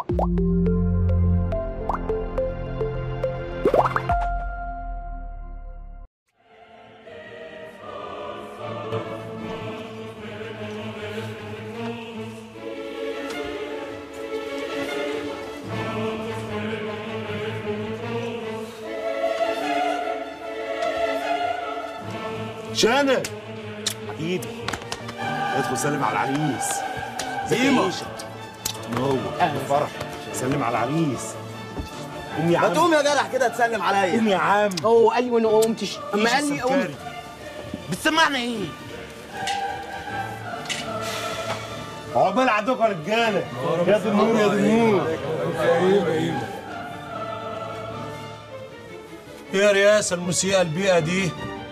شنب حبيبي ادخل سلم على العريس زيمة. هو فرح سلم على العريس قوم يا ما عم تقوم يا جدع كده تسلم عليا قوم يا عم هو قال لي وانا ما قمتش اما قال لي قوم السكري. بتسمعنا ايه؟ عقبال عندكم يا رجاله يا دي النور يا دي النور ايه يا رياسه الموسيقى البيئه دي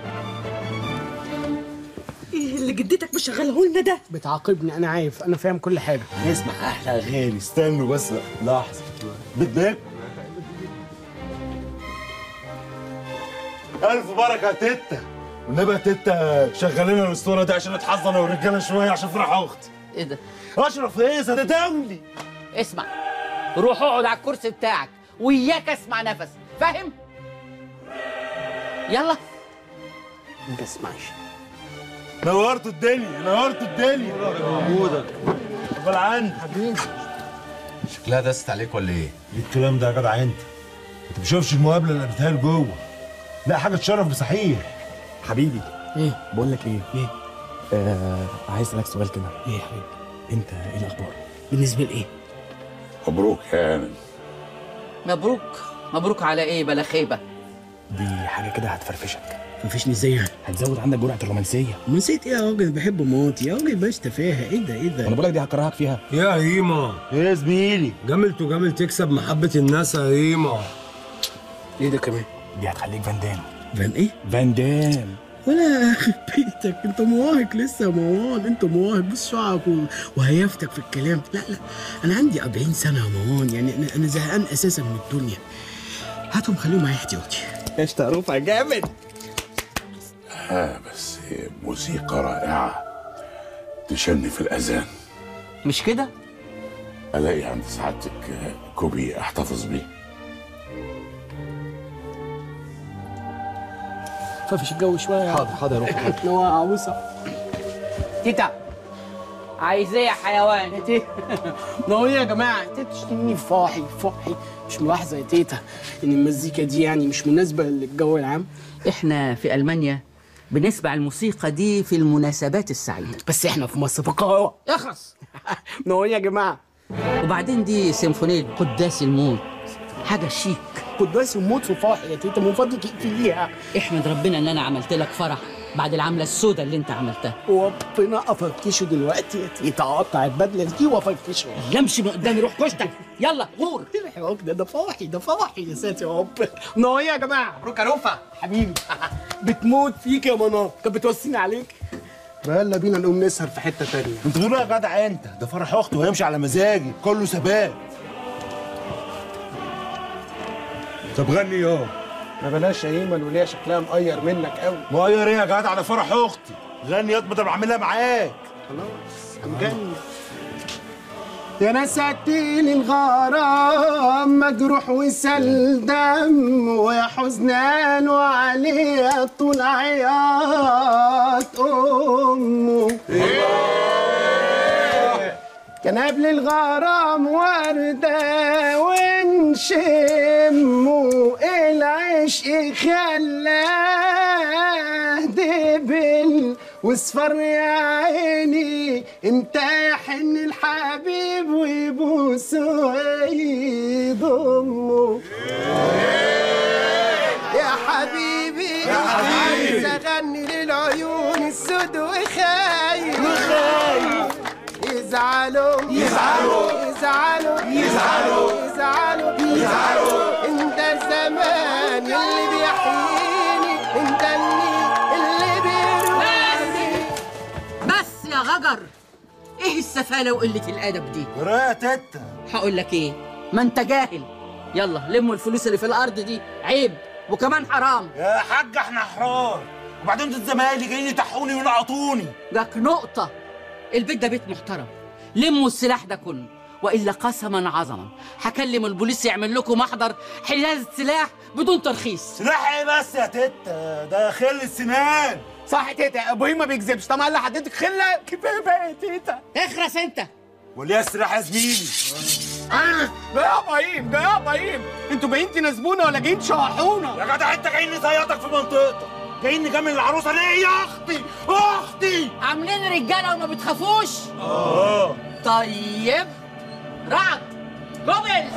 ايه اللي جدتك مشغله لنا ده بتعاقبني انا عارف انا فاهم كل حاجه اسمع احلى اغاني استنوا بس لحظه بدك الف بركه يا تيتا والنبي يا تيتا شغلنا الاسطوره دي عشان نتحضن انا والرجاله شويه عشان فرح اختي ايه ده اشرف ايه ده دولي اسمع روح اقعد على الكرسي بتاعك وياك اسمع نفس فاهم يلا ما بسمعش نورتوا الدنيا نورتوا الدنيا وجودك قبل عندي شكلها دست عليك ولا ايه؟ ايه الكلام ده يا جدع انت انت بتشوفش المقابله اللي بتهال جوه لا حاجه تشرف بصحيح حبيبي ايه بقول لك ايه ايه آه عايز اسالك سؤال كده ايه يا حبيبي انت ايه الاخبار بالنسبه لايه مبروك يا هانم مبروك مبروك على ايه بلا خيبه دي حاجه كده هتفرفشك مفيش نزيه هتزود عندك جرعه الرومانسيه نسيت ايه يا راجل بحب موت يا راجل باش تفاهه ايه ده ايه وانا ده بقول لك دي هكرهك فيها يا هيما ايه يا زميلي جمل تجامل تكسب محبه الناس يا هيما ايه ده كمان دي هتخليك فان دام فان ايه فان دام ولا يخرب بيتك انت مواهق لسه يا مروان انت مواهق بص شعرك و- وهيافتك في الكلام لا لا انا عندي 40 سنه يا مروان يعني انا انا زهقان اساسا من الدنيا هاتهم خليهم معايا احتياطي ايش رفع جامد ها بس موسيقى رائعة تشني في الأذان مش كده ألاقي عند سعادتك كوبي أحتفظ بيه ففش الجو شويه حاضر حاضر يا رفع نوع عروسه تيتا عايز ايه يا حيوان يا تيتا ما هو إيه يا جماعه تيتا تشتمني فاحي فاحي مش ملاحظه يا تيتا ان المزيكا دي يعني مش مناسبه للجو العام احنا في المانيا بنسمع الموسيقى دي في المناسبات السعيده بس احنا في مصر في القاهره اخرس ما هو إيه يا جماعه وبعدين دي سيمفونيه قداس الموت حاجه شيك قداس وموت وفاحي يا تيتا من فضلك اقفليها احمد ربنا ان انا عملت لك فرح بعد العمله السوداء اللي انت عملتها وربنا افركشه دلوقتي يا تيتا اقطع البدله دي وافركشه يمشي من قدامي روح كشتك يلا غور يا رب ده ده فاحي ده فاحي يا ساتر يا رب ما هو إيه يا جماعه مبروك يا رفع حبيبي بتموت فيك يا منار كانت بتوصيني عليك يلا بينا نقوم نسهر في حته تانية انت بتقول إيه يا جدع انت ده فرح اختي وهيمشي على مزاجي كله ثبات طب غني يا ما بلاش ايمن وليا شكلها مقير منك قوي مغير ايه يا جدع ده فرح اختي غني يا ما انا بعملها معاك خلاص هنجنن يا ناس عديني الغرام مجروح وسل دم ويا حزنان وعليه طول عياط امه كان قبل الغرام وردة ونشمه العشق خلاه دبل واصفر يا عيني امتى يحن الحبيب ويبوسه ويضمه يا حبيبي يا حبيبي عايز اغني للعيون السود وخايف وخايف يزعلوا يزعلوا يزعلوا يزعلوا يزعلوا يزعلوا انت الزمان اللي بيحييني انت اللي اللي بيروحني بس يا غجر ايه السفاله وقله الادب دي يا تيتا هقول لك ايه ما انت جاهل يلا لموا الفلوس اللي في الارض دي عيب وكمان حرام يا حاج احنا احرار وبعدين دول زمايلي جايين يتحوني وينقطوني جاك نقطه البيت ده بيت محترم لموا السلاح ده كله والا قسما عظما هكلم البوليس يعمل لكم محضر حيازه سلاح بدون ترخيص سلاح ايه بس يا تيتا ده خل السنان صح يا تيتا ابراهيم ما بيكذبش طبعا لا حضرتك خله كفايه بقى يا تيتا اخرس انت وليه السلاح يا زميلي انا ده يا ابراهيم ده يا ابراهيم انتوا جايين تناسبونا ولا جايين تشوحونا يا جدع انت جايين نزيطك في منطقتك جايين نجامل العروسه ليه يا اختي اختي عاملين رجاله وما بتخافوش اه طيب رعد جوبل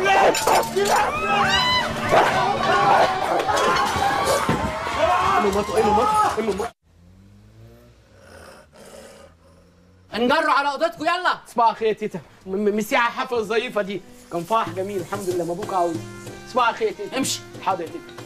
انجروا على اوضتكم يلا صباح الخير يا تيتا م- م- مسيحة الحفله الظريفه دي كان فرح جميل الحمد لله مبروك عاوز صباح الخير يا تيتا امشي حاضر يا تيتا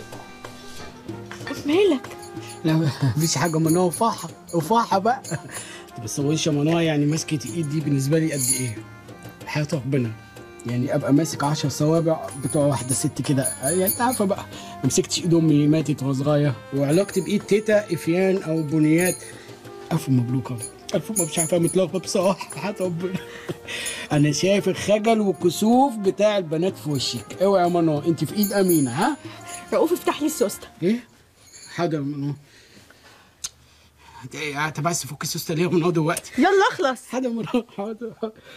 مالك لا مفيش حاجه منوع وفاحه وفاحه بقى بس هو يا منوع يعني مسكه الايد دي بالنسبه لي قد ايه حياه ربنا يعني ابقى ماسك 10 صوابع بتوع واحده ست كده يعني انت عارفه بقى ما مسكتش ايد امي ماتت وهي صغيره وعلاقتي بايد تيتا افيان او بنيات الف مبروك الف مبروك مش عارفه متلخبط بصراحه حياه ربنا انا شايف الخجل والكسوف بتاع البنات في وشك اوعي يا منوع انت في ايد امينه ها رؤوف افتح لي السوسته ايه؟ حاضر يا منوع انت ايه انت بس فك السوسته ليه يا منوع دلوقتي؟ يلا اخلص حاضر يا منوع حاضر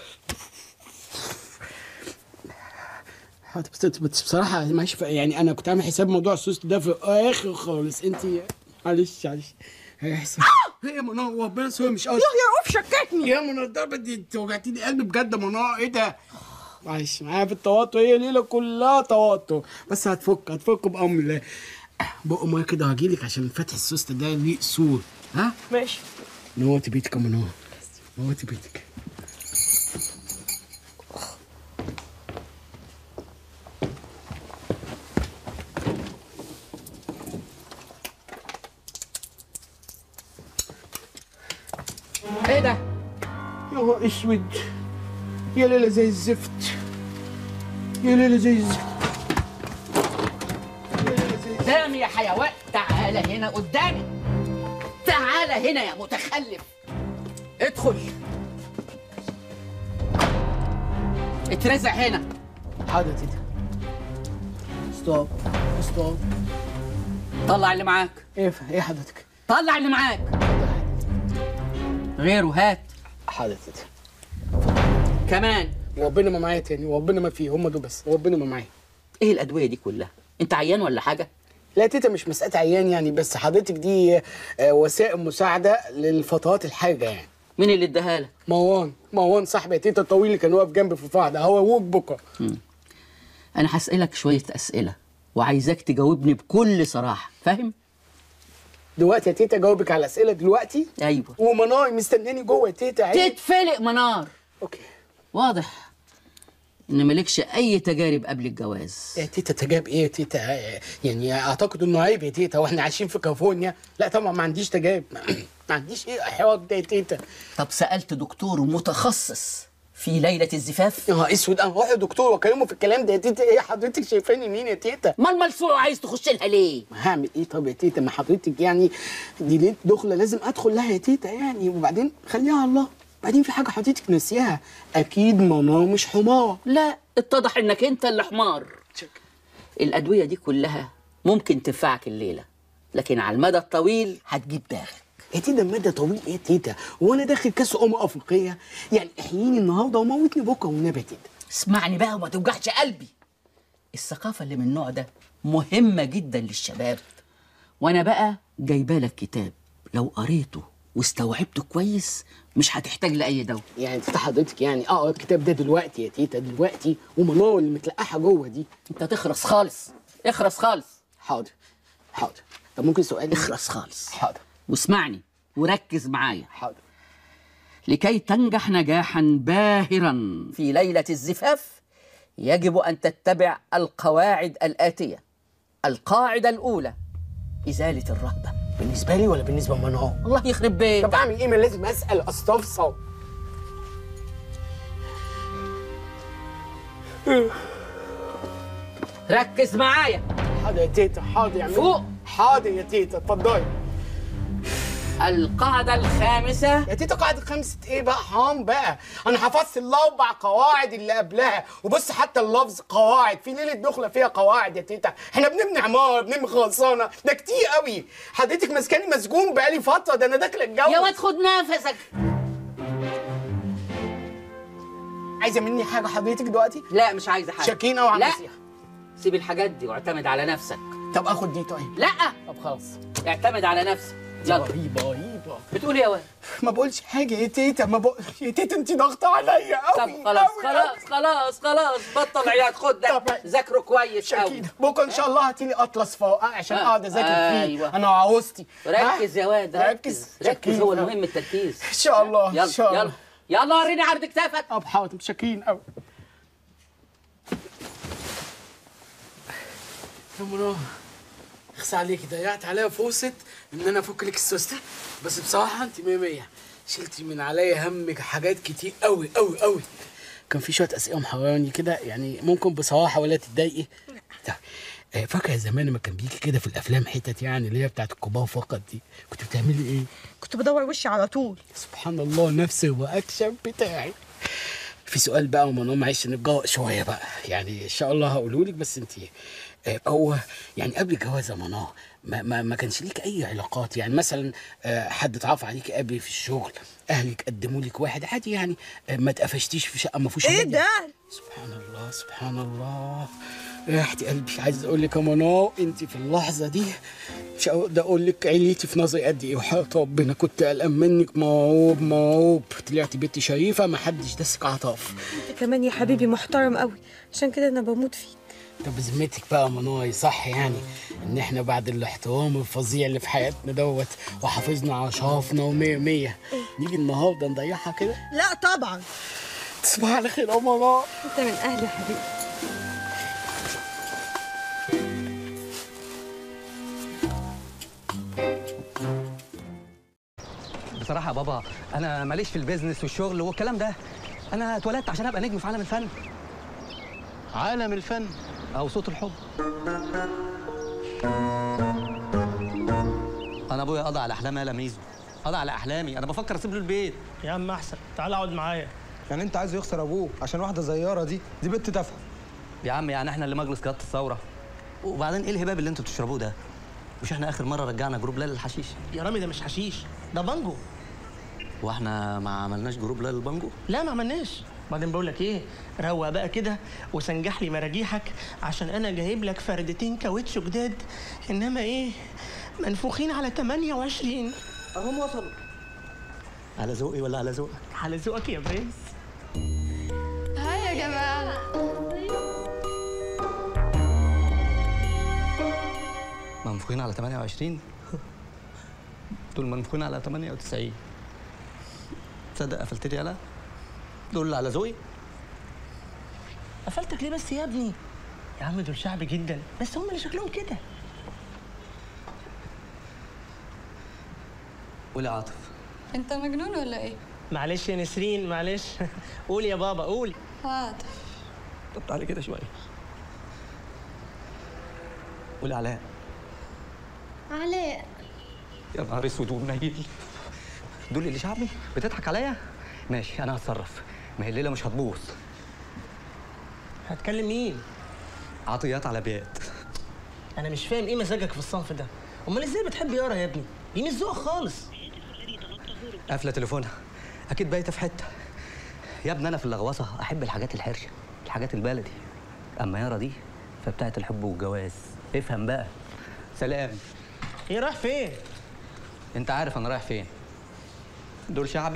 حاضر بس بس بصراحه ماشي ف- يعني انا كنت عامل حساب موضوع السوست ده في الاخر خالص انت معلش معلش هيحصل ايه يا منوع ربنا سوى مش قصدي يا رؤوف شككني يا منى الضربه دي انت وجعتيني قلبي بجد يا منى ايه ده؟ معلش معايا في التوتر هي ليله كلها توتر بس هتفك هتفك بامر الله بقى ميه كده هجيلك عشان فتح السوست ده ليه اصول ها؟ ماشي نوتي بيتك يا منى نوتي بيتك ايه ده يا نهار اسود يا ليله زي الزفت يا ليله زي الزفت قدامي يا حيوان تعالى هنا قدامي تعالى هنا يا متخلف ادخل اترزع هنا حاضر يا تيتا ستوب ستوب طلع اللي معاك ايه ايه حضرتك؟ طلع اللي معاك غيره هات حاضر يا تيتا كمان وربنا ما معايا تاني وربنا ما فيه هم دول بس وربنا ما معايا ايه الادويه دي كلها انت عيان ولا حاجه لا يا تيتا مش مسألة عيان يعني بس حضرتك دي آه، وسائل مساعدة للفترات الحاجة يعني مين اللي اداها لك مروان مروان صاحبي يا تيتا الطويل اللي كان واقف جنبي في الفرح ده هو ابوك بكره انا هسالك شويه اسئله وعايزاك تجاوبني بكل صراحه فاهم دلوقتي يا تيتا جاوبك على الأسئلة دلوقتي ايوه ومناي مستناني جوه يا تيتا عيب. تتفلق منار اوكي واضح ان مالكش اي تجارب قبل الجواز يا تيتا تجاب ايه يا تيتا آه، يعني اعتقد انه عيب يا تيتا واحنا عايشين في كاليفورنيا لا طبعا ما عنديش تجارب ما عنديش ايه احراج ده يا تيتا طب سالت دكتور متخصص في ليله الزفاف يا نهار اسود انا هروح لدكتور واكلمه في الكلام ده يا تيتا ايه حضرتك شايفاني مين يا تيتا ما الملسوع عايز تخش لها ليه ما هعمل ايه طب يا تيتا ما حضرتك يعني دي ليله دخله لازم ادخل لها يا تيتا يعني وبعدين خليها على الله بعدين في حاجه حضرتك ناسياها اكيد منار مش حمار لا اتضح انك انت اللي حمار الادويه دي كلها ممكن تنفعك الليله لكن على المدى الطويل هتجيب داغ يا تيتا المدى طويل ايه يا تيتا وانا داخل كاس امم افريقيه يعني احييني النهارده وموتني بكره والنبي يا تيتا اسمعني بقى وما توجعش قلبي الثقافة اللي من النوع ده مهمة جدا للشباب وانا بقى جايبه لك كتاب لو قريته واستوعبته كويس مش هتحتاج لأي دواء يعني تيتا حضرتك يعني اقرا الكتاب ده دلوقتي يا تيتا دلوقتي ومنار اللي متلقحه جوه دي انت تخرس خالص اخرس خالص حاضر حاضر طب ممكن سؤال اخرس خالص حاضر واسمعني وركز معايا حاضر لكي تنجح نجاحا باهرا في ليلة الزفاف يجب أن تتبع القواعد الآتية القاعدة الأولى إزالة الرهبة بالنسبه لي ولا بالنسبه لمنار الله يخرب بيتك طب اعمل ايه ما لازم اسال استفسر ركز معايا حاضر يا تيتا حاضر يا عم فوق. حاضر يا تيتا اتفضلي القاعدة الخامسة يا تيتا قاعدة خمسة ايه بقى حرام بقى انا حفظت الاربع قواعد اللي قبلها وبص حتى اللفظ قواعد في ليلة دخلة فيها قواعد يا تيتا احنا بنبني عمارة بنبني خلصانة ده كتير قوي حضرتك ماسكاني مسجون بقالي فترة ده انا داخل اتجوز يا واد خد نفسك عايزة مني حاجة حضرتك دلوقتي لا مش عايزة حاجة شاكين أوي عم لا مسيح. سيب الحاجات دي واعتمد على نفسك طب اخد دي طيب لا طب خلاص اعتمد على نفسك يلا رهيبة رهيبة بتقول إيه يا واد ما بقولش حاجة يا تيتا ما بقول يا تيتا انت ضاغطة عليا قوي طب خلاص خلاص خلاص خلاص بطل عياط خد ده ذاكره كويس قوي شاكين بكره ان شاء الله هاتيلي اطلس فوق عشان آه. اقعد اذاكر فيه أيوة. انا وعروستي ركز يا واد ركز ركز ركز هو المهم التركيز ان شاء الله ان يلا شاء الله يلا يلا وريني عرض كتافك اب حاضر شاكين قوي يا منى اخس عليكي ضيعت عليا فرصة ان انا افك لك السوستة بس بصراحة انت مية مية شلتي من عليا همك حاجات كتير قوي قوي قوي كان في شوية اسئلة محيراني كده يعني ممكن بصراحة ولا تتضايقي طيب، آه، فاكرة زمان لما كان بيجي كده في الافلام حتت يعني اللي هي بتاعت الكبار فقط دي كنت بتعملي ايه؟ كنت بدور وشي على طول سبحان الله نفس الرياكشن بتاعي في سؤال بقى ومنو معلش نتجرأ شويه بقى يعني ان شاء الله هقوله لك بس انت آه، هو يعني قبل الجواز يا منى ما, ما, ما كانش ليك اي علاقات يعني مثلا آه، حد اتعرف عليك قبل في الشغل اهلك قدموا لك واحد عادي يعني آه، ما اتقفشتيش في شقه ما فيهوش ايه ولاد. ده سبحان الله سبحان الله يا اختي قلبي عايز اقول لك يا منى انت في اللحظه دي مش هقدر اقول لك عليتي في نظري قد ايه وحياه ربنا كنت قلقان منك موعوب موعوب طلعتي بنت شريفه ما حدش دسك عطاف انت كمان يا حبيبي محترم قوي عشان كده انا بموت فيك طب بذمتك بقى يا منى صح يعني ان احنا بعد الاحترام الفظيع اللي في حياتنا دوت وحافظنا على شرفنا ومية مية نيجي النهارده نضيعها كده لا طبعا تصبح على خير يا منى انت من اهلي يا حبيبي بصراحة يا بابا أنا ماليش في البيزنس والشغل والكلام ده أنا اتولدت عشان أبقى نجم في عالم الفن عالم الفن أو صوت الحب أنا أبويا قضى على أحلامي يا لميزو قضى على أحلامي أنا بفكر أسيب له البيت يا عم احسن تعال اقعد معايا يعني انت عايزه يخسر ابوه عشان واحده زياره دي دي بنت تافهه يا عم يعني إحنا اللي مجلس قيادة الثورة وبعدين إيه الهباب اللي أنتوا بتشربوه ده؟ مش إحنا آخر مرة رجعنا جروب ليل الحشيش يا رامي ده مش حشيش ده بانجو وإحنا ما عملناش جروب ليل البانجو لا ما عملناش بعدين بقول لك ايه روق بقى كده وسنجح لي مراجيحك عشان انا جايب لك فردتين كاوتش جداد انما ايه منفوخين على 28 اهم وصلوا على ذوقي ولا على ذوقك؟ على ذوقك يا برنس هاي يا جماعة منفوخين على 28 دول منفوخين على 98 تصدق قفلت لي انا دول اللي على ذوقي قفلتك ليه بس يا ابني يا عم دول شعبي جدا بس هم اللي شكلهم كده قول يا عاطف انت مجنون ولا ايه؟ معلش يا نسرين معلش قول يا بابا قول عاطف طب تعالي كده شويه قول يا علاء علاء يا نهار اسود ومنيل دول اللي شعبي بتضحك عليا ماشي انا هتصرف ما هي الليله مش هتبوظ هتكلم مين عطيات على بيات انا مش فاهم ايه مزاجك في الصنف ده امال ازاي بتحب يارا يا ابني دي مش ذوق خالص قافله تليفونها اكيد بايته في حته يا ابني انا في اللغوصه احب الحاجات الحرشه الحاجات البلدي اما يارا دي فبتاعت الحب والجواز افهم بقى سلام ايه رايح فين انت عارف انا رايح فين دول شعبي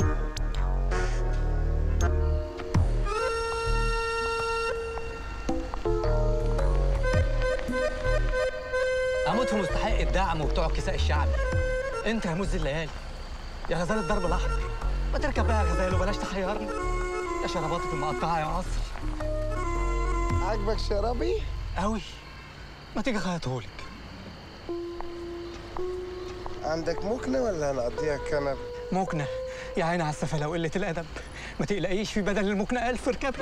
اموت في مستحق الدعم وبتوع الكساء الشعبي انت يا مز الليالي يا غزال الضرب الاحمر ما تركب بقى يا غزال وبلاش تحيرني يا شرباتك المقطعه يا عصر عاجبك شرابي؟ قوي ما تيجي اخيطهولك عندك مكنة ولا هنقضيها كنب؟ مكنه يا عيني على السفله وقله الادب ما تقلقيش في بدل المكنه ألف اركبي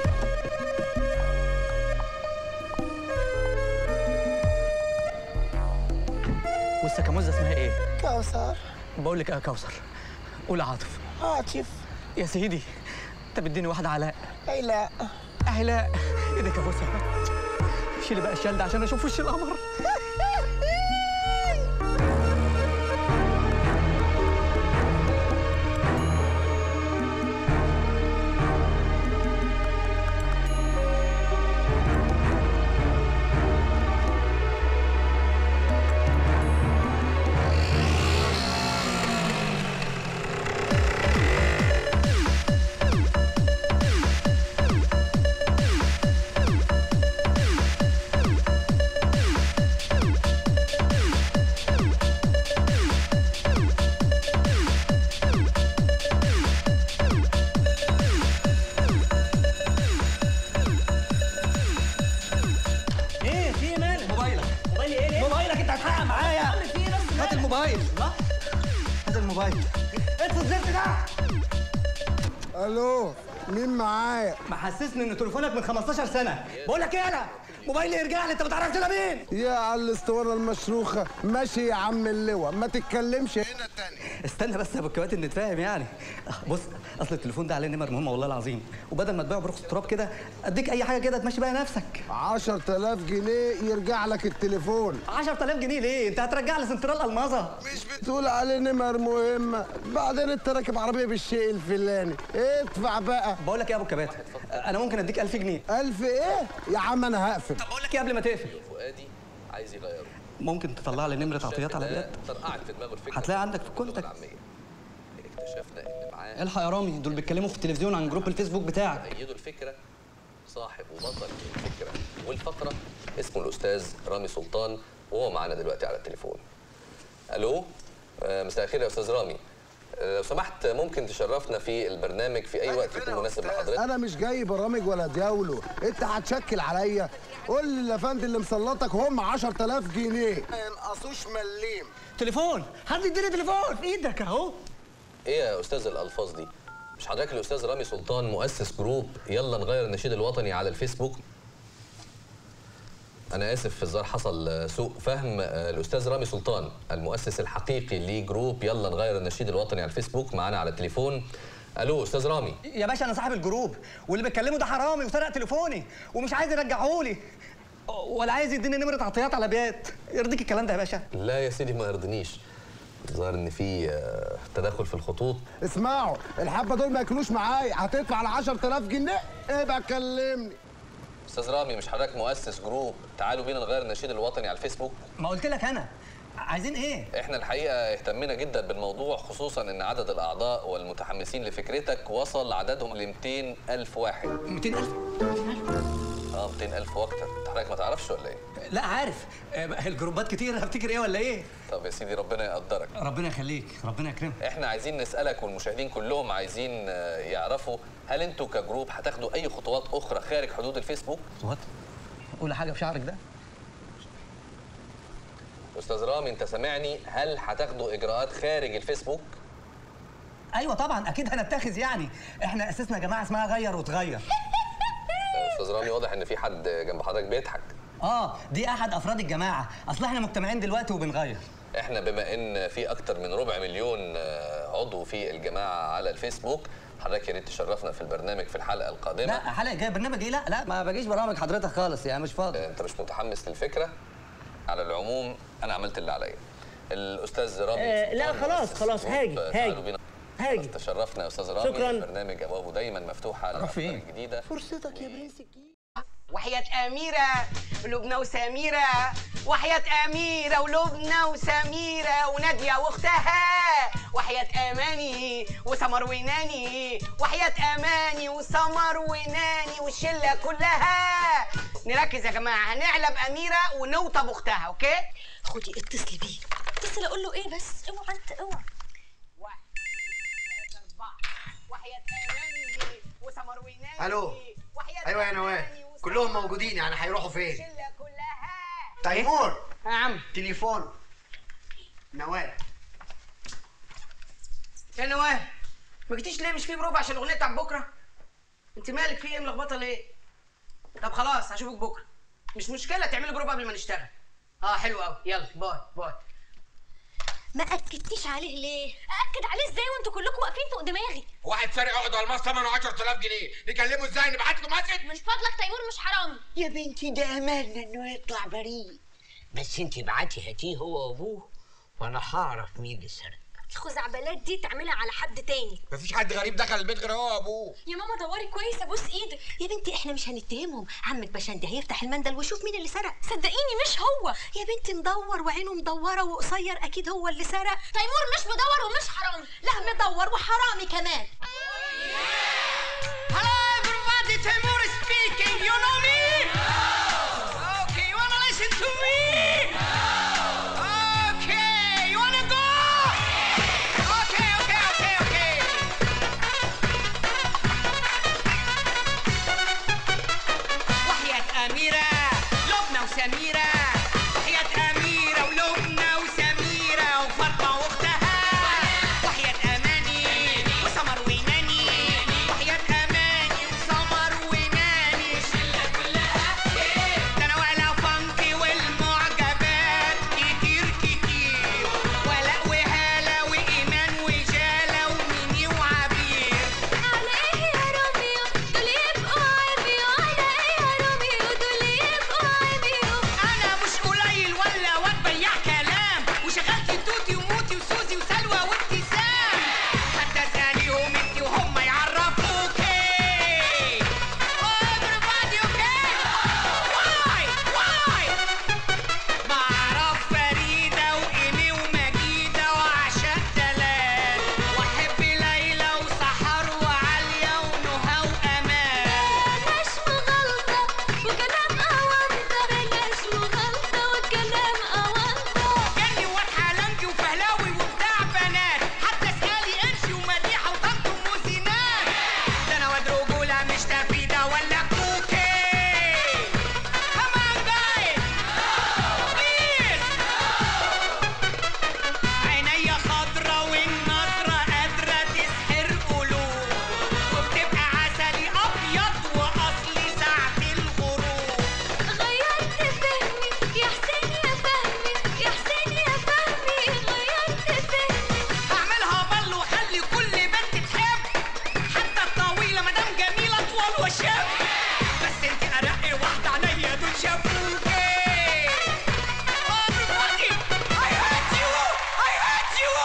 والسكاموزه اسمها ايه؟ كوثر بقول لك ايه يا كوثر قول يا عاطف عاطف يا سيدي انت بتديني واحده علاء اي لا علاء ايدك يا بوسه شيلي بقى الشال ده عشان اشوف وش القمر ايه في ايه مالك؟ موبايلك موبايلي ايه ليه؟ موبايلك انت هتحقق معايا عم في ايه بس هات الموبايل هات الموبايل انت الزفت ده الو مين معايا محسسني ان تليفونك من 15 سنه بقول لك ايه انا موبايلي يرجع لي انت ما تعرفش انا مين يا على الاسطوانه المشروخه ماشي يا عم اللواء ما تتكلمش هنا تاني استنى بس يا ابو الكباتن نتفاهم يعني بص اصل التليفون ده عليه نمر مهمه والله العظيم وبدل ما تبيعه برخص التراب كده اديك اي حاجه كده تمشي بيها نفسك 10000 جنيه يرجع لك التليفون 10000 جنيه ليه انت هترجع لي سنترال الماظه مش بتقول عليه نمر مهمه بعدين انت راكب عربيه بالشيء الفلاني ادفع بقى بقول لك ايه يا ابو الكباتن انا ممكن اديك 1000 جنيه 1000 ايه يا عم انا هقفل طب بقول لك ايه قبل ما تقفل فؤادي عايز يغيره ممكن تطلع لي نمره عطيات على بيد طرقعت في دماغه الفكره هتلاقي عندك في كونتاكت اكتشفنا ان معاه الحق يا رامي دول بيتكلموا في التلفزيون عن جروب الفيسبوك بتاعك أيدوا الفكرة صاحب وبطل الفكرة والفقرة اسمه الأستاذ رامي سلطان وهو معانا دلوقتي على التليفون ألو آه، مساء الخير يا أستاذ رامي آه، لو سمحت ممكن تشرفنا في البرنامج في أي وقت يكون مناسب لحضرتك انا مش جاي برامج ولا دياولو انت هتشكل عليا قول لي الافندي اللي مسلطك هم 10000 جنيه ما ينقصوش مليم تليفون حد يديني تليفون في ايدك اهو إيه يا أستاذ الألفاظ دي؟ مش حضرتك الأستاذ رامي سلطان مؤسس جروب يلا نغير النشيد الوطني على الفيسبوك؟ أنا آسف في الظاهر حصل سوء فهم آه، الأستاذ رامي سلطان المؤسس الحقيقي لجروب يلا نغير النشيد الوطني على الفيسبوك معانا على التليفون ألو أستاذ رامي يا باشا انا صاحب الجروب واللي بيتكلمه ده حرامي وسرق تليفوني ومش عايز يرجعهولي ولا عايز يديني نمره عطيات على بيات يرضيك الكلام ده يا باشا لا يا سيدي ما يرضنيش الظاهر إن في آه، تدخل في الخطوط اسمعوا الحبه دول ما ياكلوش معايا هتدفع ال 10000 جنيه ابقى كلمني أستاذ رامي مش حضرتك مؤسس جروب تعالوا بينا نغير النشيد الوطني على الفيسبوك ما قلت لك انا عايزين ايه احنا الحقيقه اهتمينا جدا بالموضوع خصوصا ان عدد الاعضاء والمتحمسين لفكرتك وصل عددهم ل 200 الف واحد 200 الف اه 200 الف واكتر انت حضرتك ما تعرفش ولا ايه لا عارف آه، الجروبات كتير هفتكر ايه ولا ايه طب يا سيدي ربنا يقدرك ربنا يخليك ربنا يكرمك احنا عايزين نسالك والمشاهدين كلهم عايزين آه، يعرفوا هل انتوا كجروب هتاخدوا اي خطوات اخرى خارج حدود الفيسبوك خطوات قول حاجه في شعرك ده استاذ رامي انت سامعني هل هتاخدوا اجراءات خارج الفيسبوك ايوه طبعا اكيد هنتخذ يعني احنا اسسنا جماعه اسمها غير وتغير آه، استاذ رامي واضح ان في حد جنب حضرتك بيضحك اه دي احد افراد الجماعه اصل احنا مجتمعين دلوقتي وبنغير احنا بما ان في اكتر من ربع مليون آه، عضو في الجماعه على الفيسبوك حضرتك يا ريت تشرفنا في البرنامج في الحلقه القادمه لا حلقه جايه برنامج ايه لا لا ما بجيش برامج حضرتك خالص يعني مش فاضي انت مش متحمس للفكره على العموم انا عملت اللي عليا الاستاذ رامي آه، لا، سلطان خلاص، مؤسس خلاص، جروب، هاجي، آه، هاجي. تعالوا بينا. هاجي. تشرفنا يا استاذ رامي شكراً. البرنامج ابوابه دايما مفتوحه للافكار الجديده فرصتك يا برنس الجيل وحياة أميرة ولبنى وسميرة وحياة أميرة ولبنى وسميرة ونادية وأختها وحياة أماني وسمر وناني وحياة أماني وسمر وناني والشلة كلها نركز يا جماعة هنعلب أميرة ونوطب أختها أوكي؟ خدي اتصلي بيه اتصل اقول له ايه بس اوعى انت اوعى وحياة أماني وسمر وناني الو وحياة ايوه يا نوال كلهم موجودين يعني هيروحوا فين الشلة كلها تيمور يا عم تليفون نوال يا نوال ما جيتيش ليه مش في بروفا عشان الاغنيه بتاعت بكره انت مالك في ايه ملخبطه ليه طب خلاص هشوفك بكره مش مشكله تعملي بروفا قبل ما نشتغل اه حلو قوي يلا باي باي ما اكدتيش عليه ليه اكد عليه ازاي وانتوا كلكم واقفين فوق دماغي واحد سارق عقد الماس ثمنه 10000 جنيه نكلمه ازاي نبعت له مسج من فضلك تيمور مش حرامي يا بنتي ده املنا انه يطلع بريء بس انت ابعتي هاتيه هو وابوه وانا هعرف مين اللي سرق الخزعبلات دي تعملها على حد تاني مفيش حد غريب دخل البيت غير هو وابوه يا ماما دوري كويس ابوس ايدك يا بنتي احنا مش هنتهمهم عمك بشندي هيفتح المندل ويشوف مين اللي سرق صدقيني مش هو يا بنتي مدور وعينه مدوره وقصير اكيد هو اللي سرق تيمور مش مدور ومش حرامي لا مدور وحرامي كمان Hello everybody, Timur is speaking. You know me? Okay, you wanna listen to me? Okay, you wanna go? Okay, okay, okay, okay. وحياة أميرة لبنى وسميرة وحياة أميرة ولبنى وسميرة وفاطمة وأختها وحياة أماني وسمر ويناني وحياة أماني وسمر ويناني الشلة كلها ده أنا ولا فانكي والمعجبات كتير كتير ولا وهالة وإيمان وجالة وميمي وعبير على ايه يا روميو دول يبقوا عميو على ايه يا روميو دول يبقوا عميو انا مش قليل ولا واد بياع كلام وشغلت توتي وموتي وسوزي وسلوى وابتسام حتى اساليهم انت وهم يعرفوكي everybody okay واي واي بعرف فريدة وإيمي ومجيدة وعشاق دلال وأحب ليلى وسحر وعالية ونهى وأمان بلاش مغالطة وكلام أونطة بلاش مغالطة وكلام أونطة جني واد حلنجي وفهلاوي وبتاع بنات حتى اسالي قرشي ومديحه وطنط وموزينات ده انا واد رجوله مش تفيده ولا كوكي كمان جاي بليز عينيا خضرا والنظرة قادرة تسحر قلوب وبتبقى عسلي أبيض وأصلي ساعة الغروب غيرت فهمي يا حسين يا فهمي يا حسين يا فهمي غيرت فهمي هعملها بل وخلي كل بنت تحب حتى الطويلة مدام جميلة أطول وشاب بس انت أرق واحدة عليا دول شافوكي Everybody, I hate you! I hate you!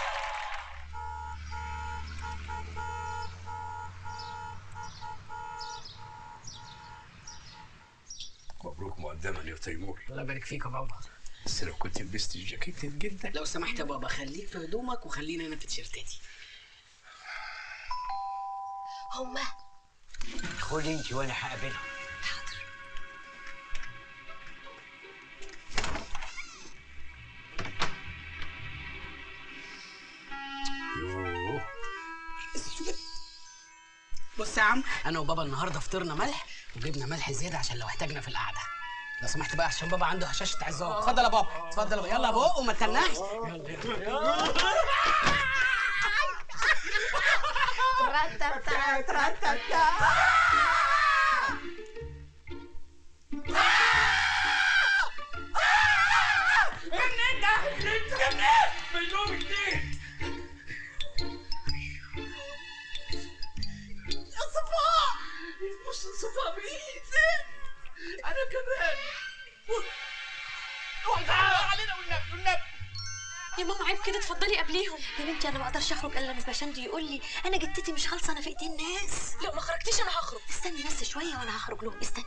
مبروك مقدما يا تيمور الله يبارك فيك يا بابا بس لو كنت لبست الجاكيت جدا لو سمحت يا بابا خليك في هدومك وخليني انا في تيشيرتاتي هما خدي انت وانا هقابلهم يوه بص يا عم انا وبابا النهارده فطرنا ملح وجبنا ملح زياده عشان لو احتاجنا في القعده لو سمحت بقى عشان بابا عنده هشاشه عظام اتفضل يا بابا اتفضل يا بابا يلا يا بابا وما تناش منين ده؟ انت منين؟ من يوم جديد يا صفاء مش صفاء بايدي انا كمان اوعى تعالى علينا والنبي والنبي يا ماما عيب كده اتفضلي قبليهم يا بنتي انا ما اقدرش اخرج الا لما باشندي يقول لي انا جدتي مش خالصه انا في ايدين الناس لو ما خرجتيش انا هخرج استني بس شويه وانا هخرج لهم استني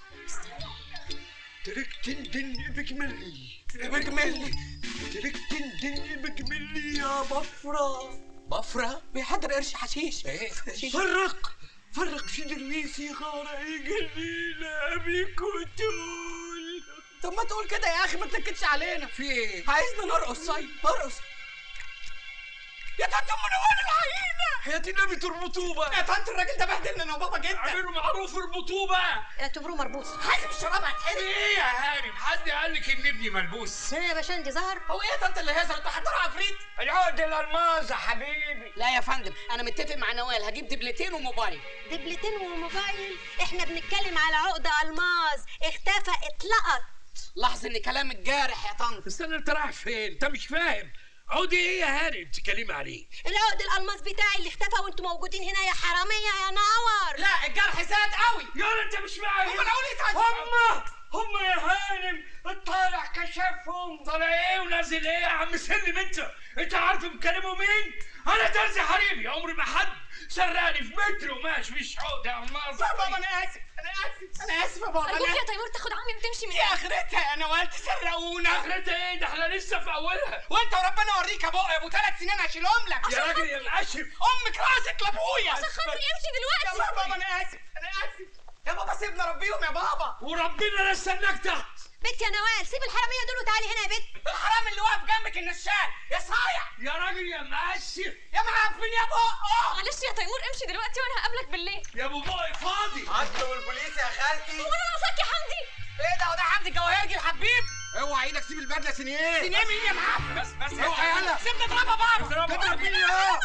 ترك تندن بجملي بجملي ترك تندن بجملي يا بفرة بفرة بيحضر قرش حشيش ايه فرق فرق في درويسي غارة جليلة بكتول طب ما تقول كده يا اخي ما تنكدش علينا في ايه؟ عايزنا نرقص طيب ارقص يا طنط منور العينة حياة النبي تربطوه بقى يا طنط الراجل ده بهدلنا انا وبابا جدا اعملوا معروف اربطوه بقى اعتبروه مربوط حاسب الشراب هتحرق ايه يا هانم حد قال لك ان ابني ملبوس هنا يا باشندي ظهر هو ايه يا طنط اللي هيظهر انتوا حضروا عفريت العقد الالماظ يا حبيبي لا يا فندم انا متفق مع نوال هجيب دبلتين وموبايل دبلتين وموبايل احنا بنتكلم على عقده الماظ اختفى اتلقط لاحظ ان كلامك جارح يا طنط استنى انت رايح فين انت مش فاهم عودي ايه يا هاني بتتكلمي عليه العقد الالماس بتاعي اللي اختفى وانتوا موجودين هنا يا حراميه يا نور لا الجرح زاد قوي يا انت مش معايا هم العولي هم هم يا هانم الطالع كشفهم طالع ايه ونازل ايه يا عم سلم انت انت عارف بيكلموا مين انا ترزي حبيبي عمري ما حد سرقني في متر وماشي مش عقده يا الماظة يا بابا انا اسف انا اسف انا اسف يا بابا أرجوك أنا يا آسف. تيمور تاخد عمي وتمشي من ايه اخرتها يا نوال تسرقونا اخرتها ايه ده احنا لسه في اولها وانت وربنا اوريك يا بابا يا ابو ثلاث سنين هشيلهم لك يا راجل يا مقشف امك راسك لابويا عشان خاطري امشي دلوقتي يا بابا انا اسف انا اسف يا بابا سيبنا ربيهم يا بابا وربنا لا استناك تحت بنت يا نوال سيب الحراميه دول وتعالي هنا يا بنت الحرام اللي واقف جنبك النشال يا صايع يا راجل يا مقشف يا معفن يا بقى معلش يا تيمور امشي دلوقتي وانا هقابلك بالليل يا ابو بقى فاضي عدوا البوليس يا خالتي هو انا ناقصاك يا حمدي ايه ده هو ده حمدي الجواهرجي الحبيب اوعى ايدك سيب البدله سنيه سنيه مين يا معفن بس بس اوعى يلا سيبنا اضربها بابا اضرب مين يا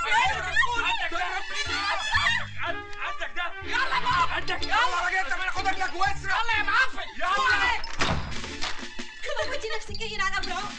عندك ده يلا بابا عندك يلا يا راجل انت ما ناخدك لك وسر يلا يا معفن يلا موتي نفسك ايه هنا على ابو العقد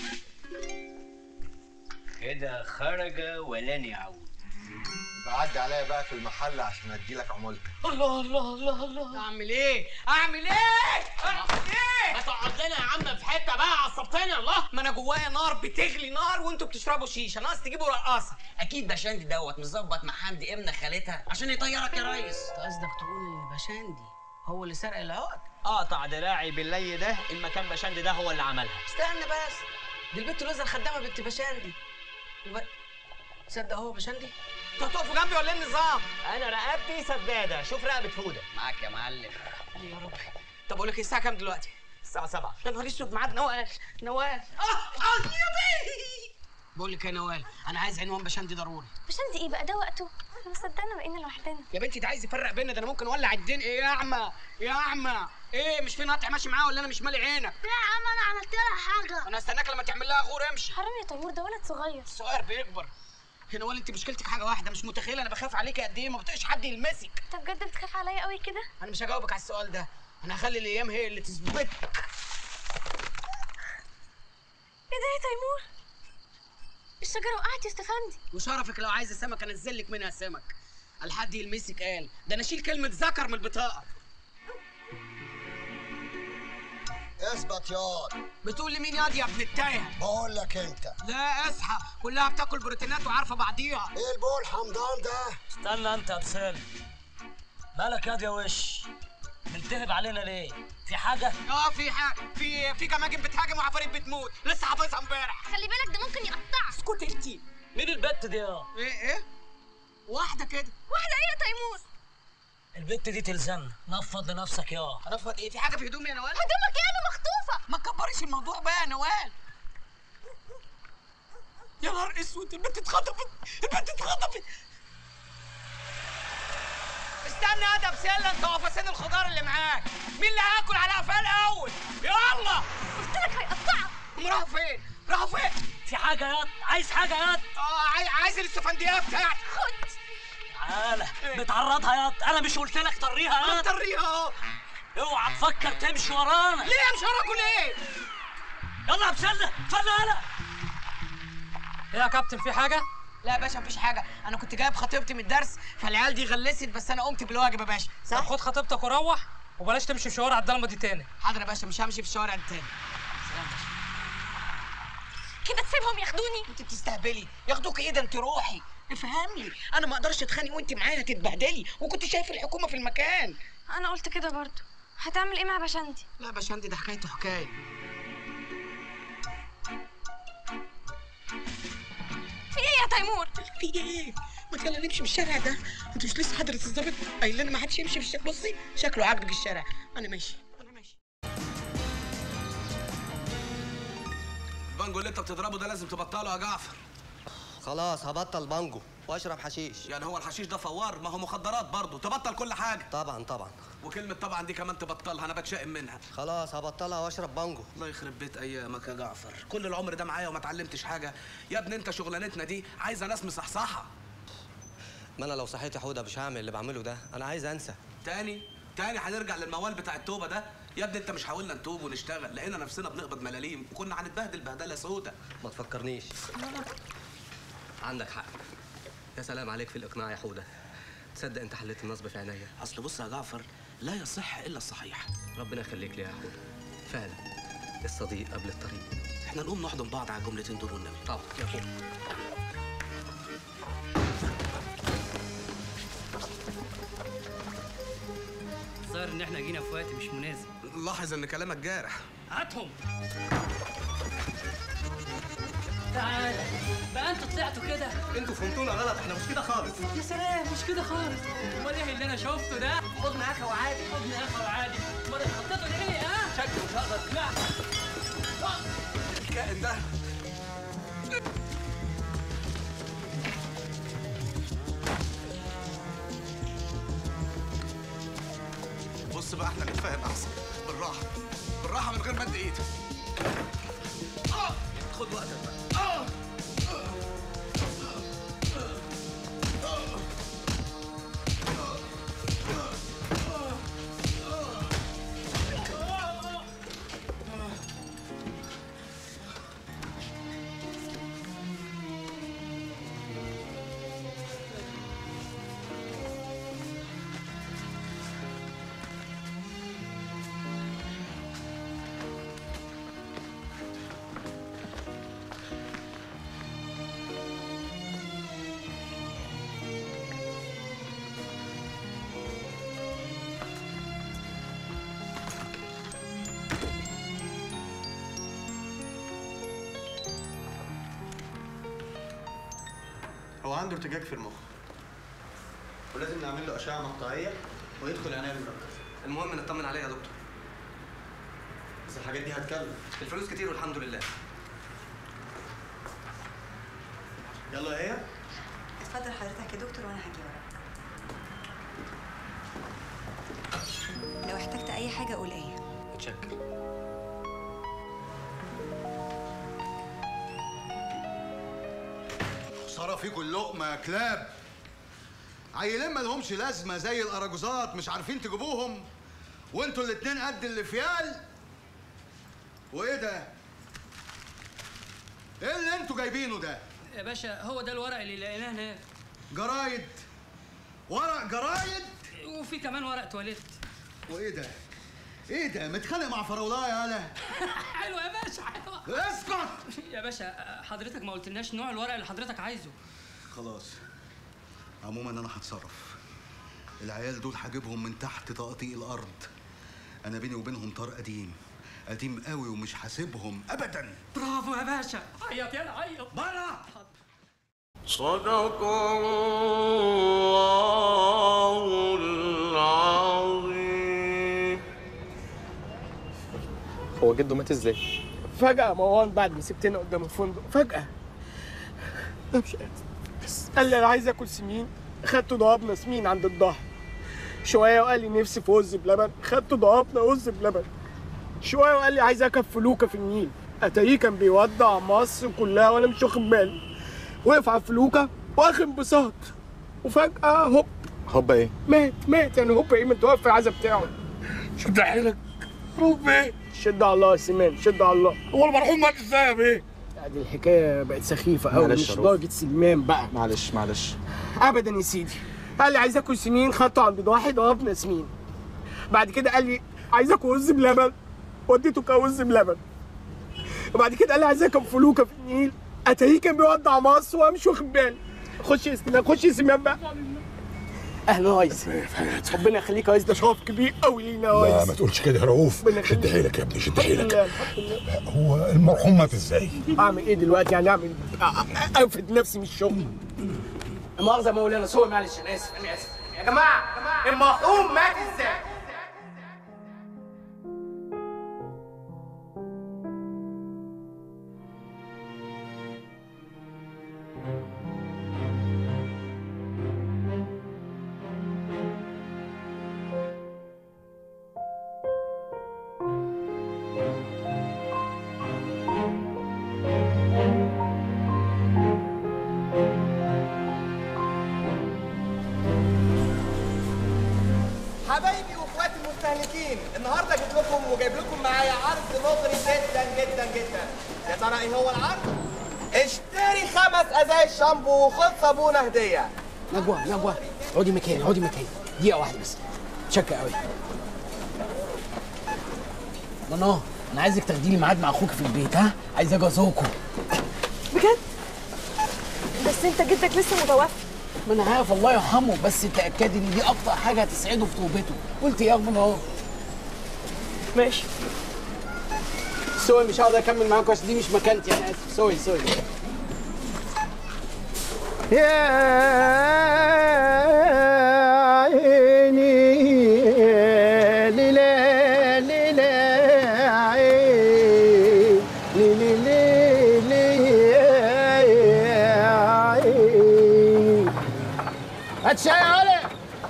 كده خرج ولن يعود بعدي عليا بقى في المحل عشان اديلك عمولتك الله الله الله الله اعمل ايه اعمل ايه اعمل ايه هتقعد لنا يا عم في حته بقى عصبتني الله ما انا جوايا نار بتغلي نار وانتوا بتشربوا شيشه ناقص تجيبوا رقاصه اكيد باشندي دوت مظبط مع حمدي ابن خالتها عشان يطيرك يا ريس قصدك تقول ان باشندي هو اللي سرق العقد قطع دراعي باللي ده المكان بشند ده هو اللي عملها استنى بس دي البت لوزة الخدامه بنت باشندي وب... تصدق هو باشندي انتوا هتقفوا جنبي ولا ايه النظام انا رقبتي سداده شوف رقبه فوده معاك يا معلم يا ربي طب اقول لك إيه، الساعه كام دلوقتي الساعه 7 يا نهار اسود ميعاد نوال نوال اه اه يا بيه بقول لك يا نوال انا عايز عنوان باشندي ضروري باشندي ايه بقى ده وقته احنا مصدقنا بقينا لوحدنا يا بنتي ده عايز يفرق بينا ده انا ممكن اولع الدنيا ايه يا اعمى يا اعمى ايه مش في نقطع ماشي معاه ولا انا مش مالي عينك لا يا عم انا عملت لها حاجه انا هستناك لما تعمل لها غور امشي حرام يا تيمور ده ولد صغير الصغير بيكبر يا نوال انت مشكلتك حاجه واحده مش متخيله انا بخاف عليك قد ايه ما بطيقش حد يلمسك انت بجد بتخاف عليا قوي كده انا مش هجاوبك على السؤال ده انا هخلي الايام هي اللي تثبتك ايه ده يا تيمور الشجره وقعت يا استفندي وشرفك لو عايزه سمك انزل لك منها سمك الحد يلمسك قال ده انا اشيل كلمه ذكر من البطاقه اثبت ياض بتقول لمين ياض يا ابن التايه بقول لك انت لا اصحى كلها بتاكل بروتينات وعارفه بعضيها ايه البول حمضان ده استنى انت يا بسال مالك ياض يا وش ملتهب علينا ليه في حاجه اه في حاجه في في جماجم بتهاجم وعفاريت بتموت لسه حافظها امبارح خلي بالك ده ممكن يقطعك اسكت انت مين البت دي يا ايه ايه واحده كده واحده ايه يا تيمور البت دي تلزمنا نفض لنفسك يا هنفض ايه في حاجه في هدومي يا نوال هدومك ايه انا مخطوفه ما تكبريش الموضوع بقى يا نوال يا نهار اسود البنت اتخطفت البنت اتخطفت استنى يا ده بسله انت وفساد الخضار اللي معاك مين اللي هياكل على قفاه الاول يلا قلت لك هيقطعك هم راحوا فين راحوا فين في حاجه ياض عايز حاجه ياض اه عاي- عايز الاستفنديه بتاعتي خد تعالى بتعرضها ياض انا مش قلت لك طريها انا ياض طريها اهو اوعى تفكر تمشي ورانا ليه مش وراكوا ليه يلا يا بسله اتفضل يلا ايه يا كابتن في حاجه لا يا باشا مفيش حاجه انا كنت جايب خطيبتي من الدرس فالعيال دي غلست بس انا قمت بالواجب يا باشا طب خد خطيبتك وروح وبلاش تمشي في شوارع الضلمه دي تاني حاضر يا باشا مش همشي في الشوارع دي تاني سلام يا باشا كده تسيبهم ياخدوني انت بتستهبلي ياخدوك ايه ده انت روحي افهمني انا ما اقدرش اتخانق وانت معايا تتبهدلي وكنت شايف الحكومه في المكان انا قلت كده برضو هتعمل ايه مع باشندي لا يا باشا ده حكايته حكايه في ايه يا تيمور في ايه ما يلا نمشي من الشارع ده انت مش لسه حضرة الظابط قايل لنا ما حدش يمشي في الشارع بصي شكله عاجبك الشارع انا ماشي انا ماشي البانجو اللي انت بتضربه ده لازم تبطله يا جعفر خلاص هبطل بانجو واشرب حشيش يعني هو الحشيش ده فوار ما هو مخدرات برضه تبطل كل حاجه طبعا طبعا وكلمه طبعا دي كمان تبطلها انا بتشائم منها خلاص هبطلها واشرب بانجو الله يخرب بيت ايامك يا جعفر كل العمر ده معايا وما اتعلمتش حاجه يا ابني انت شغلانتنا دي عايزه ناس مصحصحه ما انا لو صحيت يا حوده مش هعمل اللي بعمله ده انا عايز انسى تاني تاني هنرجع للموال بتاع التوبه ده يا ابني انت مش حاولنا نتوب ونشتغل لقينا نفسنا بنقبض ملاليم وكنا هنتبهدل بهدله سودة ما تفكرنيش عندك حق يا سلام عليك في الاقناع يا حوده تصدق انت حليت النصب في عينيا اصل بص يا جعفر لا يصح الا الصحيح ربنا يخليك لي يا حوده فعلا الصديق قبل الطريق احنا نقوم نحضن بعض على الجملتين دول والنبي طبعا يا فوق الظاهر ان احنا جينا في وقت مش مناسب لاحظ ان كلامك جارح هاتهم تعال بقى انتوا طلعتوا كده انتوا فهمتونا غلط احنا مش كده خالص يا سلام مش كده خالص امال ايه اللي انا شفته ده حضن اخا وعادي حضن اخا وعادي امال اتحطيتوا ليه ها شكله مش هقدر اقنعك الكائن ده بص بقى احنا نتفاهم احسن بالراحه بالراحه من غير مد ايد آه. خد وقتك بقى آه. هو عنده ارتجاج في المخ ولازم نعمل له اشعه مقطعيه ويدخل عنايه مركزه المهم نطمن عليه يا دكتور بس الحاجات دي هتكلف الفلوس كتير والحمد لله يلا هي اتفضل حضرتك يا دكتور وانا هاجي وراك لو احتجت اي حاجه قول ايه متشكر خساره فيكم اللقمه يا كلاب عيلين مالهمش لازمه زي الاراجوزات مش عارفين تجيبوهم وانتوا الاتنين قد الفيال وايه ده ايه اللي انتوا جايبينه ده يا باشا هو ده الورق اللي لقيناه هناك جرايد ورق جرايد وفي كمان ورق تواليت وايه ده ايه ده متخانق مع فراولايه يالا حلوه يا باشا حلوه اسكت يا باشا حضرتك ما قلتلناش نوع الورق اللي حضرتك عايزه خلاص عموما انا هتصرف العيال دول هجيبهم من تحت تقطيع الارض انا بيني وبينهم طار قديم قديم قوي ومش هسيبهم ابدا برافو يا باشا عيط يلا عيط بره صدق الله العظيم هو جده مات ازاي؟ فجأة يا مروان بعد ما سبتنا قدام الفندق فجأة أنا مش قادر قال لي أنا عايز آكل سمين خدته ضربنا سمين عند الظهر شوية وقال لي نفسي في رز بلبن خدته ضربنا رز بلبن شوية وقال لي عايز أركب فلوكة في النيل أتاريه كان بيودع مصر كلها وأنا مش واخد بالي وقف على الفلوكة واخد انبساط وفجأة هوب هوبا ايه؟ مات مات يعني هوب ايه ما انت واقف في العزا بتاعه شد حيلك هوب ايه شد على الله يا سيمان شد على الله هو المرحوم مات ازاي يا بيه؟ دي الحكايه بقت سخيفه قوي معلش مش يا رؤوف. درجه سلمان بقى معلش معلش ابدا يا سيدي قال لي عايز اكل سمين خدته عند واحد ضربنا سمين بعد كده قال لي عايز اكل رز بلبن وديته كرز بلبن وبعد كده قال لي عايز اكل فلوكه في النيل اتاريه كان بيودع مصر وانا مش واخد بالي خش يا سيدي خش يا سيمان بقى اهلا يا ريس ربنا يخليك يا ريس ده شرف كبير قوي لينا يا لا ريس ما تقولش كده يا رؤوف ربنا شد يخليك. حيلك يا ابني شد الحمد حيلك لله الحمد لله هو المرحوم مات ازاي؟ اعمل ايه دلوقتي يعني اعمل أ- أ- انفد نفسي من الشغل لا مؤاخذه يا مولانا سوري معلش انا اسف انا اسف يا جماعه المرحوم مات ازاي؟ حبايبي مستهلكين النهارده جيت لكم وجايب لكم معايا عرض مغري جدا جدا جدا يا ترى ايه هو العرض؟ اشتري خمس ازايز شامبو وخد صابونه هديه نجوى نجوى اقعدي مكاني اقعدي مكاني دقيقة واحدة بس شكة قوي منى انا عايزك تاخدي لي ميعاد مع اخوك في البيت ها عايز اجي ازوركم بجد بس انت جدك لسه متوفي ما انا عارف الله يرحمه بس تاكدي ان دي اكتر حاجه هتسعده في توبته قلت ايه يا منى ماشي سوري مش هقدر اكمل معاكم عشان دي مش مكانتي انا اسف سوري سوري يا عيني ليلى ليلى عيني ليلى ليلى عيني هات شاي يا ولد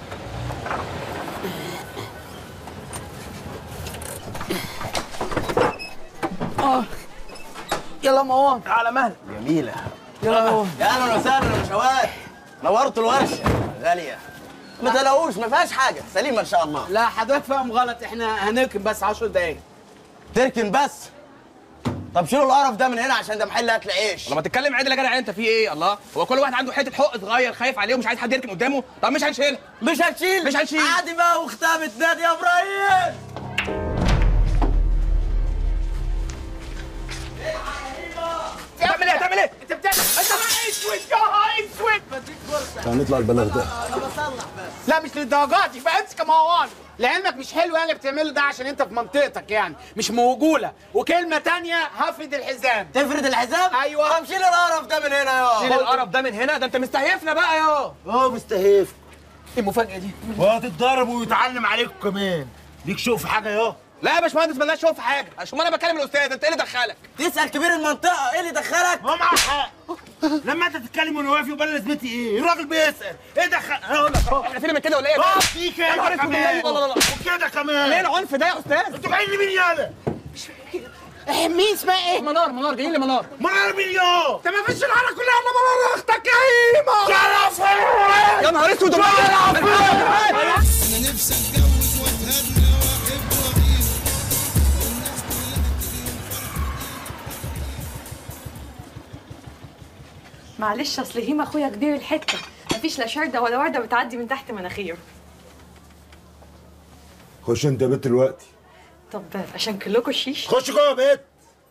اه يلا مروان على مهلك جميله يلا مروان يا اهلا وسهلا يا باشوات نورتوا الورشه غاليه ما تلاقوش ما فيهاش حاجه سليمه ان شاء الله لا حضرتك فاهم غلط احنا هنركن بس 10 دقايق تركن بس طب شيلوا القرف ده من هنا عشان ده محل اكل عيش لما تتكلم عدل يا جدع انت في ايه الله هو كل واحد عنده حته حق صغير خايف عليه ومش عايز حد يركن قدامه طب مش هنشيلها مش هنشيل مش هنشيل عادي بقى واختها بتنادي يا ابراهيم تعمل ايه تعمل ايه انت بتعمل انت ما اسود يا اسود بديك فرصه تعال نطلع البلاغ ده انا بصلح بس لا مش للدرجات دي بقى امسك مروان لعلمك مش حلو يعني اللي بتعمله ده عشان انت في منطقتك يعني مش موجوله وكلمه تانية هفرد الحزام تفرد الحزام ايوه طب شيل القرف ده من هنا يا شيل القرف ده من هنا ده انت مستهيفنا بقى يا اه مستهيف ايه المفاجاه دي وهتتضرب ويتعلم عليكم كمان ليك شوف حاجه يا لا يا باشمهندس مالناش شوف في حاجه عشان ما انا بكلم الاستاذ انت ايه اللي دخلك تسال كبير المنطقه ايه اللي دخلك هو معاه حق لما انت تتكلم وانا واقف يبقى انا لازمتي ايه الراجل بيسال ايه دخل انا اقول لك أهو. احنا فينا من كده ولا ايه اه في كده يا نهار اسود كمان بالله. لا لا لا وكده كمان ليه العنف ده يا استاذ انتوا جايين لمين يالا إيه، مين اسمها ايه منار منار جايين لمنار منار مليون انت ما فيش العالم كلها الا منار اختك كريمه شرف يا نهار اسود انا نفسي اتجوز واتهنى واحب واغير والناس كلها معلش اصل هيم اخويا كبير الحته مفيش لا شرده ولا ورده بتعدي من تحت مناخيره خش انت يا بنت دلوقتي طب عشان كلكم الشيش خش جوه يا بنت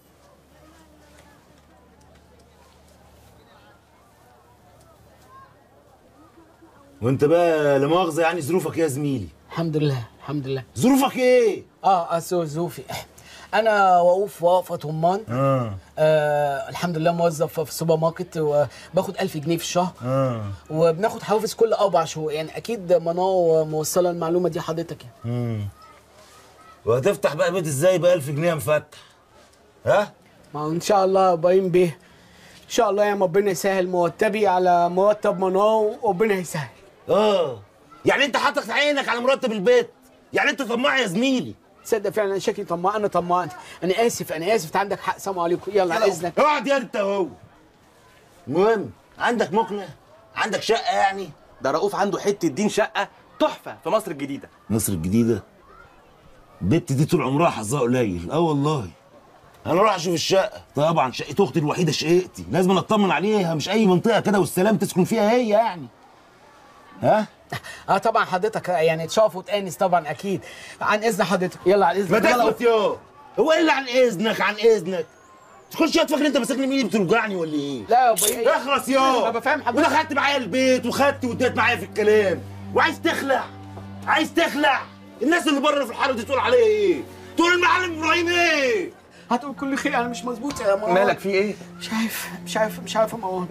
وانت بقى لا مؤاخذه يعني ظروفك إيه يا زميلي الحمد لله الحمد لله ظروفك ايه اه اسو زوفي انا وقوف وقفه طمان اه آه الحمد لله موظف في سوبر ماركت وباخد 1000 جنيه في الشهر اه وبناخد حوافز كل اربع شهور يعني اكيد منى موصله المعلومه دي حضرتك يعني امم وهتفتح بقى بيت ازاي ب 1000 جنيه مفتح ها ما هو ان شاء الله باين بيه ان شاء الله يا ربنا يسهل مرتبي على مرتب منى وربنا يسهل اه يعني انت حاطط عينك على مرتب البيت يعني انت طماع يا زميلي تصدق فعلا انا شكلي طماع انا طماع انا اسف انا اسف انت عندك حق سلام عليكم يلا على اذنك اقعد يا انت هو المهم عندك مقنع عندك شقه يعني ده رؤوف عنده حته دين شقه تحفه في مصر الجديده مصر الجديدة البت دي طول عمرها حظها قليل اه والله انا اروح اشوف الشقة طبعا شقة اختي الوحيدة شقتي لازم اطمن عليها مش اي منطقة كده والسلام تسكن فيها هي يعني ها اه طبعا حضرتك يعني تشوف وتانس طبعا اكيد عن اذن حضرتك يلا عن اذنك ما يلا. تثبت يا هو ايه اللي عن اذنك عن اذنك تخش يا تفكر انت ماسكني مين بتوجعني ولا ايه لا يا ابوي اخلص يا انا بفهم حضرتك ودخلت معايا البيت وخدت واديت معايا في الكلام وعايز تخلع عايز تخلع الناس اللي بره في الحاره دي تقول عليا ايه تقول المعلم ابراهيم ايه هتقول كل خير انا مش مظبوط يا مروان مالك في ايه مش عارف مش عارف مش عارف يا مروان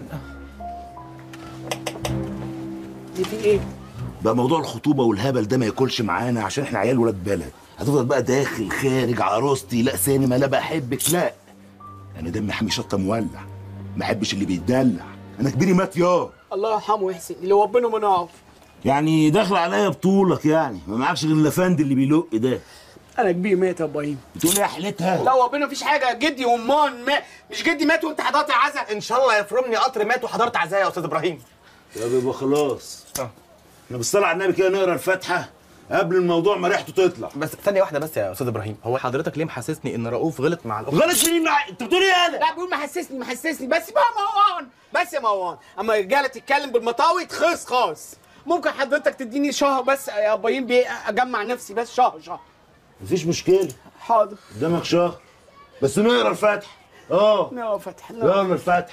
دي في ايه بقى موضوع الخطوبه والهبل ده ما ياكلش معانا عشان احنا عيال ولاد بلد هتفضل بقى داخل خارج عروستي لا سينما لا بحبك لا انا دمي حامي شطه مولع ما احبش اللي بيتدلع انا كبيري مات يا الله يرحمه ويحسن اللي ربنا ما نعرف يعني داخل عليا بطولك يعني ما معكش غير اللفند اللي بيلق ده انا كبير مات يا ابراهيم بتقول ايه يا حلتها لا ربنا مفيش حاجه جدي ومان ما مش جدي مات وانت حضرت العزاء ان شاء الله يفرمني قطر مات وحضرت عزايا يا استاذ ابراهيم يا بيبقى خلاص احنا بالصلاة على النبي كده نقرا الفاتحة قبل الموضوع ما ريحته تطلع بس ثانيه واحده بس يا استاذ ابراهيم هو حضرتك ليه محسسني ان رؤوف غلط مع الاخت غلط مين مع انت بتقول ايه انا لا بيقول محسسني محسسني بس بقى مروان بس يا مروان اما الرجاله تتكلم بالمطاوي تخص خاص ممكن حضرتك تديني شهر بس يا ابراهيم بيه اجمع نفسي بس شهر شهر مفيش مشكله حاضر قدامك شهر بس نقرا الفاتحه اه نقرا فتح يلا الفاتحه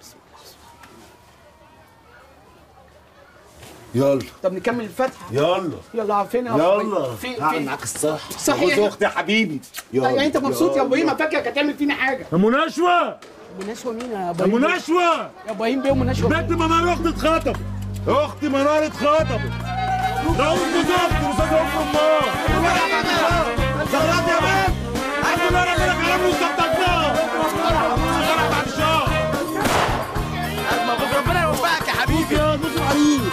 يلا طب نكمل الفتحه يلا يلا عارفين يلا فين هعمل فين معاك الصح صحيح. جوز اختي يا حبيبي يلا يعني انت مبسوط يا يلا. ابراهيم فاكرك هتعمل فينا حاجه يا مناشوه مناشوه مين يا يا ابراهيم بيه؟ مناشوه يا ابراهيم بيه ومناشوه بنت منار اختي اتخطبت اختي منار اتخطبت رؤوف جوز اختي استاذ رؤوف امار زغرات يا بنت عايز انا اقول لك على موسى بتاعتنا زغرات بعد شهر المفروض ربنا يوفقك يا حبيبي يا بص العريس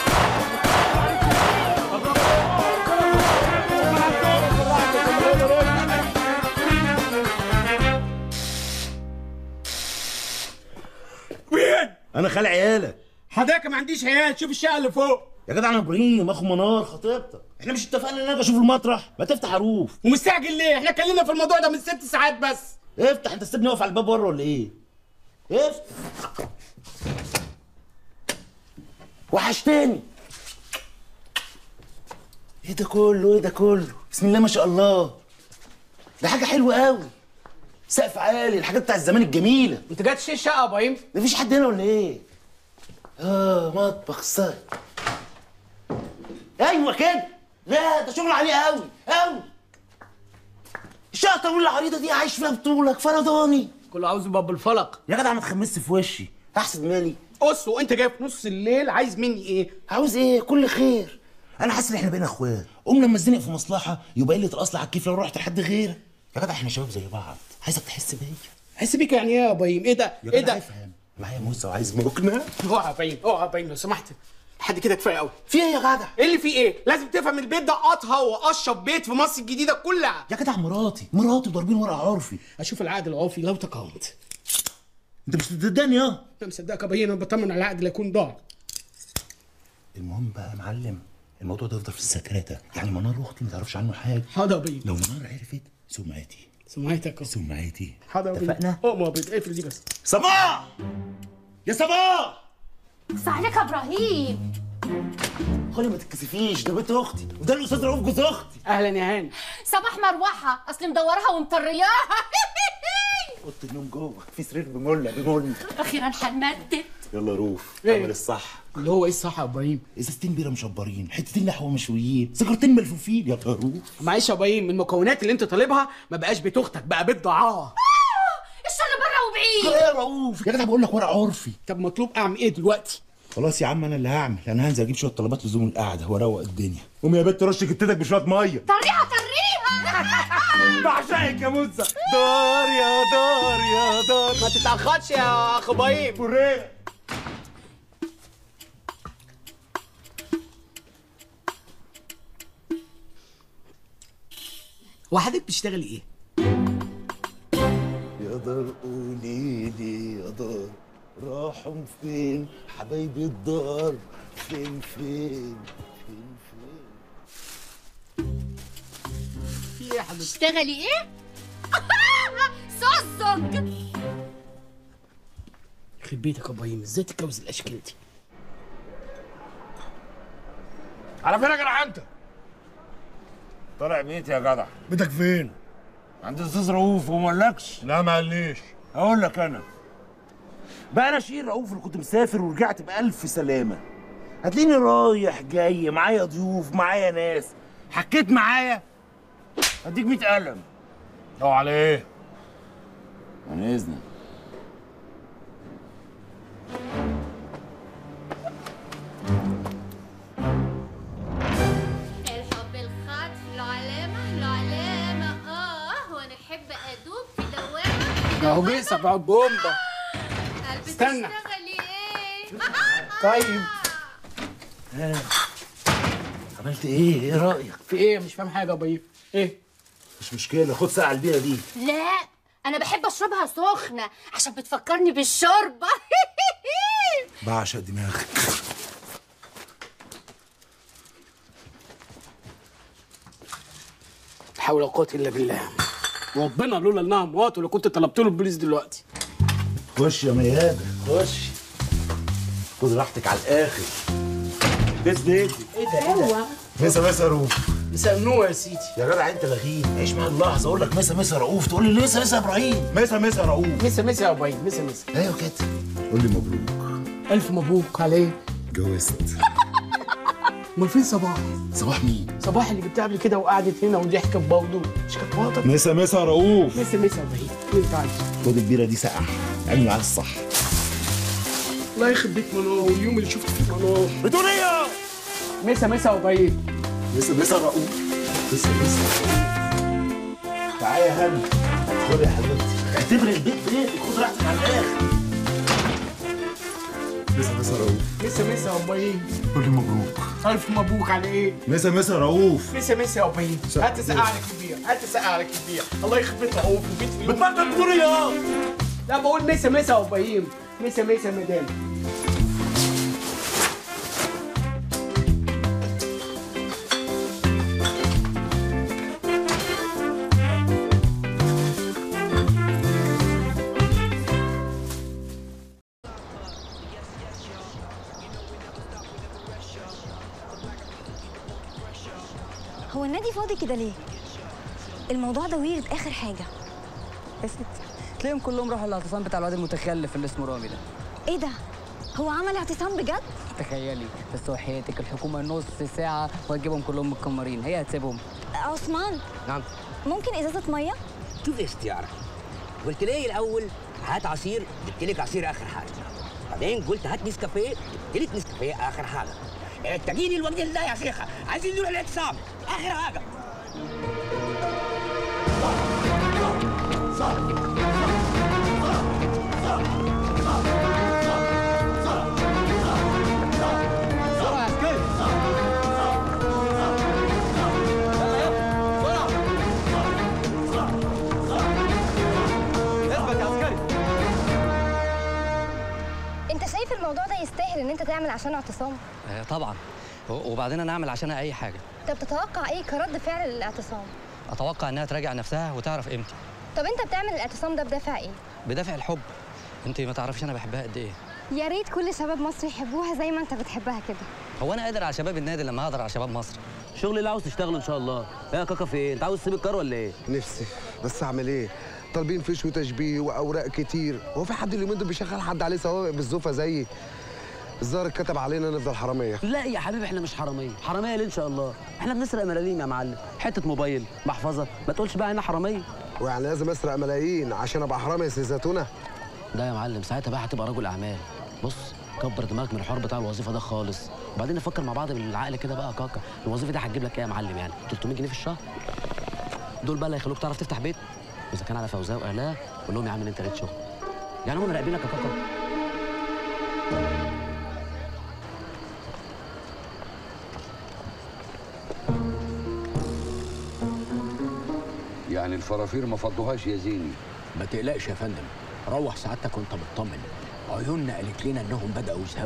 مين انا خالع عيالك حضرتك ما عنديش عيال شوف الشقه اللي فوق يا جدع انا ابراهيم اخو منار خطيبتك احنا مش اتفقنا ان انا اجي اشوف المطرح ما تفتح عروف ومستعجل ليه احنا اتكلمنا في الموضوع ده من ست ساعات بس افتح انت سيبني واقف على الباب بره ولا ايه افتح وحشتني ايه ده كله ايه ده كله بسم الله ما شاء الله ده حاجه حلوه قوي سقف عالي الحاجات بتاع الزمان الجميله انت جاي تشتري الشقه يا ابراهيم مفيش حد هنا ولا ايه اه مطبخ صاير ايوه كده لا ده شغل عليه قوي قوي الشقه الطويله العريضه دي عايش فيها بطولك فرداني كله عاوز يبقى بالفلق يا جدع ما تخمسش في وشي احسد مالي قص وانت جاي في نص الليل عايز مني ايه عاوز ايه كل خير انا حاسس ان احنا بقينا اخوات قوم لما اتزنق في مصلحه يبقى قله الاصل على الكيف لو رحت لحد غيرك يا جدع احنا شباب زي بعض عايزك تحس بيا حس بيك يعني ايه يا ابراهيم ايه ده يا ايه جدع ده افهم معايا موسى وعايز مكنه اوعى يا ابراهيم اوعى يا ابراهيم لو سمحت لحد كده كفايه قوي في ايه يا جدع ايه اللي فيه ايه لازم تفهم البيت ده اطهى واشرب بيت في مصر الجديده كلها يا جدع مراتي مراتي ضاربين ورق عرفي اشوف العقد العرفي لو تقاومت انت مش بتصدقني اه انت مصدقك يا ابراهيم انا بطمن على العقد لا يكون ضاع المهم بقى يا معلم الموضوع ده يفضل في السكرته يعني منار اختي ما تعرفش عنه حاجه حاضر يا ابراهيم لو منار عرفت سمعتي سمعتك أهو. سمعتي حاضر يا ابراهيم اتفقنا؟ اه ما بيتقفل دي بس صباح يا صباح بس عليك يا ابراهيم خلي ما تتكسفيش ده بنت اختي وده الاستاذ رؤوف جوز اختي اهلا يا هاني صباح مروحه اصل مدورها ومطرياها اوضه النوم جوه في سرير بمله بمله اخيرا هنمدد يلا روف إيه؟ اعمل الصح اللي هو ايه الصح يا ابراهيم ازازتين بيره مشبرين حتتين لحمه مشويين سيجارتين ملفوفين يا طاروف معلش يا ابراهيم المكونات اللي انت طالبها ما بقاش بيت اختك بقى بيت ضعاها الشغل بره وبعيد يا رؤوف يا جدع بقول لك ورق عرفي طب مطلوب اعمل ايه دلوقتي خلاص يا عم انا اللي هعمل انا هنزل اجيب شويه طلبات لزوم القعده واروق الدنيا قوم يا بنت رش جتتك بشويه ميه طريقه طريقه بعشقك يا موسى دار يا دار يا دار ما تتاخرش يا اخ ابراهيم فريه وحضرتك بتشتغلي ايه يا دار قولي لي يا دار راحوا فين حبايبي الدار فين فين فين فين في ايه يا حضرتك تشتغلي ايه سوزك يخرب بيتك يا ابراهيم ازاي تتجوز الاشكال دي على فين يا جدع انت؟ طالع بيتي يا جدع بيتك فين؟ عند الاستاذ رؤوف وما قالكش لا ما قاليش اقول لك انا بقى انا شير رؤوف اللي كنت مسافر ورجعت بألف سلامة هتلاقيني رايح جاي معايا ضيوف معايا ناس حكيت معايا هديك 100 قلم او على ايه؟ عن اذنك الحب الخاطف له علامة له علامة اه وانا احب ادوب في دوامة ده هو بيقصى بقى بومبا قلبي استنى. تشتغلي ايه طيب ها عملت ايه ايه رايك في ايه مش فاهم حاجه يا ابراهيم ايه مش مشكله خد ساعه البيئه دي لا انا بحب اشربها سخنة عشان بتفكرني بالشوربة بعشق دماغك حول ولا قوه الا بالله ربنا لولا انها موات ولا كنت طلبت له البوليس دلوقتي خش يا ميادة خش خد راحتك على الاخر تسد ايدي ايه ده ايه ده مسا مسا رؤوف مساء النور يا سيدي يا جدع انت لغيب عيش معايا اللحظه اقول لك مسا مسا رؤوف تقول لي مسا مسا ابراهيم مسا مسا رؤوف مسا مسا يا ابراهيم مسا مسا ايوه كده قول لي مبروك الف مبروك عليه اتجوزت امال فين صباح صباح مين صباح اللي جبتها قبل كده وقعدت هنا وضحكت برضه مش كانت مراتك مسا مسا رؤوف مسا مسا يا ابراهيم اللي انت عايزه خد البيره دي ساقعه اعمل معاها الصح الله يخرب بيت منار واليوم اللي شفت فيه منار بتقول ايه يا مسا مسا يا ابراهيم مسا مسا رؤوف مسا مسا تعالى يا هاني خد يا حبيبتي اعتبر البيت بيتك خد راحتك على الاخر مسا مسا رؤوف مسا مسا يا ابراهيم قول لي مبروك الف مبروك على ايه مسا مسا رؤوف مسا مسا يا ابراهيم هات سقع لك البير هات سقع لك البير الله يخرب بيت رؤوف وبيت فيه بتبطل بتقول ايه يا لا بقول مسا مسا يا ابراهيم مسا مسا يا مدام هو النادي فاضي كده ليه؟ الموضوع ده ويرد اخر حاجه اسكت تلاقيهم كلهم راحوا الاعتصام بتاع الواد المتخلف اللي اسمه رامي ده ايه ده؟ هو عمل اعتصام بجد؟ تخيلي بس وحياتك الحكومه نص ساعه وهتجيبهم كلهم متكمرين هي هتسيبهم عثمان نعم ممكن ازازه ميه؟ شوف يا اختيارك قلت لي الاول هات عصير جبت لك عصير اخر حاجه بعدين قلت هات نسكافيه جبت لك نسكافيه اخر حاجه إيه، تجيني الوقت ده يا شيخه عايزين نروح الاعتصام اخر حاجه انت شايف الموضوع ده يستاهل ان انت تعمل عشان اعتصام؟ آه طبعا و- وبعدين انا اعمل عشانها اي حاجه طب تتوقع ايه كرد فعل للاعتصام؟ اتوقع انها تراجع نفسها وتعرف قيمتي طب انت بتعمل الاعتصام ده بدافع ايه؟ بدافع الحب انت ما تعرفيش انا بحبها قد ايه يا ريت كل شباب مصر يحبوها زي ما انت بتحبها كده هو انا قادر على شباب النادي لما اقدر على شباب مصر الشغل اللي عاوز تشتغله ان شاء الله ايه يا كاكا في ايه انت عاوز تسيب الكار ولا ايه نفسي بس اعمل ايه طالبين فيش وتشبيه واوراق كتير هو في حد اليومين دول بيشغل حد عليه سوابق بالزوفه زيي الظاهر اتكتب علينا نفضل حراميه لا يا حبيبي احنا مش حراميه حراميه ليه ان شاء الله احنا بنسرق ملاليم يا معلم حته موبايل محفظه ما تقولش بقى انا حراميه ويعني لازم اسرق ملايين عشان ابقى حرامي يا سي زيتونه ده يا معلم ساعتها بقى هتبقى رجل اعمال بص كبر دماغك من الحوار بتاع الوظيفه ده خالص وبعدين نفكر مع بعض بالعقل كده بقى يا كاكا الوظيفه دي هتجيب لك ايه يا معلم يعني 300 جنيه في الشهر دول بقى اللي هيخلوك تعرف تفتح بيت واذا كان على فوزاه واهلها قول لهم يا عم ان انت لقيت شغل يعني هم مراقبينك يا كاكا يعني الفرافير ما فضوهاش يا زيني ما تقلقش يا فندم روح سعادتك وانت مطمن عيوننا قالت لنا انهم بداوا يزهقوا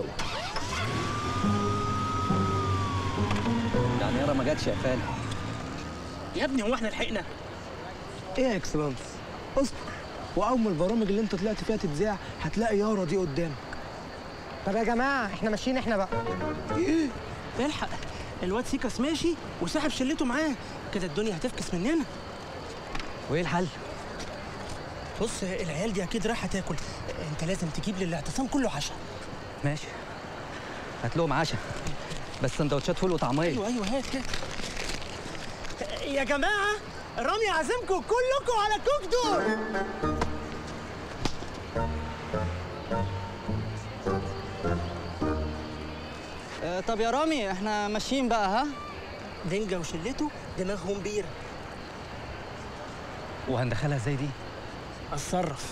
يعني يارا ما جاتش يا فالح يا ابني هو احنا لحقنا ايه يا اكسلانس اصبر واول ما البرامج اللي انت طلعت فيها تتذاع هتلاقي يارا دي قدامك طب يا جماعه احنا ماشيين احنا بقى ايه الحق الواد سيكاس ماشي وساحب شلته معاه كده الدنيا هتفكس مننا وايه الحل بص العيال دي اكيد رايحه تاكل انت لازم تجيب للاعتصام كله عشاء ماشي هات لهم عشاء بس سندوتشات فول وطعميه ايوه ايوه هات هات يا جماعه رامي عازمكم كلكم على كوك دور آه طب يا رامي احنا ماشيين بقى ها دنجا وشلته دماغهم بيره وهندخلها ازاي دي اتصرف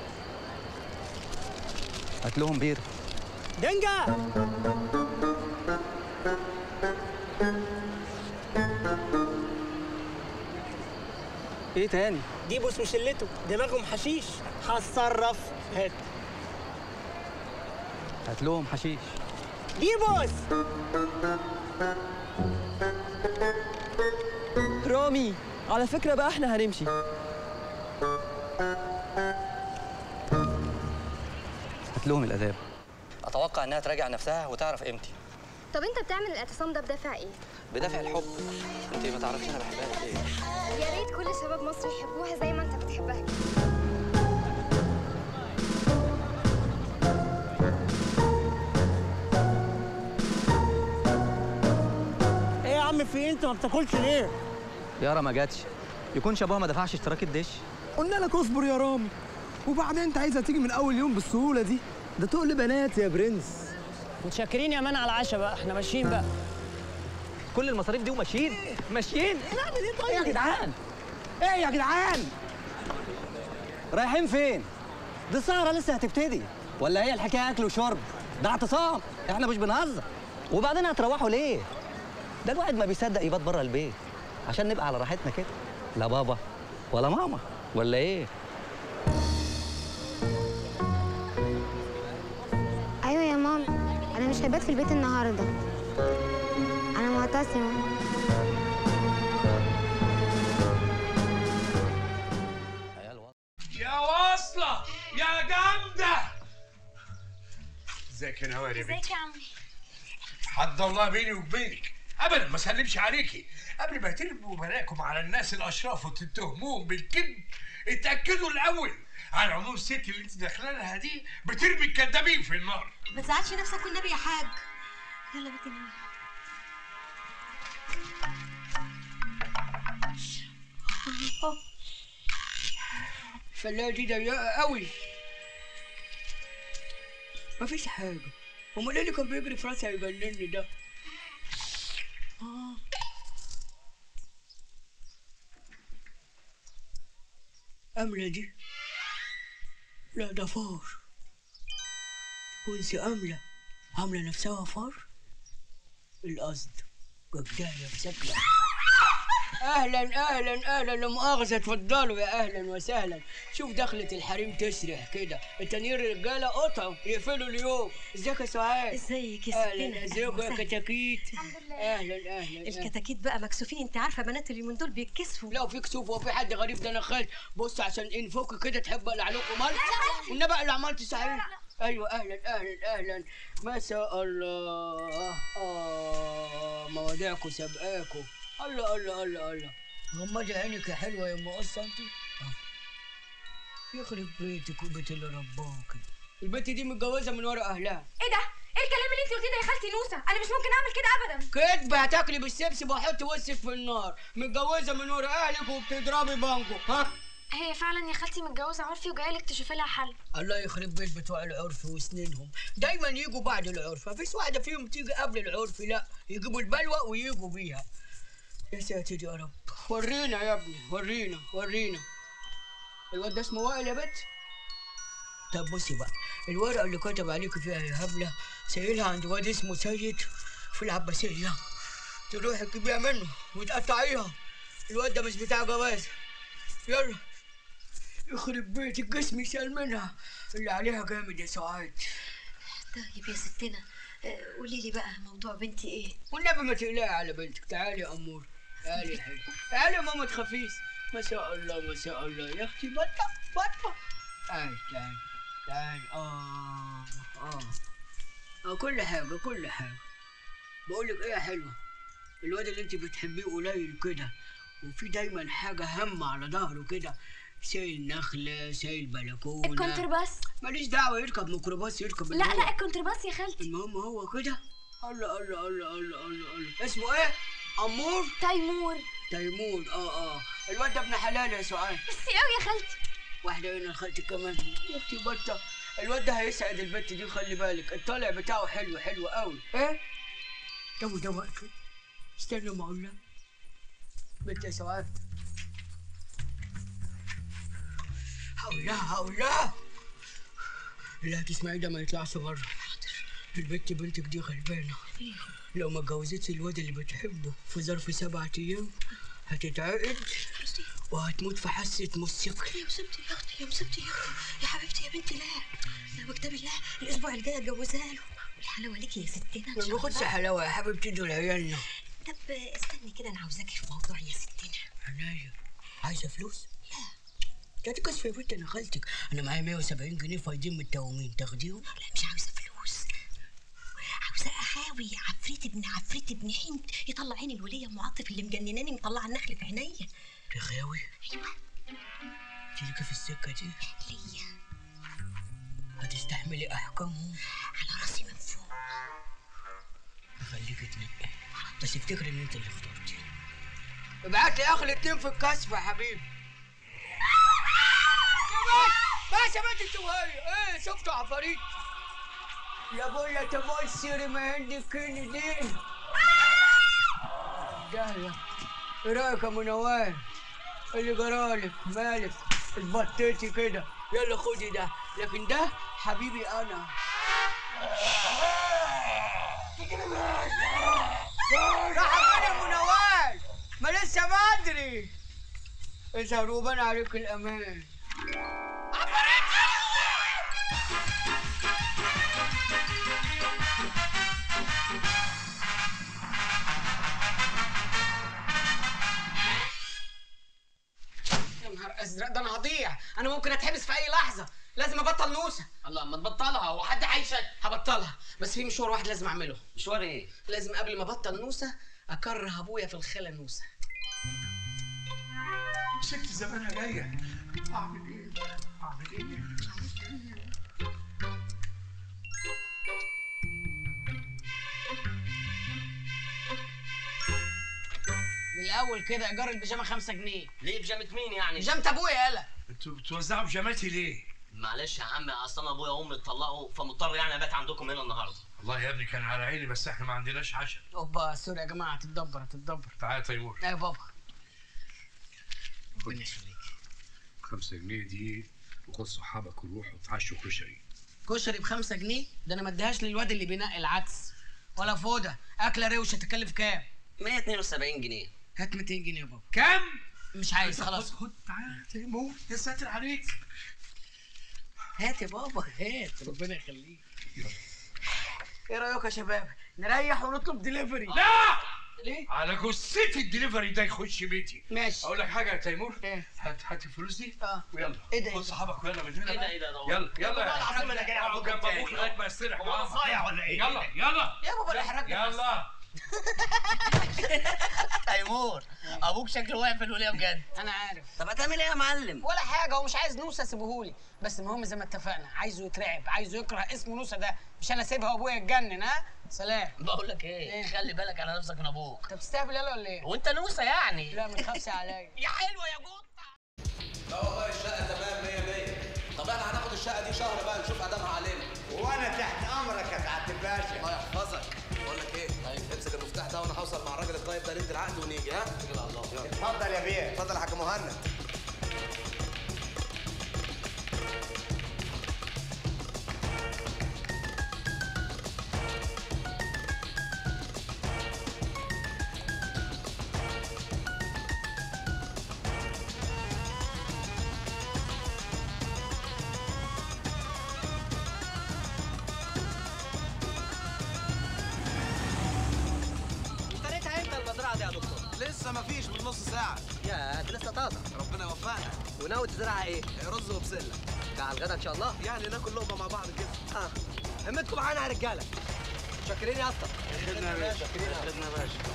هات لهم بير دنجا ايه تاني دي بوس وشلته دماغهم حشيش هتصرف هات هات لهم حشيش دي بوس رامي على فكره بقى احنا هنمشي هات لهم الاداب اتوقع انها تراجع نفسها وتعرف قيمتي طب انت بتعمل الاعتصام ده بدافع ايه؟ بدافع الحب انت ما تعرفيش انا بحبها قد ايه يا ريت كل شباب مصر يحبوها زي ما انت بتحبها كده. ايه يا عم في إيه؟ انت ما بتاكلش ليه؟ يارا ما جاتش يكون شابوها ما دفعش اشتراك الدش قلنا لك اصبر يا رامي وبعدين انت عايزها تيجي من اول يوم بالسهوله دي ده تقل بنات يا برنس متشكرين يا مان على العشاء بقى احنا ماشيين بقى كل المصاريف دي وماشيين ماشيين نعمل ايه طيب ايه يا جدعان ايه يا جدعان رايحين فين دي السهره لسه هتبتدي ولا هي الحكايه اكل وشرب ده اعتصام احنا مش بنهزر وبعدين هتروحوا ليه ده الواحد ما بيصدق يبات بره البيت عشان نبقى على راحتنا كده لا بابا ولا ماما ولا ايه ايوه يا ماما انا مش هبات في البيت النهارده انا معتصمه يا واصلة يا جامدة ازيك يا نوال يا بنتي يا عمي حد الله بيني وبينك ابدا ما سلمش عليكي قبل ما ترموا بلاكم على الناس الاشراف وتتهموهم بالكذب اتاكدوا الاول على العموم الست اللي انت داخله لها دي بترمي الكدابين في النار ما تزعلش نفسك والنبي يا حاج يلا بيت نام الفلايه دي ضيقه قوي مفيش حاجه امال ايه اللي كان بيجري في راسي هيجنني ده آه. أملة دي لا ده فار تكونش أملة عاملة نفسها فار القصد جبداية بشكل اهلا اهلا اهلا لا مؤاخذه اتفضلوا يا اهلا وسهلا شوف دخلة الحريم تسرح كده التانيين رجاله قطعوا يقفلوا اليوم ازيك يا سعاد ازيك يا اهلا ستنا ازيكم يا كتاكيت اهلا اهلا الكتاكيت بقى مكسوفين انت عارفه بنات اليومين دول بيتكسفوا لا في كسوف وفي حد غريب ده انا خالد بص عشان انفك كده تحب اقلع لكم مال والنبي اقلع عملت صحيح ايوه اهلا اهلا اهلا ما شاء الله اه مواضيعكم سابقاكم الله الله الله الله غمضي عينك يا حلوه يا ام قصه انت آه. يخرب بيتك وبيت اللي رباكي البنت دي متجوزه من ورا اهلها ايه ده؟ ايه الكلام اللي انت قلتيه ده يا خالتي نوسه؟ انا مش ممكن اعمل كده ابدا كدب هتاكلي بالسبسب وحط وشك في النار متجوزه من ورا اهلك وبتضربي بانجو ها هي فعلا يا خالتي متجوزه عرفي وجايه لك تشوفي لها حل الله يخرب بيت بتوع العرف وسنينهم دايما يجوا بعد العرف مفيش واحده فيهم تيجي قبل العرف لا يجيبوا البلوى ويجوا بيها يا ساتر يا رب ورينا يا ابني ورينا ورينا الواد ده اسمه وائل يا بت طب بصي بقى الورقه اللي كتب عليك فيها يا هبله سايلها عند واد اسمه سيد في العباسيه تروحي تجيبيها منه وتقطعيها الواد ده مش بتاع جواز يلا يخرب بيت الجسم يشال منها اللي عليها جامد يا سعاد طيب يا ستنا آه، قولي لي بقى موضوع بنتي ايه والنبي ما تقلقي على بنتك تعالي يا امور تعالي يا حبيبي تعالي يا ماما تخافيش ما شاء الله ما شاء الله يا اختي بطه بطه تعالي تعالي تعالي اه اه اه كل حاجه كل حاجه بقول لك ايه يا حلوه الواد اللي انت بتحبيه قليل كده وفي دايما حاجه هم على ظهره كده شايل نخله شايل بلكونه الكونترباس ماليش دعوه يركب ميكروباص يركب لا اللي هو. لا الكونترباس يا خالتي المهم هو كده الله الله الله الله الله الله اسمه ايه؟ امور؟ تيمور تيمور اه اه الواد ده ابن حلال يا سعاد ميرسي قوي يا خالتي واحده هنا خالتي كمان يا اختي بطه الواد ده هيسعد البت دي خلي بالك الطالع بتاعه حلو حلو قوي ايه؟ ده ده وقته استنى ما اقول لك بنت يا سعاد هقول لها هقول لها اللي هتسمعيه ده ما يطلعش بره البت بنتك دي غلبانه لو ما اتجوزتش الواد اللي بتحبه في ظرف سبعة ايام هتتعقد وهتموت في حاسة موسيقى يا مصيبتي يا اختي يا مصيبتي يا اختي يا حبيبتي يا بنتي لا لا بكتاب الله الاسبوع الجاي اتجوزها له الحلاوه ليكي يا ستنا ما باخدش حلاوة يا حبيبتي دول عيالنا طب استني كده انا عاوزاكي في موضوع يا ستنا عينيا عايزه فلوس؟ لا لا تكسفي يا بنت انا خالتك انا معايا 170 جنيه فايدين من التومين تاخديهم؟ لا مش عاوزه فلوس عاوزه احاوي عفريت ابن عفريت ابن حنت يطلع عين الوليه ام عاطف اللي مجنناني مطلعه النخل في عينيا رخاوي ايوه تيجي في السكه دي ليا هتستحملي احكامهم على راسي من فوق اخليك تنقي بس افتكر ان انت اللي اخترتي ابعت لي اخر اتنين في الكشف يا حبيبي بس يا بنت انت وهي ايه شفتوا عفاريت يا ابويا تبصري ما عندك كل دي جاية ايه رايك يا منوال اللي جرالك مالك اتبطيتي كده يلا خدي ده لكن ده حبيبي انا راح فين يا منوال ما لسه بدري اظهر وبان عليك الامان يا نهار ازرق ده انا هضيع انا ممكن اتحبس في اي لحظه لازم ابطل نوسه الله ما تبطلها هو حد هيشك هبطلها بس في مشوار واحد لازم اعمله مشوار ايه لازم قبل ما ابطل نوسه اكره ابويا في الخلا نوسه ست زمانها جايه اعمل ايه؟ اعمل ايه؟ من الاول كده ايجار البيجامه 5 جنيه ليه بيجامه مين يعني بيجامه ابويا يالا انتوا بتوزعوا بيجاماتي ليه؟ معلش يا عم اصل انا ابويا وامي اتطلقوا فمضطر يعني ابات عندكم هنا النهارده والله يا ابني كان على عيني بس احنا ما عندناش عشاء اوبا سوري يا جماعه هتتدبر هتتدبر تعالى يا تيمور يا بابا ربنا يخليك خمسة جنيه دي وخد صحابك وروحوا اتعشوا كشري كشري ب 5 جنيه ده انا ما اديهاش للواد اللي بينقي العدس ولا فوده اكله روشه تكلف كام 172 جنيه هات 200 جنيه يا بابا كام؟ مش عايز خد- خلاص خد تعالى يا تيمور يا ساتر عليك هات يا بابا هات ربنا يخليك ايه رايك يا شباب نريح ونطلب دليفري لا ليه على جثتي الدليفري ده يخش بيتي ماشي اقول لك حاجه يا تيمور ايه هات هات الفلوس دي اه ويلا ايه ده خد صحابك ويلا من هنا ايه ده بقى. ايه ده ده يلا يلا والله العظيم انا جاي اقعد عندكم جنب تاني. ابوك لغايه ما يستريح هو معاك. أنا صايع ولا إيه؟ يلا يلا يا بابا الاحراج ده بس. يلا تيمور ابوك شكله واقف في الوليه بجد انا عارف طب هتعمل ايه يا معلم ولا حاجه هو مش عايز نوسه سيبهولي بس المهم زي ما اتفقنا عايزه يترعب عايزه يكره اسم نوسه ده مش انا اسيبها وابويا يتجنن ها سلام بقول لك ايه خلي بالك على نفسك من ابوك انت بتستهبل يلا ولا ايه وانت نوسه يعني لا ما تخافش عليا يا حلوه يا جود لا والله الشقة تمام 100 100 طب احنا هناخد الشقة دي شهر بقى نشوف ادامها علينا وانا تحت امرك يا سعاده الباشا الله يحفظك بقول لك ايه طيب امسك المفتاح ده وانا هوصل مع الراجل الطيب ده ليله العقد ونيجي ها اتكل على الله يلا اتفضل يا بيه اتفضل يا حاج مهند اشتريتها امتى المزرعه دي يا دكتور؟ لسه ما فيش من نص ساعة يا دي لسه طازه ربنا يوفقنا وناوي تزرعها ايه؟ رز وبسلة ده على الغدا ان شاء الله؟ يعني ناكل لقمة مع بعض كده اه همتكم معانا يا رجاله شاكرين يا اسطى خدنا يا باشا خدنا يا باشا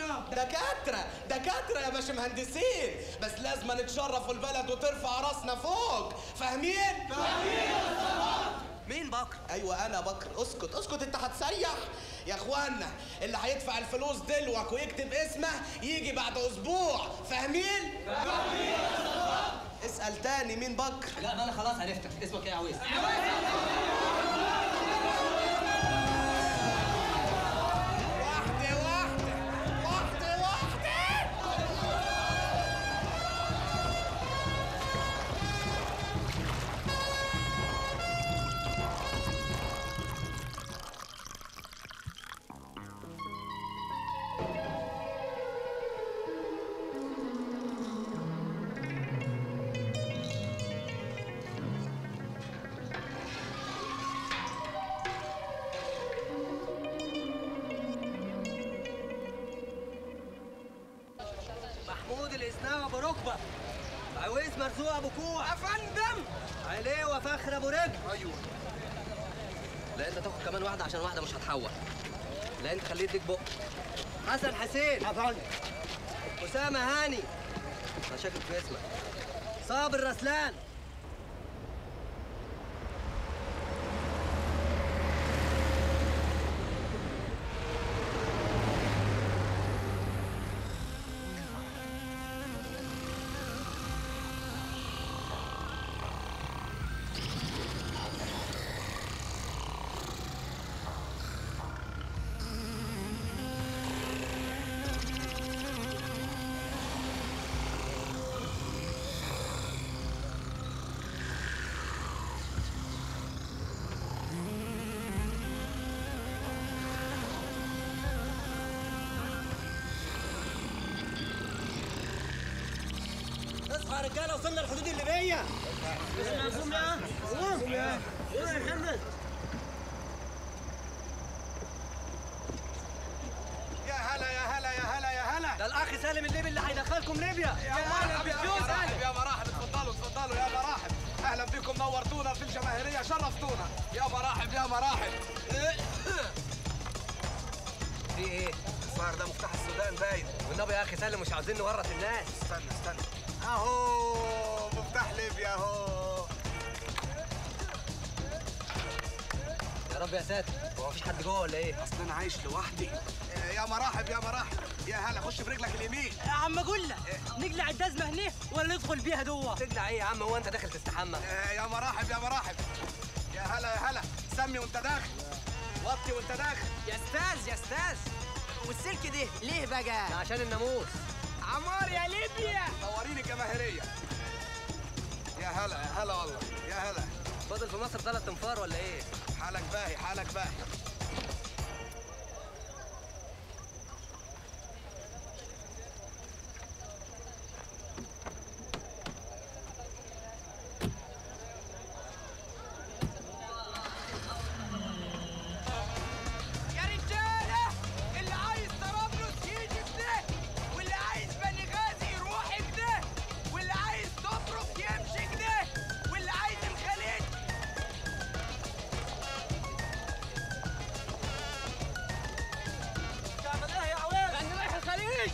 دكاترة دكاترة يا باش مهندسين بس لازم نتشرفوا البلد وترفع راسنا فوق فاهمين؟ فاهمين مين بكر؟ ايوه انا بكر اسكت اسكت انت هتسيح يا اخوانا اللي هيدفع الفلوس دلوك ويكتب اسمه يجي بعد اسبوع فاهمين؟ فاهمين اسال تاني مين بكر؟ لا انا خلاص عرفتك اسمك ايه يا عويس واحدة واحدة واحدة واحدة محمود الاسناوي ابو ركبه عويس مرزوق ابو كوع يا فندم عليه وفخر ابو رجل ايوه لا انت تاخد كمان واحده عشان واحده مش هتحول لا انت خليه يديك بق حسن حسين يا فندم اسامه هاني انا شاكك في اسمك صابر رسلان اصحى يا رجاله وصلنا الحدود الليبيه قوم يا قوم يا قوم يا محمد يا هلا يا هلا يا هلا يا هلا ده الاخ سالم الليبي اللي هيدخلكم ليبيا يا مرحب يا مرحب يا مرحب اتفضلوا اتفضلوا يا مرحب اهلا بكم نورتونا في الجماهيريه شرفتونا يا مرحب يا مرحب في ايه؟ الظاهر ده مفتاح السودان باين والنبي يا اخي سالم مش عاوزين نورط الناس استنى استنى اهو مفتاح ليبيا اهو يا رب يا ساتر هو مفيش حد جوه ولا ايه؟ اصل انا عايش لوحدي يا مرحب يا مرحب يا هلا خش برجلك اليمين يا عم قلة نقلع الدزمة هنا ولا ندخل بيها جوه؟ تقلع ايه يا عم هو انت داخل تستحمى؟ يا مرحب يا مرحب يا هلا يا هلا سمي وانت داخل وطي وانت داخل يا استاذ يا استاذ والسلك ده ليه بقى؟ عشان الناموس عمار يا ليبيا نوريني الجماهيريه يا هلا يا هلا والله يا هلا فاضل في مصر ثلاث انفار ولا ايه؟ حالك باهي حالك باهي يا رجاله اللي عايز طرابلس يجي كده واللي عايز بني غازي يروح كده واللي عايز تطرق يمشي كده واللي عايز الخليج تعمل ايه يا عواد؟ انا رايح الخليج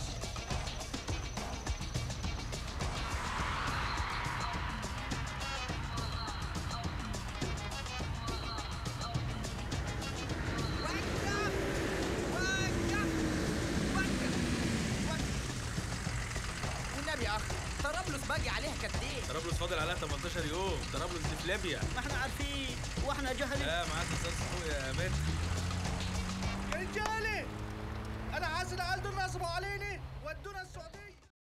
والنبي يا اخي طرابلس باقي عليها قد ايه؟ طرابلس فاضل عليها 18 يوم طرابلس دي في ليبيا ما احنا عارفين واحنا جهلين لا معاك استاذ فوق يا مان يا رجالي انا عايز العيال دول نصبوا عليني ودونا السعوديه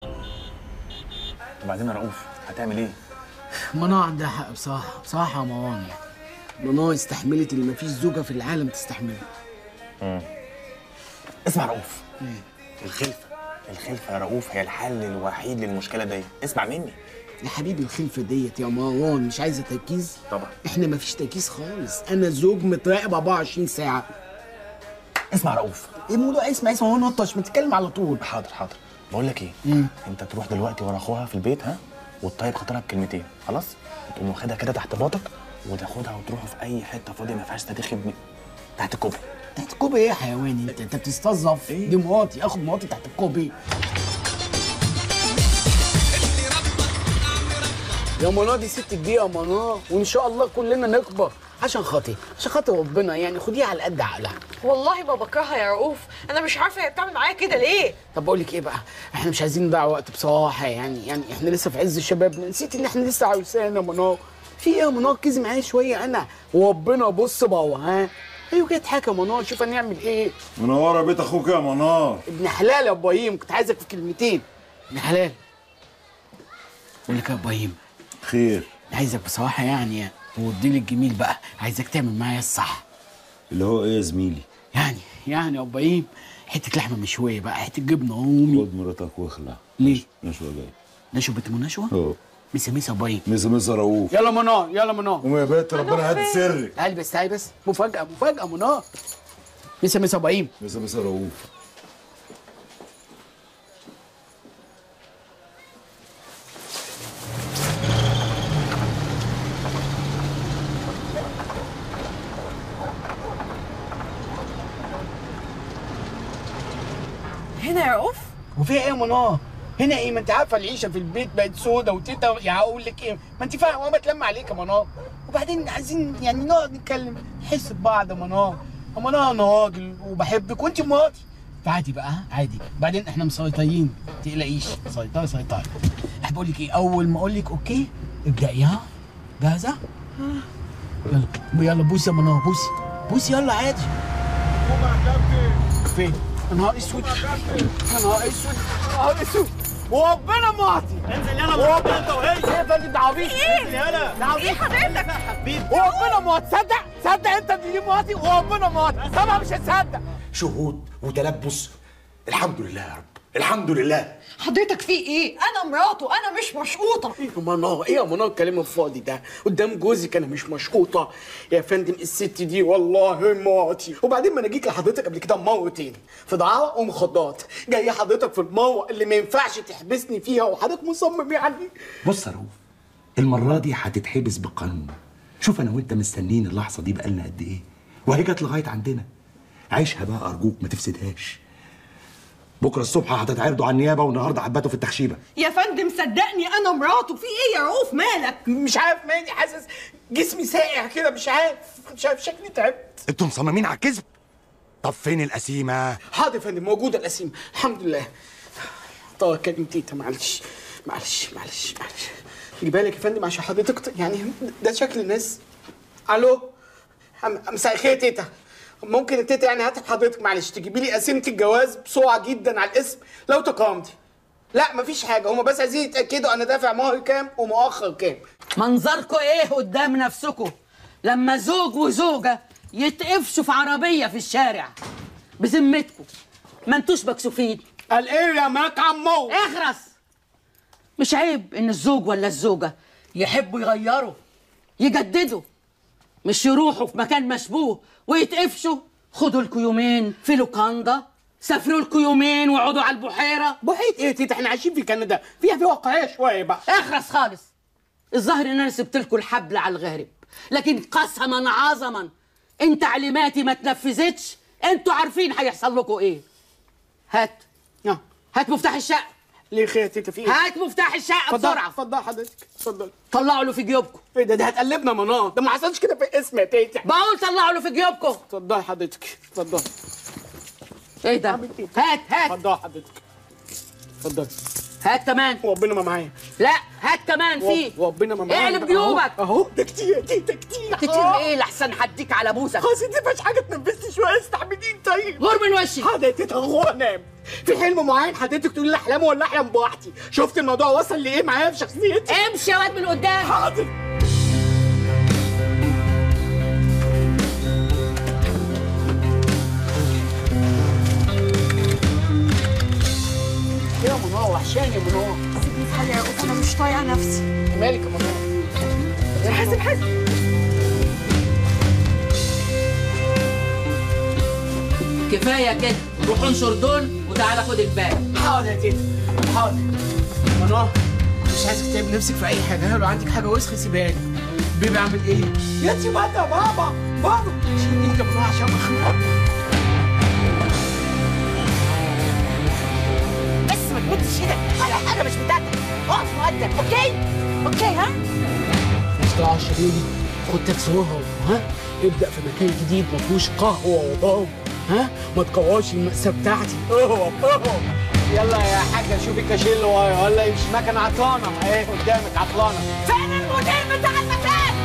وبعدين يا رؤوف هتعمل ايه؟ منى عندها حق بصراحة بصراحة يا مروان يعني منى استحملت اللي مفيش زوجة في العالم تستحمله مم. اسمع يا رؤوف الخلفه الخلفه يا رؤوف هي الحل الوحيد للمشكله دي اسمع مني يا حبيبي الخلفة ديت يا مروان مش عايزة تركيز طبعا احنا مفيش تركيز خالص انا زوج متراقب 24 ساعة اسمع يا رؤوف ايه الموضوع اسمع اسمع هو نطش بتتكلم على طول حاضر حاضر بقول لك ايه مم. انت تروح دلوقتي ورا اخوها في البيت ها وتطيب خاطرها بكلمتين خلاص تقوم واخدها كده تحت باطك وتاخدها وتروحوا في اي حته فاضيه ما فيهاش تاريخ ابن تحت الكوبري تحت الكوبي ايه يا حيواني انت انت بتستظرف دي مراتي اخد مراتي تحت الكوبي يا منى دي ست كبيره منى وان شاء الله كلنا نكبر عشان خاطر عشان خاطر ربنا يعني خديها على قد عقلها والله ما بكرهها يا رؤوف انا مش عارفه هي بتعمل معايا كده ليه طب بقول لك ايه بقى احنا مش عايزين نضيع وقت بصراحه يعني يعني احنا لسه في عز شبابنا نسيت ان احنا لسه عروسان يا منى في ايه يا منى كذي معايا شويه انا وربنا بص بقى ها ايوه كده اضحك يا منى شوف هنعمل ايه منوره بيت اخوك يا منار ابن حلال يا ابراهيم كنت عايزك في كلمتين ابن حلال بقول لك يا ابراهيم خير عايزك بصراحه يعني واديني الجميل بقى عايزك تعمل معايا الصح اللي هو ايه يا زميلي يعني يعني يا ابراهيم حته لحمه مشويه بقى حته جبنه رومي خد مراتك واخلع ليه نشوى جاي نشوى بنت منشوى اه مسا مسا يا ابراهيم مسا مسا رؤوف يلا منار يلا منار قوم يا بنت ربنا هات سرك تعالي بس تعالي بس مفاجاه مفاجاه منار مسا مسا يا ابراهيم مسا مسا رؤوف هنا يا رؤوف وفيها ايه يا منار هنا ايه ما انت عارفه العيشه في البيت بقت سودا وتيتا يعني اقول لك ايه ما انت فاهمه ما تلم عليك يا منار وبعدين عايزين يعني نقعد نتكلم نحس ببعض يا منار يا منار انا راجل وبحبك وانت مراتي فعادي بقى ها؟ عادي بعدين احنا مسيطرين ما تقلقيش سيطره سيطره احب اقول لك ايه اول ما اقول لك اوكي ابدأي ها جاهزه يلا يلا بوسي يا منار بوسي بوسي يلا عادي فين يا نهار اسود يا نهار اسود يا نهار اسود وربنا معطي انزل يلا وربنا انت وهي ايه يا فندم ده عبيط انزل يلا ده عبيط ايه حضرتك حبيبي وربنا معطي تصدق تصدق انت دي معطي وربنا معطي طبعا مش هتصدق شهود وتلبس الحمد لله يا رب الحمد لله حضرتك في ايه انا مراته انا مش مشقوطه ايه يا منار ايه يا منار الكلام الفاضي ده قدام جوزك انا مش مشقوطه يا فندم الست دي والله مراتي وبعدين ما انا جيت لحضرتك قبل كده مرتين في دعاره ومخدرات جاي حضرتك في المره اللي ما ينفعش تحبسني فيها وحضرتك مصمم يعني بص يا رؤوف المرة دي هتتحبس بالقانون شوف انا وانت مستنيين اللحظة دي بقالنا قد ايه وهي جت لغاية عندنا عيشها بقى ارجوك ما تفسدهاش بكرة الصبح هتتعرضوا على النيابة والنهاردة حباته في التخشيبة يا فندم صدقني انا مراته في ايه يا رؤوف مالك مش عارف مالي حاسس جسمي ساقع كده مش عارف مش عارف شكلي تعبت انتوا مصممين على الكذب طب فين القسيمة حاضر يا فندم موجوده القسيم الحمد لله طبعا كلمة تيتا معلش معلش معلش معلش جيبها لك يا فندم عشان حضرتك ت- يعني ده شكل الناس الو أم- مساء الخير يا تيتا ممكن التيتا يعني هات حضرتك معلش تجيبي لي قسيمة الجواز بسرعة جدا على الاسم لو تقامتي لا مفيش حاجة هما بس عايزين يتأكدوا أنا دافع مهر كام ومؤخر كام منظركم ايه قدام نفسكم لما زوج وزوجة يتقفشوا في عربية في الشارع بذمتكم ما انتوش مكسوفين قال ايه يا ماك عمو اخرس مش عيب ان الزوج ولا الزوجة يحبوا يغيروا يجددوا مش يروحوا في مكان مشبوه ويتقفشوا خدوا لكم يومين في لوكاندا سافروا لكم يومين وقعدوا على البحيرة بحيرة ايه يا تيتا احنا عايشين في كندا فيها في واقعية شوية بقى اخرس خالص الظاهر ان انا سبت لكم الحبل على الغارب لكن قسما عظما ان تعليماتي ما اتنفذتش انتوا عارفين هيحصل لكم ايه هات هات مفتاح الشقه ليه خير يا تيتا في ايه؟ هات مفتاح الشقه اتفضل بسرعه اتفضل حضرتك اتفضل طلعوا له في جيوبكم ايه ده ده هتقلبنا منار ده ما حصلش كده في اسم يا تيتا بقول طلعوا له في جيوبكم اتفضل حضرتك اتفضل ايه ده هات هات اتفضل حضرتك اتفضل هات كمان ربنا ما معايا لا هات كمان فيه ربنا ما معايا اقلب جيوبك اهو ده كتير يا تيتا كتير كتير ايه لحسن هديك على بوسك خلاص انت مفيش حاجه تنفذني شويه استحملين طيب غور من وشي حاضر يا تيتا هو انام في حلم معين حضرتك تقولي لي احلامه ولا احلم بوحدي شفت الموضوع وصل لايه معايا في شخصيتي امشي يا واد من قدام حاضر ايه يا منار وحشاني يا منار سيبني في حالي يا رؤوف انا مش طايقه نفسي مالك يا منار حاسب حاسب كفايه كده روح انشر دول وتعالى خد الباقي حاضر يا تيتا حاضر منار مش عايزك تتعب نفسك في اي حاجه لو عندك حاجه وسخه سيبها لي بيبي اعمل ايه؟ يا تي بابا بابا بابا شيل ايدك يا منار عشان مخنوق اوكي اوكي ها مش طلع الشريدي خد تاكسي وهو ها ابدا في مكان جديد ما فيهوش قهوه وباب ها ما تقواش المأساة بتاعتي اوه اوه يلا يا حاجه شوفي كاشيل اللي ورايا ولا مش مكنه عطلانه اهي قدامك عطلانه فين المدير بتاع المكان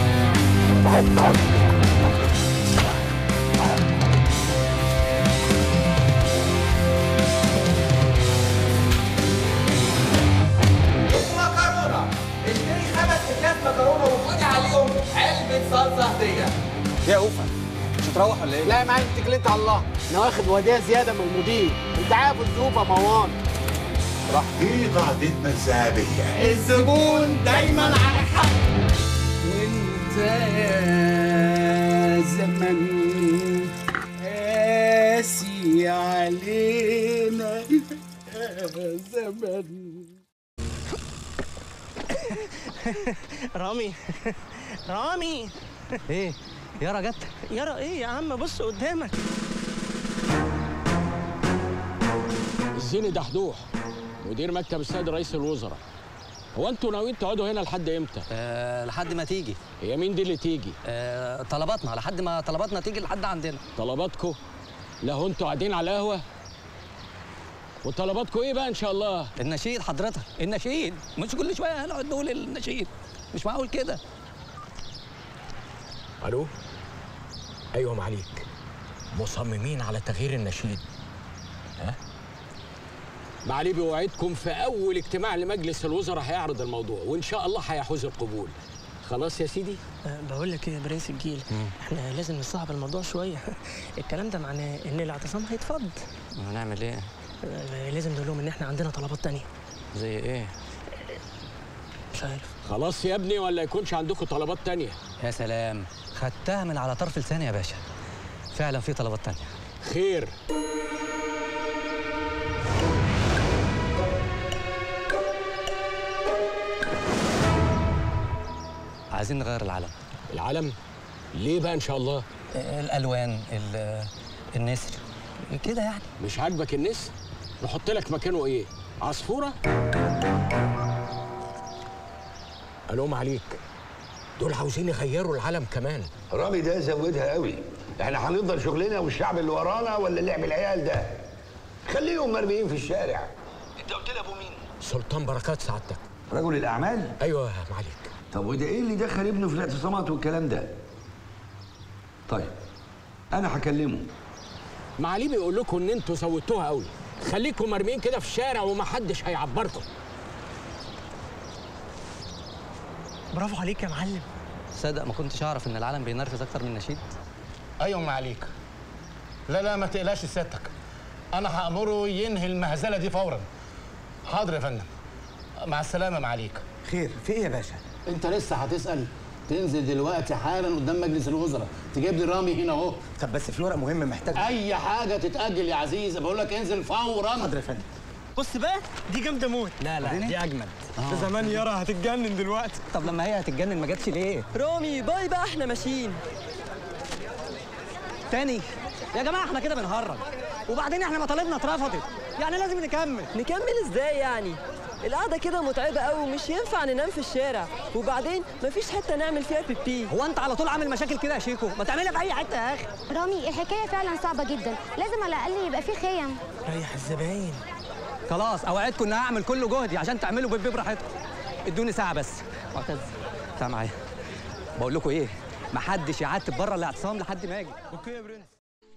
مكرونه اشتري خمس اكياس مكرونه وخدي عليهم علبه صلصه هديه يا اوفا مش هتروح ولا ايه؟ لا يا معلم اتكلت على الله انا واخد وديع زياده من المدير انت عارف الظروف يا مروان دي قاعدتنا الذهبية الزبون دايما على حق وانت يا زمن قاسي علينا يا زمن رامي رامي ايه يارا جت يارا ايه يا عم بص قدامك الزيني دحدوح مدير مكتب السيد رئيس الوزراء هو انتوا ناويين تقعدوا هنا لحد امتى؟ أه لحد ما تيجي هي مين دي اللي تيجي؟ أه طلباتنا لحد ما طلباتنا تيجي لحد عندنا طلباتكم؟ لا هو انتوا قاعدين على قهوه؟ وطلباتكم ايه بقى ان شاء الله؟ النشيد حضرتك النشيد مش كل شويه هنقعد نقول النشيد مش معقول كده الو ايوه معاليك مصممين على تغيير النشيد ها معالي بوعدكم في اول اجتماع لمجلس الوزراء هيعرض الموضوع وان شاء الله هيحوز القبول خلاص يا سيدي أه بقول لك ايه يا برنس الجيل احنا لازم نصعب الموضوع شويه الكلام ده معناه ان الاعتصام هيتفض هنعمل ايه أه لازم نقول لهم ان احنا عندنا طلبات تانية زي ايه مش عارف خلاص يا ابني ولا يكونش عندكم طلبات تانية يا سلام خدتها من على طرف لساني يا باشا فعلا في طلبات تانية خير عايزين نغير العلم العلم ليه بقى ان شاء الله الالوان ال- النسر كده يعني مش عاجبك النسر نحط لك مكانه ايه عصفوره الو معاليك دول عاوزين يغيروا العلم كمان رامي ده زودها قوي احنا هنفضل شغلنا والشعب اللي ورانا ولا لعب العيال ده خليهم مرميين في الشارع انت قلت لي ابو مين سلطان بركات سعادتك رجل الاعمال ايوه يا معاليك طب وده ايه اللي دخل ابنه في الاعتصامات والكلام ده طيب انا هكلمه معالي بيقول لكم ان انتوا زودتوها قوي خليكم مرميين كده في الشارع ومحدش هيعبركم برافو عليك يا معلم صدق ما كنتش اعرف ان العلم بينرفز اكتر من النشيد ايوه ما عليك لا لا ما تقلقش سيادتك انا هامره ينهي المهزله دي فورا حاضر يا فندم مع السلامه معاليك خير في ايه يا باشا انت لسه هتسال تنزل دلوقتي حالا قدام مجلس الوزراء تجيب لي رامي هنا اهو طب بس في ورق مهم محتاج اي حاجه تتاجل يا عزيز بقول لك انزل فورا حاضر يا فندم بص بقى دي جامده موت لا لا دي اجمد ده زمان يارا هتتجنن دلوقتي طب لما هي هتتجنن ما جاتش ليه رامي باي بقى احنا ماشيين تاني يا جماعه احنا كده بنهرج وبعدين احنا مطالبنا اترفضت يعني لازم نكمل نكمل ازاي يعني القعدة كده متعبة قوي ومش ينفع ننام في الشارع وبعدين مفيش حتة نعمل فيها بيبي هو انت على طول عامل مشاكل كده يا شيكو ما تعملها في اي حته يا اخي رامي الحكايه فعلا صعبه جدا لازم على الاقل يبقى في خيم ريح الزباين خلاص اوعدكم ان هعمل كل جهدي عشان تعملوا بيبي براحتكم ادوني ساعه بس معتز تعال معايا بقول لكم ايه محدش يعتب بره الاعتصام لحد ما اجي اوكي يا برنس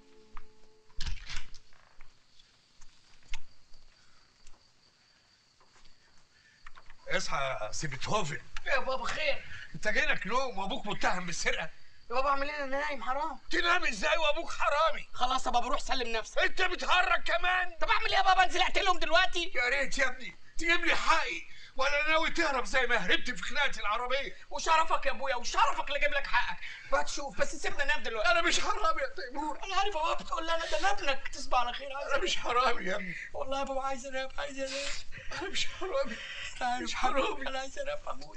اصحى يا سي بيتهوفن يا بابا خير انت جايلك نوم وابوك متهم بالسرقه يا بابا اعمل ايه انا نايم حرام تنام ازاي وابوك حرامي خلاص يا بابا روح سلم نفسك انت بتهرج كمان طب اعمل ايه يا بابا انزل اقتلهم دلوقتي يا ريت يا ابني تجيب لي حقي ولا ناوي تهرب زي ما هربت في خناقه العربيه وشرفك يا ابويا وشرفك اللي جايب لك حقك بقى تشوف بس سيبنا ننام دلوقتي انا مش حرامي يا تيمور انا عارف يا بابا بتقول لي انا ده انا ابنك تصبح على خير عايز انا مش حرامي يا ابني والله يا بابا عايز انام عايز انام انا مش حرامي عارف مش حرامي انا عايز انام ابويا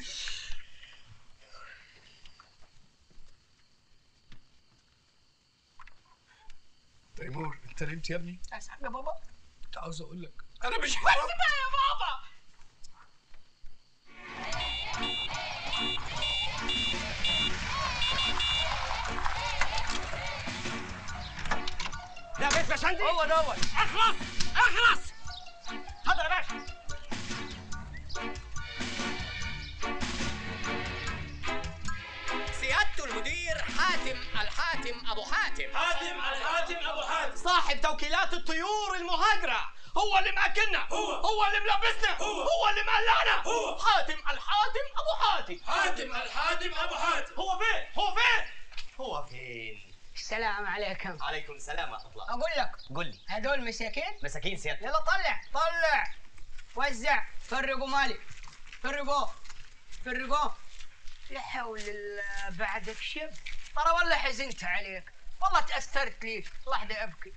تيمور انت نمت يا ابني عايز حاجه يا بابا كنت عاوز اقول لك انا مش بس حرامي بقى يا بابا دوت يا شندي هو دوت اخلص اخلص اتفضل يا باشا سيادة المدير حاتم الحاتم أبو حاتم حاتم الحاتم ابو حاتم صاحب توكيلات الطيور المهاجرة هو اللي مأكلنا هو هو اللي ملبسنا هو هو اللي مقلعنا هو حاتم الحاتم أبو حاتم حاتم الحاتم ابو حاتم هو فين هو فين هو فين السلام عليكم عليكم السلام ورحمة الله اقول لك قل لي هدول مساكين مساكين سيادتك يلا طلع طلع وزع فرقوا مالي فرقوه فرقوه لا حول الله بعدك شب ترى والله حزنت عليك والله تأثرت ليك لحظة أبكي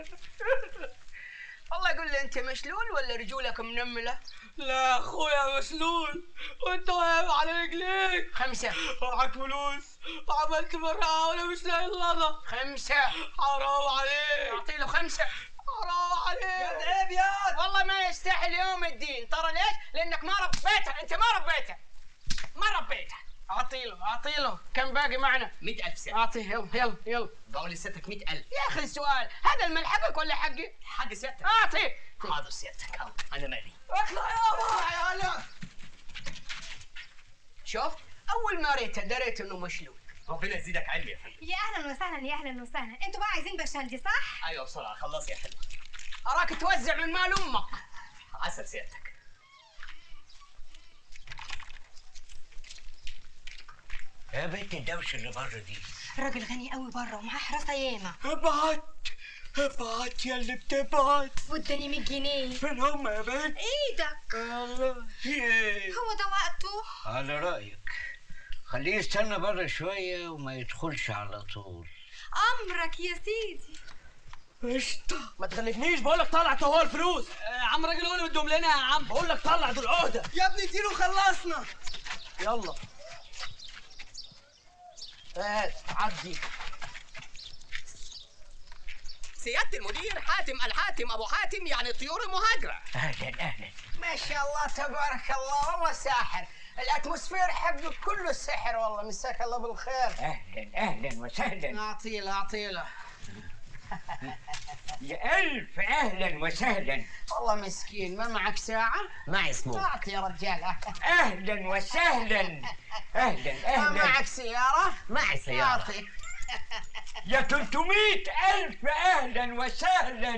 والله قول لي أنت مشلول ولا رجولك منملة؟ لا اخويا مسلول وانت واقف على رجليك خمسة معك فلوس وعملت مرة وانا مش لاقي اللضا خمسة حرام عليك أعطي له خمسة حرام عليك يا عيب يا والله ما يستاهل يوم الدين ترى ليش؟ لأنك ما ربيته أنت ما ربيته ما ربيته أعطي له أعطي له كم باقي معنا؟ 100000 سيادتك أعطيه يلا يلا يلا بقول لسيادتك 100000 يا أخي السؤال هذا المال حقك ولا حقي؟ حق سيادتك أعطي حاضر سيادتك حاضر. أنا مالي اطلع يابا يا هلا شوف اول ما ريته دريت انه مشلول ربنا يزيدك علم يا فندم يا اهلا وسهلا يا اهلا وسهلا انتوا بقى عايزين بشندي صح أيوة بسرعة خلص يا حلو اراك توزع من مال امك عسل سيادتك يا بنت الدوشه اللي بره دي راجل غني قوي بره ومعاه حراسه ياما ابعت ابعت يا اللي بتبعت واداني 100 جنيه فين هم يا بنت؟ ايدك الله ايه هو ده وقته على رايك خليه يستنى بره شويه وما يدخلش على طول امرك يا سيدي قشطة ما تغلبنيش بقول لك طلع هو الفلوس يا عم راجل هو اللي مديهم لنا يا عم بقول لك طلع دول عهدة يا ابني اديله خلصنا يلا هات عدي سيادة المدير حاتم الحاتم أبو حاتم يعني الطيور المهاجرة اهلا اهلا ما شاء الله تبارك الله والله ساحر الاتموسفير حقه كله سحر والله مساك الله بالخير اهلا اهلا وسهلا اعطي له اعطي له يا الف اهلا وسهلا والله مسكين ما معك ساعة؟ معي سمو اعطي يا رجال اهلا وسهلا اهلا اهلا ما معك سيارة؟ معي سيارة اعطي يا 300 ألف أهلا وسهلا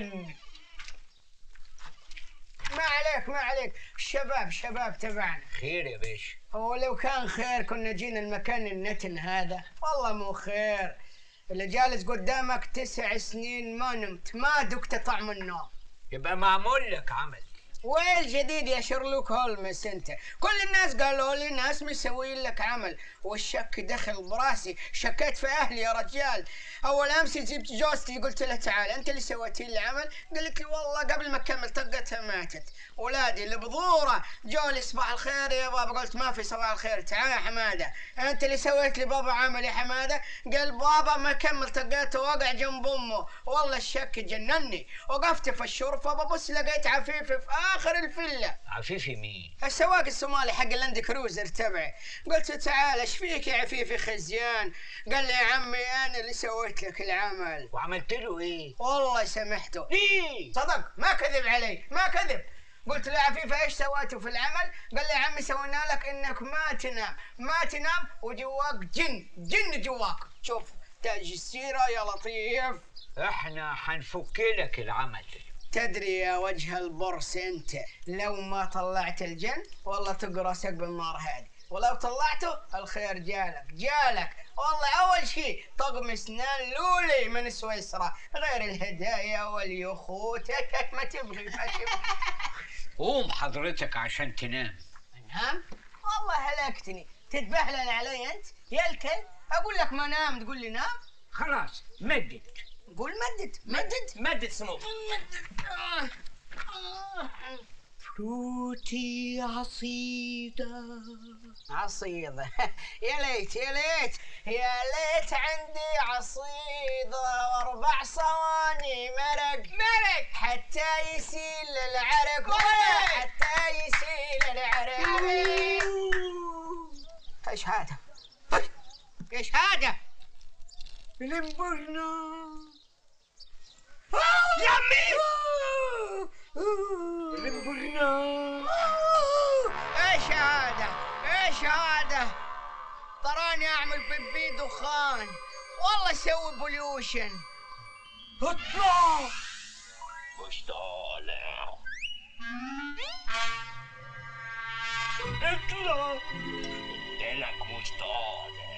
ما عليك ما عليك الشباب شباب تبعنا خير يا باشا هو لو كان خير كنا جينا المكان النتن هذا والله مو خير اللي جالس قدامك تسع سنين ما نمت ما دقت طعم النوم يبقى معمول لك عمل وين الجديد يا شرلوك هولمس انت كل الناس قالوا لي ناس مسوين لك عمل والشك دخل براسي شكيت في اهلي يا رجال اول امس جبت جوزتي قلت لها تعال انت اللي سويتي لي العمل قالت لي والله قبل ما اكمل طقتها ماتت ولادي البذوره جو لي صباح الخير يا بابا قلت ما في صباح الخير تعال يا حماده انت اللي سويت لي بابا عمل يا حماده قال بابا ما كمل طقته وقع جنب امه والله الشك جنني وقفت في الشرفه ببص لقيت عفيفي في اخر الفيلا عفيفي مين؟ السواق الصومالي حق اللاند كروزر تبعي قلت له تعال ايش فيك يا عفيفي خزيان قال لي يا عمي انا اللي سويت لك العمل وعملت له ايه؟ والله سامحته ليه؟ صدق ما كذب علي ما كذب قلت له يا عفيفة ايش سويتوا في العمل؟ قال لي يا عمي سوينا لك انك ما تنام، ما تنام وجواك جن، جن جواك، شوف تاج السيرة يا لطيف احنا حنفك لك العمل تدري يا وجه البرص انت لو ما طلعت الجن والله تقرصك بالنار هذه ولو طلعته الخير جالك جالك والله اول شيء طقم اسنان لولي من سويسرا غير الهدايا واليخوت ما تبغي ما تبغي قوم حضرتك عشان تنام نام والله هلكتني تتبهلل علي انت يا الكل اقول لك ما نام تقول لي نام خلاص مدد قول مدد مدد مدد سمو فروتي عصيدة عصيدة يا ليت يا ليت يا ليت عندي عصيدة واربع صواني مرق مرق حتى يسيل العرق حتى يسيل العرق ايش هذا؟ ايش هذا؟ لمبرنا يمي لمبرنا ايش هذا؟ ايش هذا؟ تراني اعمل بيبي دخان والله اسوي بوليوشن اطلع مش طالع اطلع قلت لك مش طالع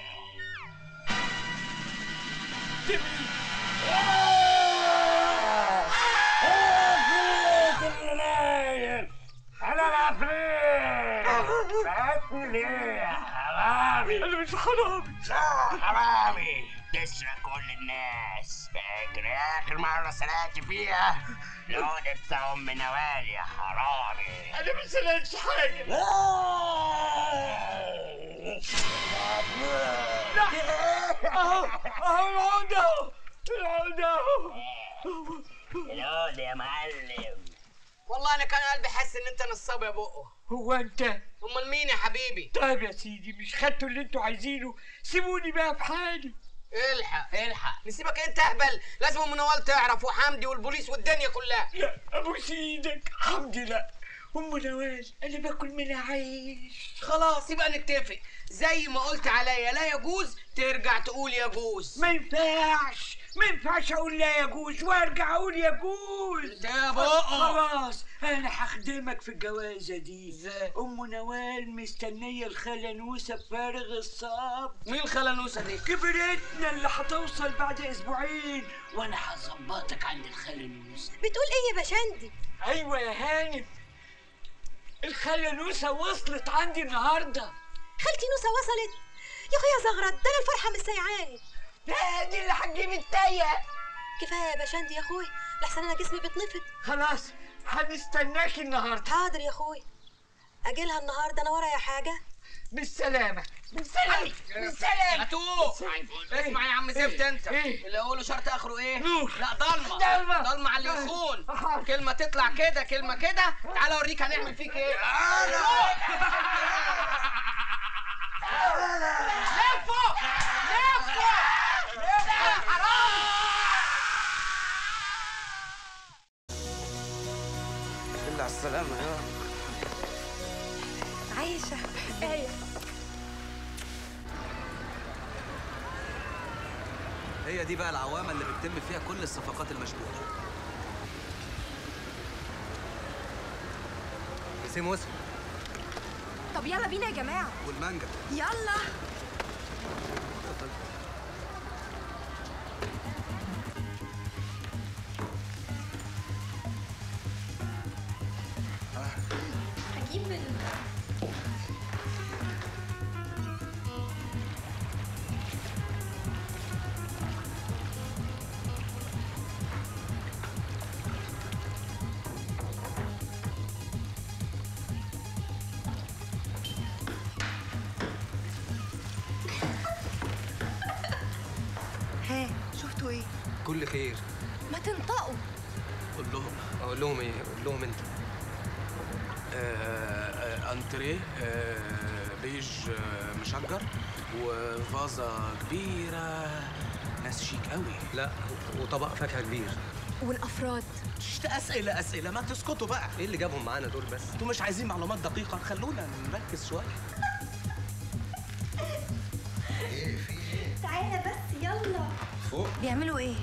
انا العفريت بعتني ليه يا حرامي انا مش حرامي لا حرامي تسرق كل الناس فاكر اخر مرة سرقت فيها العودة بتاع ام نوال يا حرامي انا ما سرقتش حاجه لا اهو اهو العودة اهو العودة اهو العودة يا معلم والله انا كان قلبي حاسس ان انت نصاب يا بقه هو انت امال مين يا حبيبي طيب يا سيدي مش خدتوا اللي انتوا عايزينه سيبوني بقى في حالي الحق الحق نسيبك انت اهبل لازم ام نوال تعرف وحمدي والبوليس والدنيا كلها لا ابوس ايدك حمدي لا ام نوال انا باكل منها عيش خلاص يبقى نتفق زي ما قلت عليا لا يجوز ترجع تقول يجوز ما ينفعش ما ينفعش اقول لا يجوز وارجع اقول يجوز يا بقى. خلاص انا هخدمك في الجوازه دي ام نوال مستنيه الخاله نوسه بفارغ الصبر مين الخاله نوسه دي كبرتنا اللي هتوصل بعد اسبوعين وانا هظبطك عند الخاله نوسه بتقول ايه يا باشندي ايوه يا هانم الخاله نوسه وصلت عندي النهارده خالتي نوسه وصلت يا اخويا زغرت ده انا الفرحه مش سايعاني لا دي اللي هتجيب التايه كفايه يا باشندي يا اخوي لحسن انا جسمي بيتنفض خلاص هنستناكي النهارده حاضر يا اخوي اجيلها النهارده انا ورايا حاجه بالسلامه بالسلامه بالسلامه هاتوه اسمع يا عم زفت انت إيه؟ اللي اقوله شرط اخره ايه؟ نور. لا ضلمه ضلمة. ضلمه على اللي يخون كلمه تطلع كده كلمه كده تعال اوريك هنعمل فيك ايه لفوا لفوا لفوا حرام بالله على السلامة يا عايشه ايه هي دي بقى العوامة اللي بتتم فيها كل الصفقات المشبوهة سيم وصل طب يلا بينا يا جماعه والمانجا يلا هجيب ال ها شفتوا ايه كل خير ما تنطقوا قول لهم اقول لهم ايه قول لهم انت آه، انتريه آه، بيج آه، مشجر وفازة كبيرة ناس شيك قوي لا وطبق فاكهة كبير والافراد شت أسئلة أسئلة ما تسكتوا بقى ايه اللي جابهم معانا دول بس انتوا مش عايزين معلومات دقيقة خلونا نركز شوية تعالى بس يلا فوق بيعملوا ايه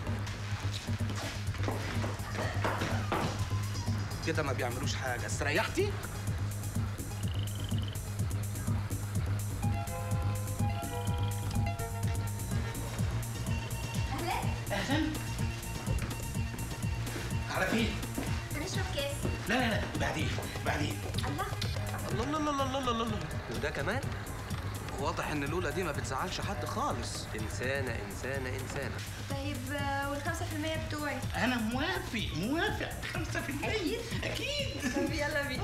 كده ما بيعملوش حاجة استريحتي اهلا على فين؟ هنشرب كاس لا لا لا بعدين بعدين الله الله الله الله الله الله الله وده كمان واضح ان لولا دي ما بتزعلش حد خالص انسانة انسانة انسانة طيب والخمسة في المية بتوعي انا موافق موافق 5% أكيد اكيد طب يلا بينا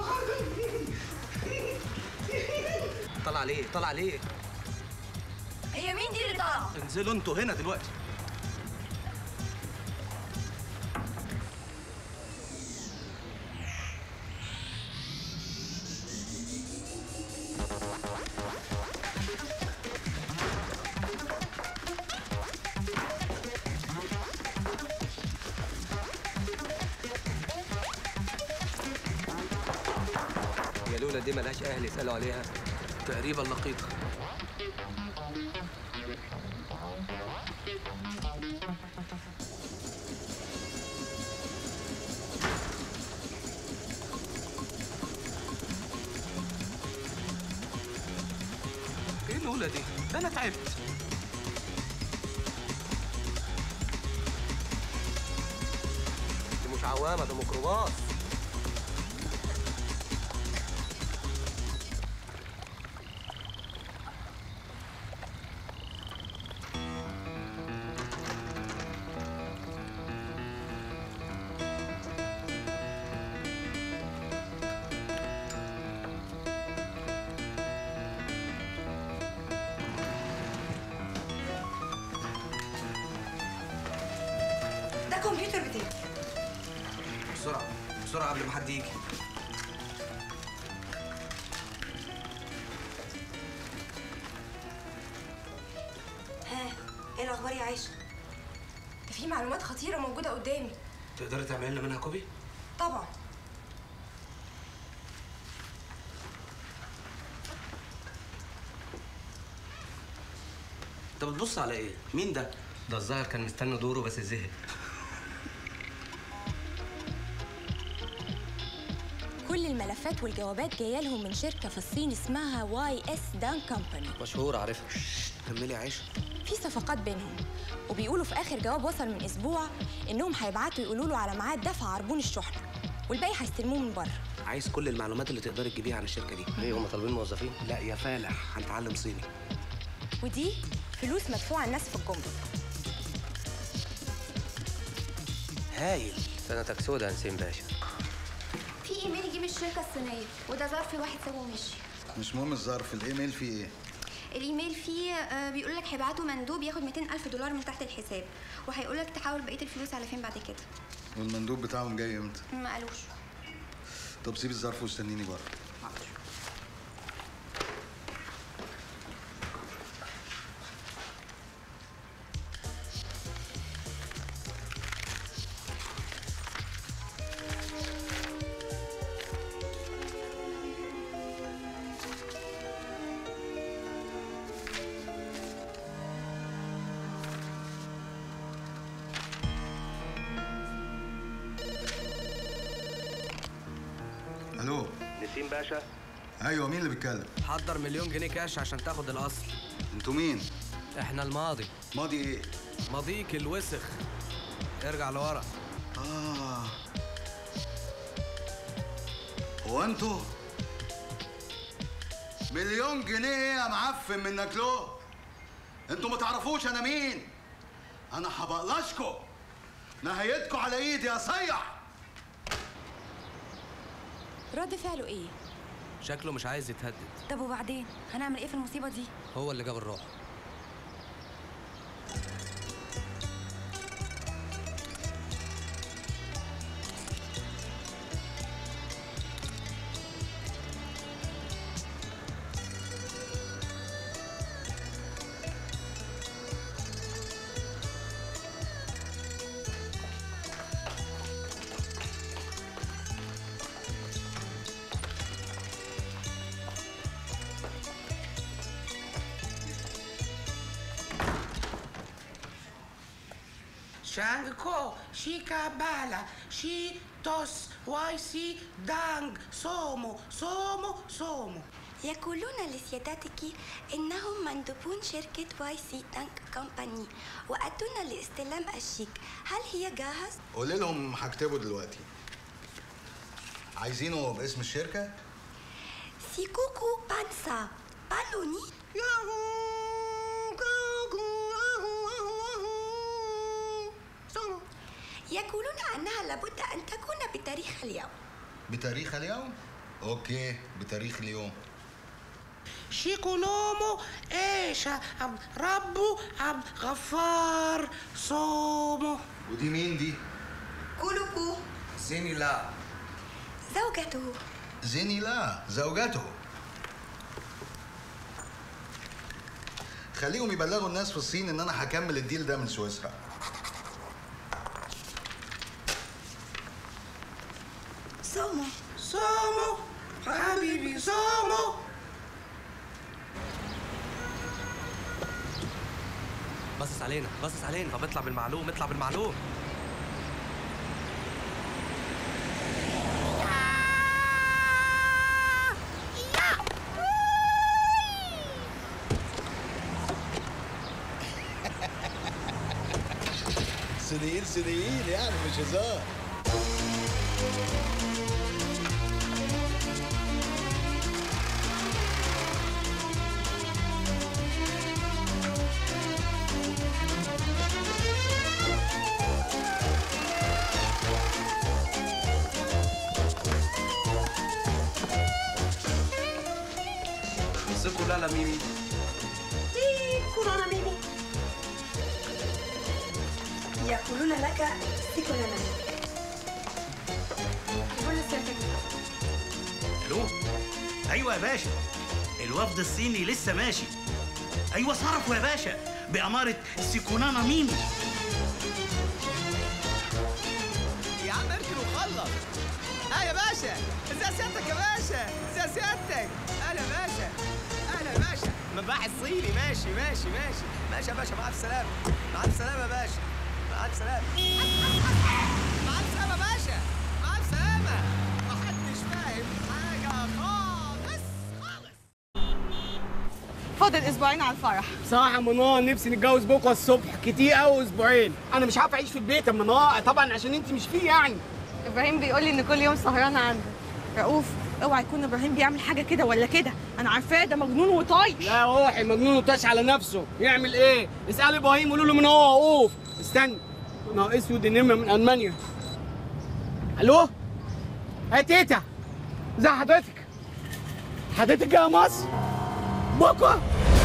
طلع ليه طلع ليه هي مين دي اللي طالعة؟ انزلوا انتوا هنا دلوقتي هي لولا دي ملهاش اهل يسالوا عليها تقريبا لقيتها ايه الاولى دي؟ ده انا تعبت دي مش عوامه ده ميكروباص ده كمبيوتر بتاعي بسرعه بسرعه قبل ما حد يجي ها ايه الاخبار يا عايشه ده في معلومات خطيره موجوده قدامي تقدري تعملي لنا منها كوبي؟ طبعا انت بتبص على ايه؟ مين ده؟ ده الظاهر كان مستني دوره بس زهق كل الملفات والجوابات جايه لهم من شركه في الصين اسمها واي اس دان كومباني مشهور عارفها كملي يا عيشه في صفقات بينهم وبيقولوا في اخر جواب وصل من اسبوع انهم هيبعتوا يقولوا له على ميعاد دفع عربون الشحنه والباقي هيستلموه من بره عايز كل المعلومات اللي تقدري تجيبيها عن الشركه دي ليه هم طالبين موظفين؟ لا يا فالح هنتعلم صيني ودي فلوس مدفوعه الناس في الجمرك هايل سنتك سودا يا نسيم باشا في ايميل يجي من الشركه الصينيه وده ظرف واحد سابه ومشي مش مهم الظرف الايميل فيه ايه الايميل فيه آه، بيقول لك هيبعتوا مندوب ياخد 200 الف دولار من تحت الحساب وهيقول لك تحول بقيه الفلوس على فين بعد كده والمندوب بتاعهم جاي امتى ما قالوش طب سيب الظرف واستنيني بره الو نسيم باشا ايوه مين اللي بيتكلم حضر مليون جنيه كاش عشان تاخد الاصل انتوا مين احنا الماضي ماضي ايه ماضيك الوسخ ارجع لورا اه هو انتوا مليون جنيه يا معفن منك له انتوا ما تعرفوش انا مين انا هبقلشكوا نهايتكوا على ايدي يا صيع رد فعله ايه شكله مش عايز يتهدد طب وبعدين هنعمل ايه في المصيبه دي هو اللي جاب الروح Shango, Shikabala, Shi, Tos, Waisi, Dang, Somo, Somo, Somo. يقولون لسيادتك انهم مندوبون شركه واي سي تانك كومباني واتونا لاستلام الشيك هل هي جاهز قولي لهم هكتبه دلوقتي عايزينه باسم الشركه سيكوكو بانسا بالوني يقولون انها لابد ان تكون بتاريخ اليوم بتاريخ اليوم اوكي بتاريخ اليوم شيكونومو ايشا عبد ربو عبد غفار صومو ودي مين دي كولوكو زيني لا زوجته زيني لا زوجته خليهم يبلغوا الناس في الصين ان انا هكمل الديل ده من سويسرا سومو صومو عبد حبيبي سامو باصص علينا باصص علينا طب اطلع بالمعلوم اطلع بالمعلوم صينيين صينيين يعني مش هزار سيكو لا لا ميمي كورونا ميمي يقولون لك سيكولا الو ايوه يا باشا الوفد الصيني لسه ماشي ايوه صرفوا يا باشا باماره سيكونانا ميمي يا عم اركن وخلص اه يا باشا ازي سيادتك يا باشا ازي سيادتك اهلا يا باشا اهلا يا باشا مباح الصيني ماشي ماشي ماشي ماشي يا باشا مع الف سلامه مع الف سلامه يا باشا مع الف سلامه مع الف سلامه يا باشا مع الف سلامه محدش فاهم حاجه خالص فاضل اسبوعين على الفرح صراحة منار نفسي نتجوز بكرة الصبح كتير قوي اسبوعين انا مش عارف اعيش في البيت يا منار طبعا عشان انت مش فيه يعني ابراهيم بيقول لي ان كل يوم سهران عنده رؤوف اوعى يكون ابراهيم بيعمل حاجه كده ولا كده انا عارفاه ده مجنون وطايش لا روحي مجنون وطاش على نفسه يعمل ايه اسال ابراهيم قولوا له من هو وقوف استنى انا اسود النمر من المانيا الو يا تيتا ازي حضرتك حضرتك جايه مصر بكره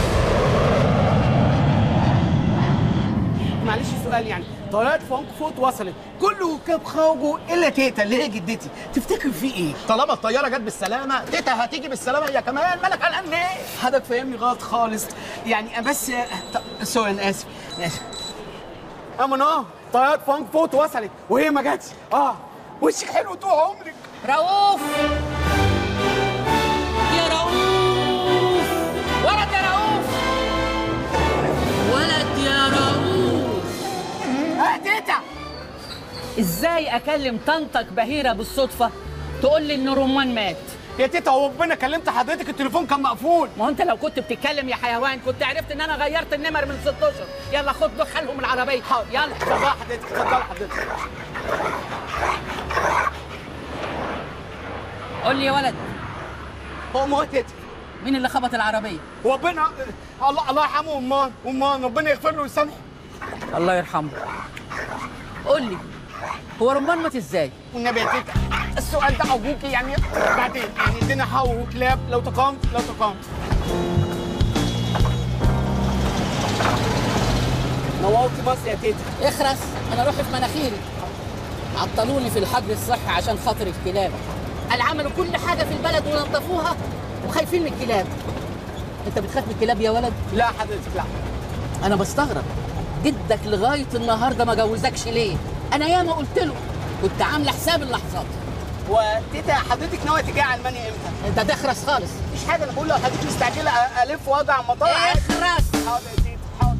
معلش سؤال يعني طيارة فرانكفورت وصلت كل ركاب خرجوا الا تيتا اللي هي جدتي تفتكر في ايه؟ طالما الطياره جت بالسلامه تيتا هتيجي بالسلامه هي كمان مالك قلقان ليه؟ حضرتك فاهمني غلط خالص يعني بس طب سوري انا اسف انا اسف اما اه طيارة فرانكفورت وصلت وهي ما جاتش اه وشك حلو طول عمرك رؤوف يا رؤوف ولد يا رؤوف ولد يا رؤوف اه تيتا ازاي اكلم طنطك بهيره بالصدفه تقول لي ان رمان مات يا تيتا هو ربنا كلمت حضرتك التليفون كان مقفول ما هو انت لو كنت بتتكلم يا حيوان كنت عرفت ان انا غيرت النمر من 16 يلا خد دخلهم العربيه يلا اتفضل حضرتك اتفضل حضرتك قول لي يا ولد هو ما هو تيتا مين اللي خبط العربيه ربنا الله الله يرحمه امال امال ربنا يغفر له ويسامحه الله يرحمه قول لي هو رمان مات ازاي والنبي يا تيتا السؤال ده ارجوكي يعني بعدين يعني ادينا حو وكلاب لو تقامت لو تقامت نورتي مصر يا تيتا اخرس انا روحي في مناخيري عطلوني في الحجر الصحي عشان خاطر الكلاب قال عملوا كل حاجه في البلد ونظفوها وخايفين من الكلاب انت بتخاف من الكلاب يا ولد لا حضرتك لا انا بستغرب جدك لغايه النهارده ما جوزكش ليه انا ياما قلت له كنت عامله حساب اللحظات وتيتا حضرتك ناويه تيجي على المانيا امتى؟ انت تخرس خالص مفيش حاجه انا بقول لو حضرتك مستعجله أ- الف واجي على المطار عادي. اخرس حاضر يا تيتا حاضر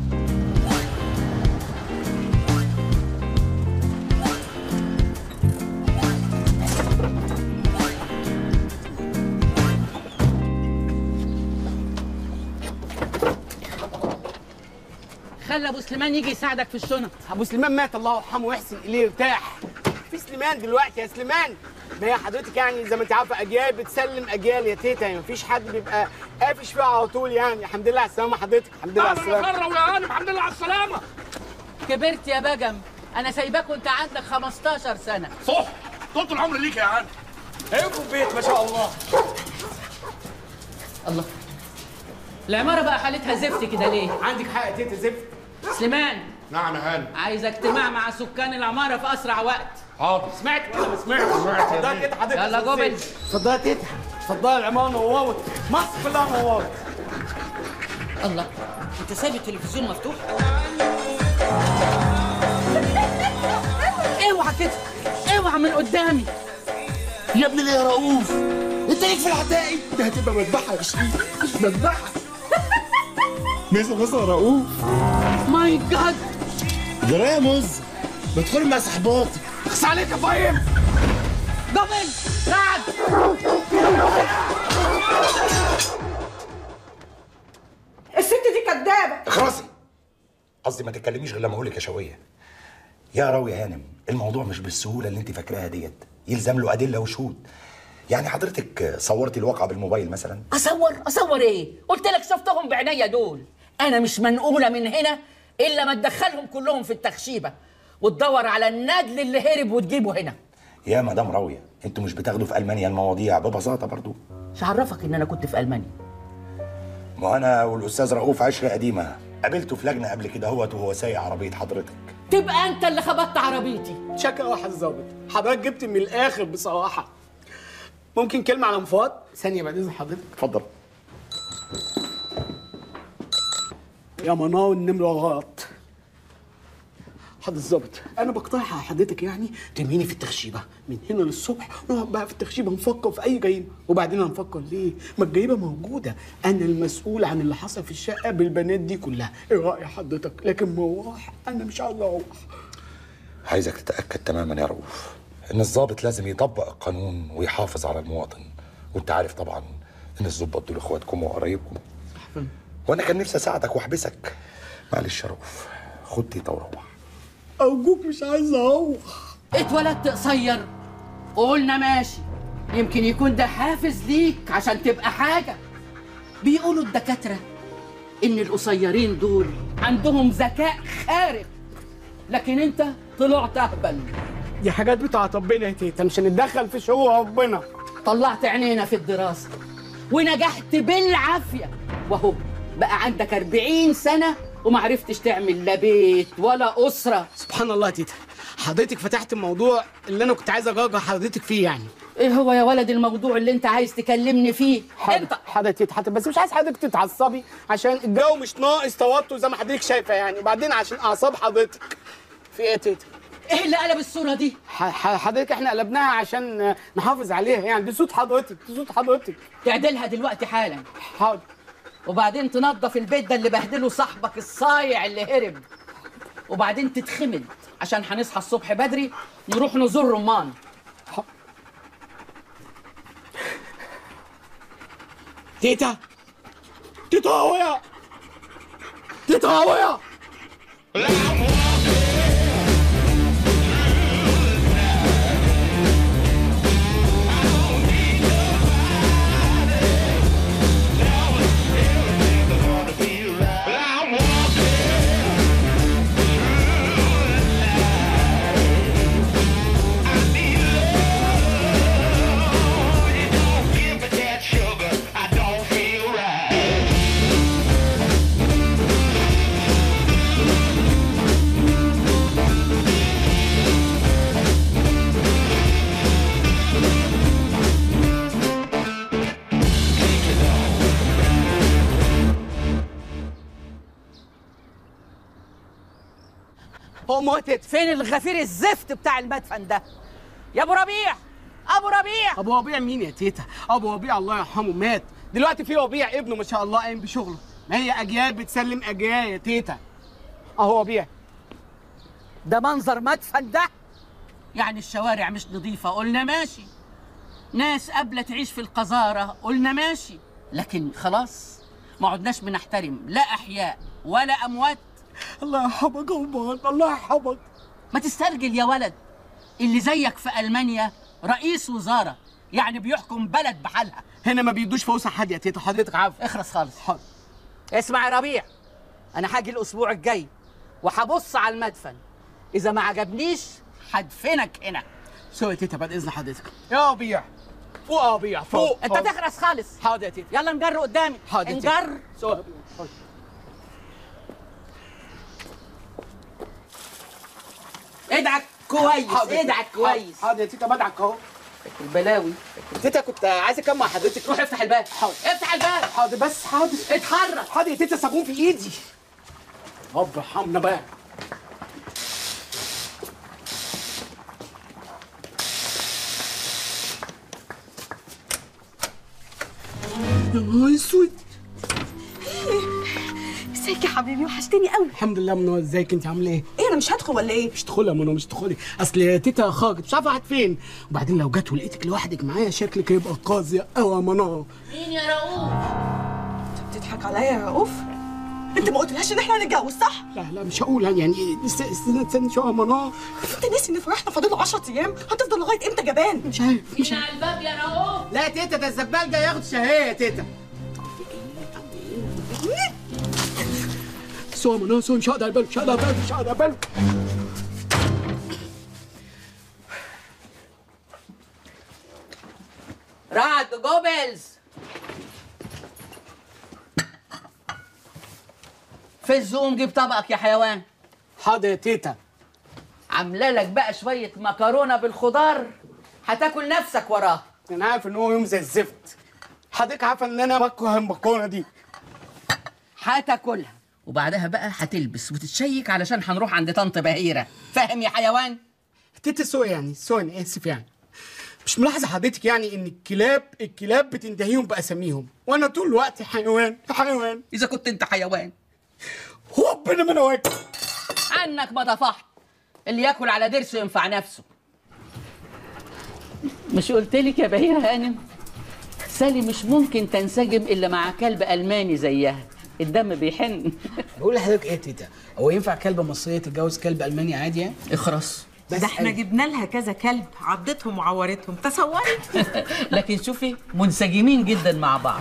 خلي ابو سليمان يجي يساعدك في الشنط ابو سليمان مات الله يرحمه ويحسن اليه يرتاح في سليمان دلوقتي يا سليمان ما هي حضرتك يعني زي ما انت عارفه اجيال بتسلم اجيال يا تيتا يعني مفيش حد بيبقى قافش فيها على طول يعني الحمد لله على السلامه حضرتك الحمد لله على السلامه خرب يا هانم الحمد لله على السلامه كبرت يا بجم انا سايباك وانت عندك 15 سنه صح طول العمر ليك يا عم ايوه البيت ما شاء الله الله العماره بقى حالتها زفت كده ليه عندك حق يا تيتا زفت سليمان نعم يا هانم عايز اجتماع مع سكان العماره في اسرع وقت حاضر سمعت ولا ما سمعتش؟ سمعت يا اتفضلي بيه. يا تيتا حضرتك يلا أستاذ جوبل. زين. اتفضلي يا تيتا اتفضلي العماره نورت مصر كلها نورت الله انت سايب التلفزيون مفتوح اوعى كده اوعى من قدامي يا ابني ليه يا رؤوف قلت لك في العتاقي ده هتبقى مذبحه يا شريف مذبحه ميزه ميزه رؤوف ماي جاد جرايه يا مز بدخل مع صحباتي اخس عليك يا فاهم دبل سعد الست دي كدابه اخرسي قصدي ما تتكلميش غير لما اقول لك يا شويه يا راوي يا هانم الموضوع مش بالسهوله اللي انت فاكراها ديت يلزم له ادله وشهود يعني حضرتك صورتي الواقعه بالموبايل مثلا اصور اصور ايه قلت لك شفتهم بعينيا دول انا مش منقوله من هنا الا ما تدخلهم كلهم في التخشيبه وتدور على النجل اللي هرب وتجيبه هنا يا مدام راويه انتوا مش بتاخدوا في المانيا المواضيع ببساطه برضو مش عرفك ان انا كنت في المانيا ما انا والاستاذ رؤوف عشره قديمه قابلته في لجنه قبل كده هوت وهو سايق عربيه حضرتك تبقى انت اللي خبطت عربيتي شكا واحد ظابط حضرتك جبت من الاخر بصراحه ممكن كلمه على مفاض ثانيه بعد اذن حضرتك اتفضل يا مناو النمره غلط حضرتك الظابط انا بقترح على حضرتك يعني ترميني في التخشيبه من هنا للصبح نقعد بقى في التخشيبه نفكر في اي جريمه وبعدين هنفكر ليه ما الجريمه موجوده انا المسؤول عن اللي حصل في الشقه بالبنات دي كلها ايه راي حضرتك لكن مروح انا مش عايز اروح عايزك تتاكد تماما يا رؤوف ان الضابط لازم يطبق القانون ويحافظ على المواطن وانت عارف طبعا ان الضباط دول اخواتكم وقرايبكم وانا كان نفسي اساعدك واحبسك معلش يا رؤوف خد تيتا وروح ارجوك مش عايز اروح اتولدت قصير وقلنا ماشي يمكن يكون ده حافز ليك عشان تبقى حاجه بيقولوا الدكاتره ان القصيرين دول عندهم ذكاء خارق لكن انت طلعت اهبل دي حاجات بتاعت ربنا يا تيتا مش هنتدخل في شؤون ربنا طلعت عينينا في الدراسة ونجحت بالعافية وهو بقى عندك 40 سنة وما عرفتش تعمل لا بيت ولا أسرة سبحان الله يا تيتا حضرتك فتحت الموضوع اللي انا كنت عايز اجرجر حضرتك فيه يعني ايه هو يا ولد الموضوع اللي انت عايز تكلمني فيه انت حضرتك حضرتك بس مش عايز حضرتك تتعصبي عشان الجو مش ناقص توتر زي ما حضرتك شايفه يعني وبعدين عشان اعصاب حضرتك في ايه يا تيتا ايه اللي قلب الصورة دي ح- ح- حضرتك احنا قلبناها عشان نحافظ عليها يعني دي صوت حضرتك دي صوت حضرتك تعدلها دلوقتي حالا حاضر وبعدين تنظف البيت ده اللي بهدله صاحبك الصايع اللي هرب وبعدين تتخمد عشان هنصحى الصبح بدري نروح نزور رمان تيتا تيتا هويا تيتا هويا هو موتت فين الغفير الزفت بتاع المدفن ده يا ابو ربيع ابو ربيع ابو ربيع مين يا تيتا ابو ربيع الله يرحمه مات دلوقتي في ربيع ابنه ما شاء الله قايم بشغله ما هي اجيال بتسلم اجيال يا تيتا اهو ربيع ده منظر مدفن ده يعني الشوارع مش نظيفة قلنا ماشي ناس قابلة تعيش في القذارة قلنا ماشي لكن خلاص ما عدناش بنحترم لا أحياء ولا أموات الله يرحمك يا أمال الله يرحمك ما تسترجل يا ولد اللي زيك في ألمانيا رئيس وزارة يعني بيحكم بلد بحالها هنا ما بيدوش فوسع حد يا تيتا حضرتك عارف اخرس خالص حاضر اسمع يا ربيع انا هاجي الاسبوع الجاي وهبص على المدفن اذا ما عجبنيش هدفنك هنا سوي يا تيتا بعد اذن حضرتك يا ربيع فوق يا ربيع فوق انت تخرس خالص حاضر يا تيتا يلا نجر قدامي حاضر يا تيتا. نجر سوي يا ربيع حاضر. ادعك كويس حاضر يا تيتا. ادعك كويس حاضر يا تيتا بدعك اهو البلاوي تيتا كنت عايز اكمل مع حضرتك روح افتح الباب حاضر افتح الباب حاضر بس حاضر اتحرك حاضر يا تيتا صابون في ايدي رب ارحمنا بقى يا نهار اسود ازيك يا حبيبي وحشتني قوي الحمد لله منى ازيك انت عامله ايه؟ ايه انا مش هدخل ولا ايه؟ مش تدخلي يا منى مش تدخلي اصل يا تيتا خرجت مش عارفه راحت فين وبعدين لو جت ولقيتك لوحدك معايا شكلك هيبقى قاسي قوي يا منى مين يا رؤوف؟ بتضحك عليا يا رؤوف؟ انت ما قلتلهاش ان احنا هنتجوز صح؟ لا لا مش هقول يعني ايه است- استنى استنى شويه يا منى انت ناسي ان فرحنا فاضل 10 ايام هتفضل لغايه امتى جبان؟ مش عارف مش على الباب يا رؤوف لا يا تيتا ده الزبال جاي ياخد شهيه يا تيتا سوى يا منى سوى مش هقدر بالك مش هقدر بالك مش هقدر بالك رعد جوبلز في الزوم جيب طبقك يا حيوان حاضر يا تيتا عامله لك بقى شويه مكرونه بالخضار هتاكل نفسك وراها انا عارف ان هو يوم زي الزفت حضرتك عارفه ان انا بكره المكرونه دي هتاكلها وبعدها بقى هتلبس وتتشيك علشان هنروح عند طنط بهيره فاهم يا حيوان تيتا سوى يعني سوى انا اسف يعني مش ملاحظه حضرتك يعني ان الكلاب الكلاب بتنتهيهم باساميهم وانا طول الوقت حيوان حيوان اذا كنت انت حيوان ربنا ما انا واكل عنك ما طفحت اللي ياكل على ضرسه ينفع نفسه مش قلت لك يا بهير هانم سالي مش ممكن تنسجم الا مع كلب الماني زيها الدم بيحن بقول لحضرتك ايه يا تيتا هو ينفع كلبه مصريه تتجوز كلب الماني عادي يعني اخرس بس ده احنا جبنا لها كذا كلب عضتهم وعورتهم تصوري لكن شوفي منسجمين جدا مع بعض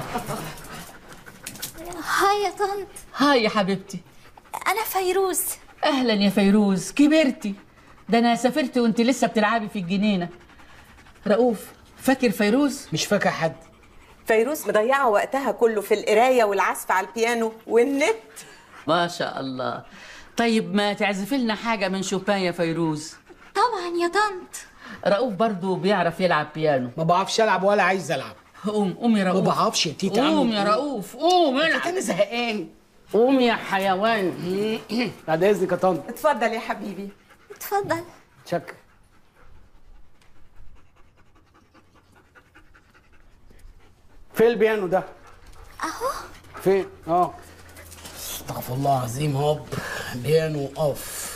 هاي يا طنط هاي يا حبيبتي انا فيروز اهلا يا فيروز كبرتي ده انا سافرت وانت لسه بتلعبي في الجنينه رؤوف فاكر فيروز مش فاكر حد فيروز مضيعه وقتها كله في القرايه والعزف على البيانو والنت ما شاء الله طيب ما تعزفي لنا حاجه من شوبان يا فيروز طبعا يا طنط رؤوف برضو بيعرف يلعب بيانو ما بعرفش العب ولا عايز العب قوم قوم يا ما رؤوف بعرفش يا تيتا قوم أعمل يا إيه؟ رؤوف قوم العب انا زهقان قوم يا حيوان بعد اذنك يا طنط اتفضل يا حبيبي اتفضل شكرا فين البيانو ده؟ اهو فين؟ اه استغفر الله العظيم هوب بيانو اوف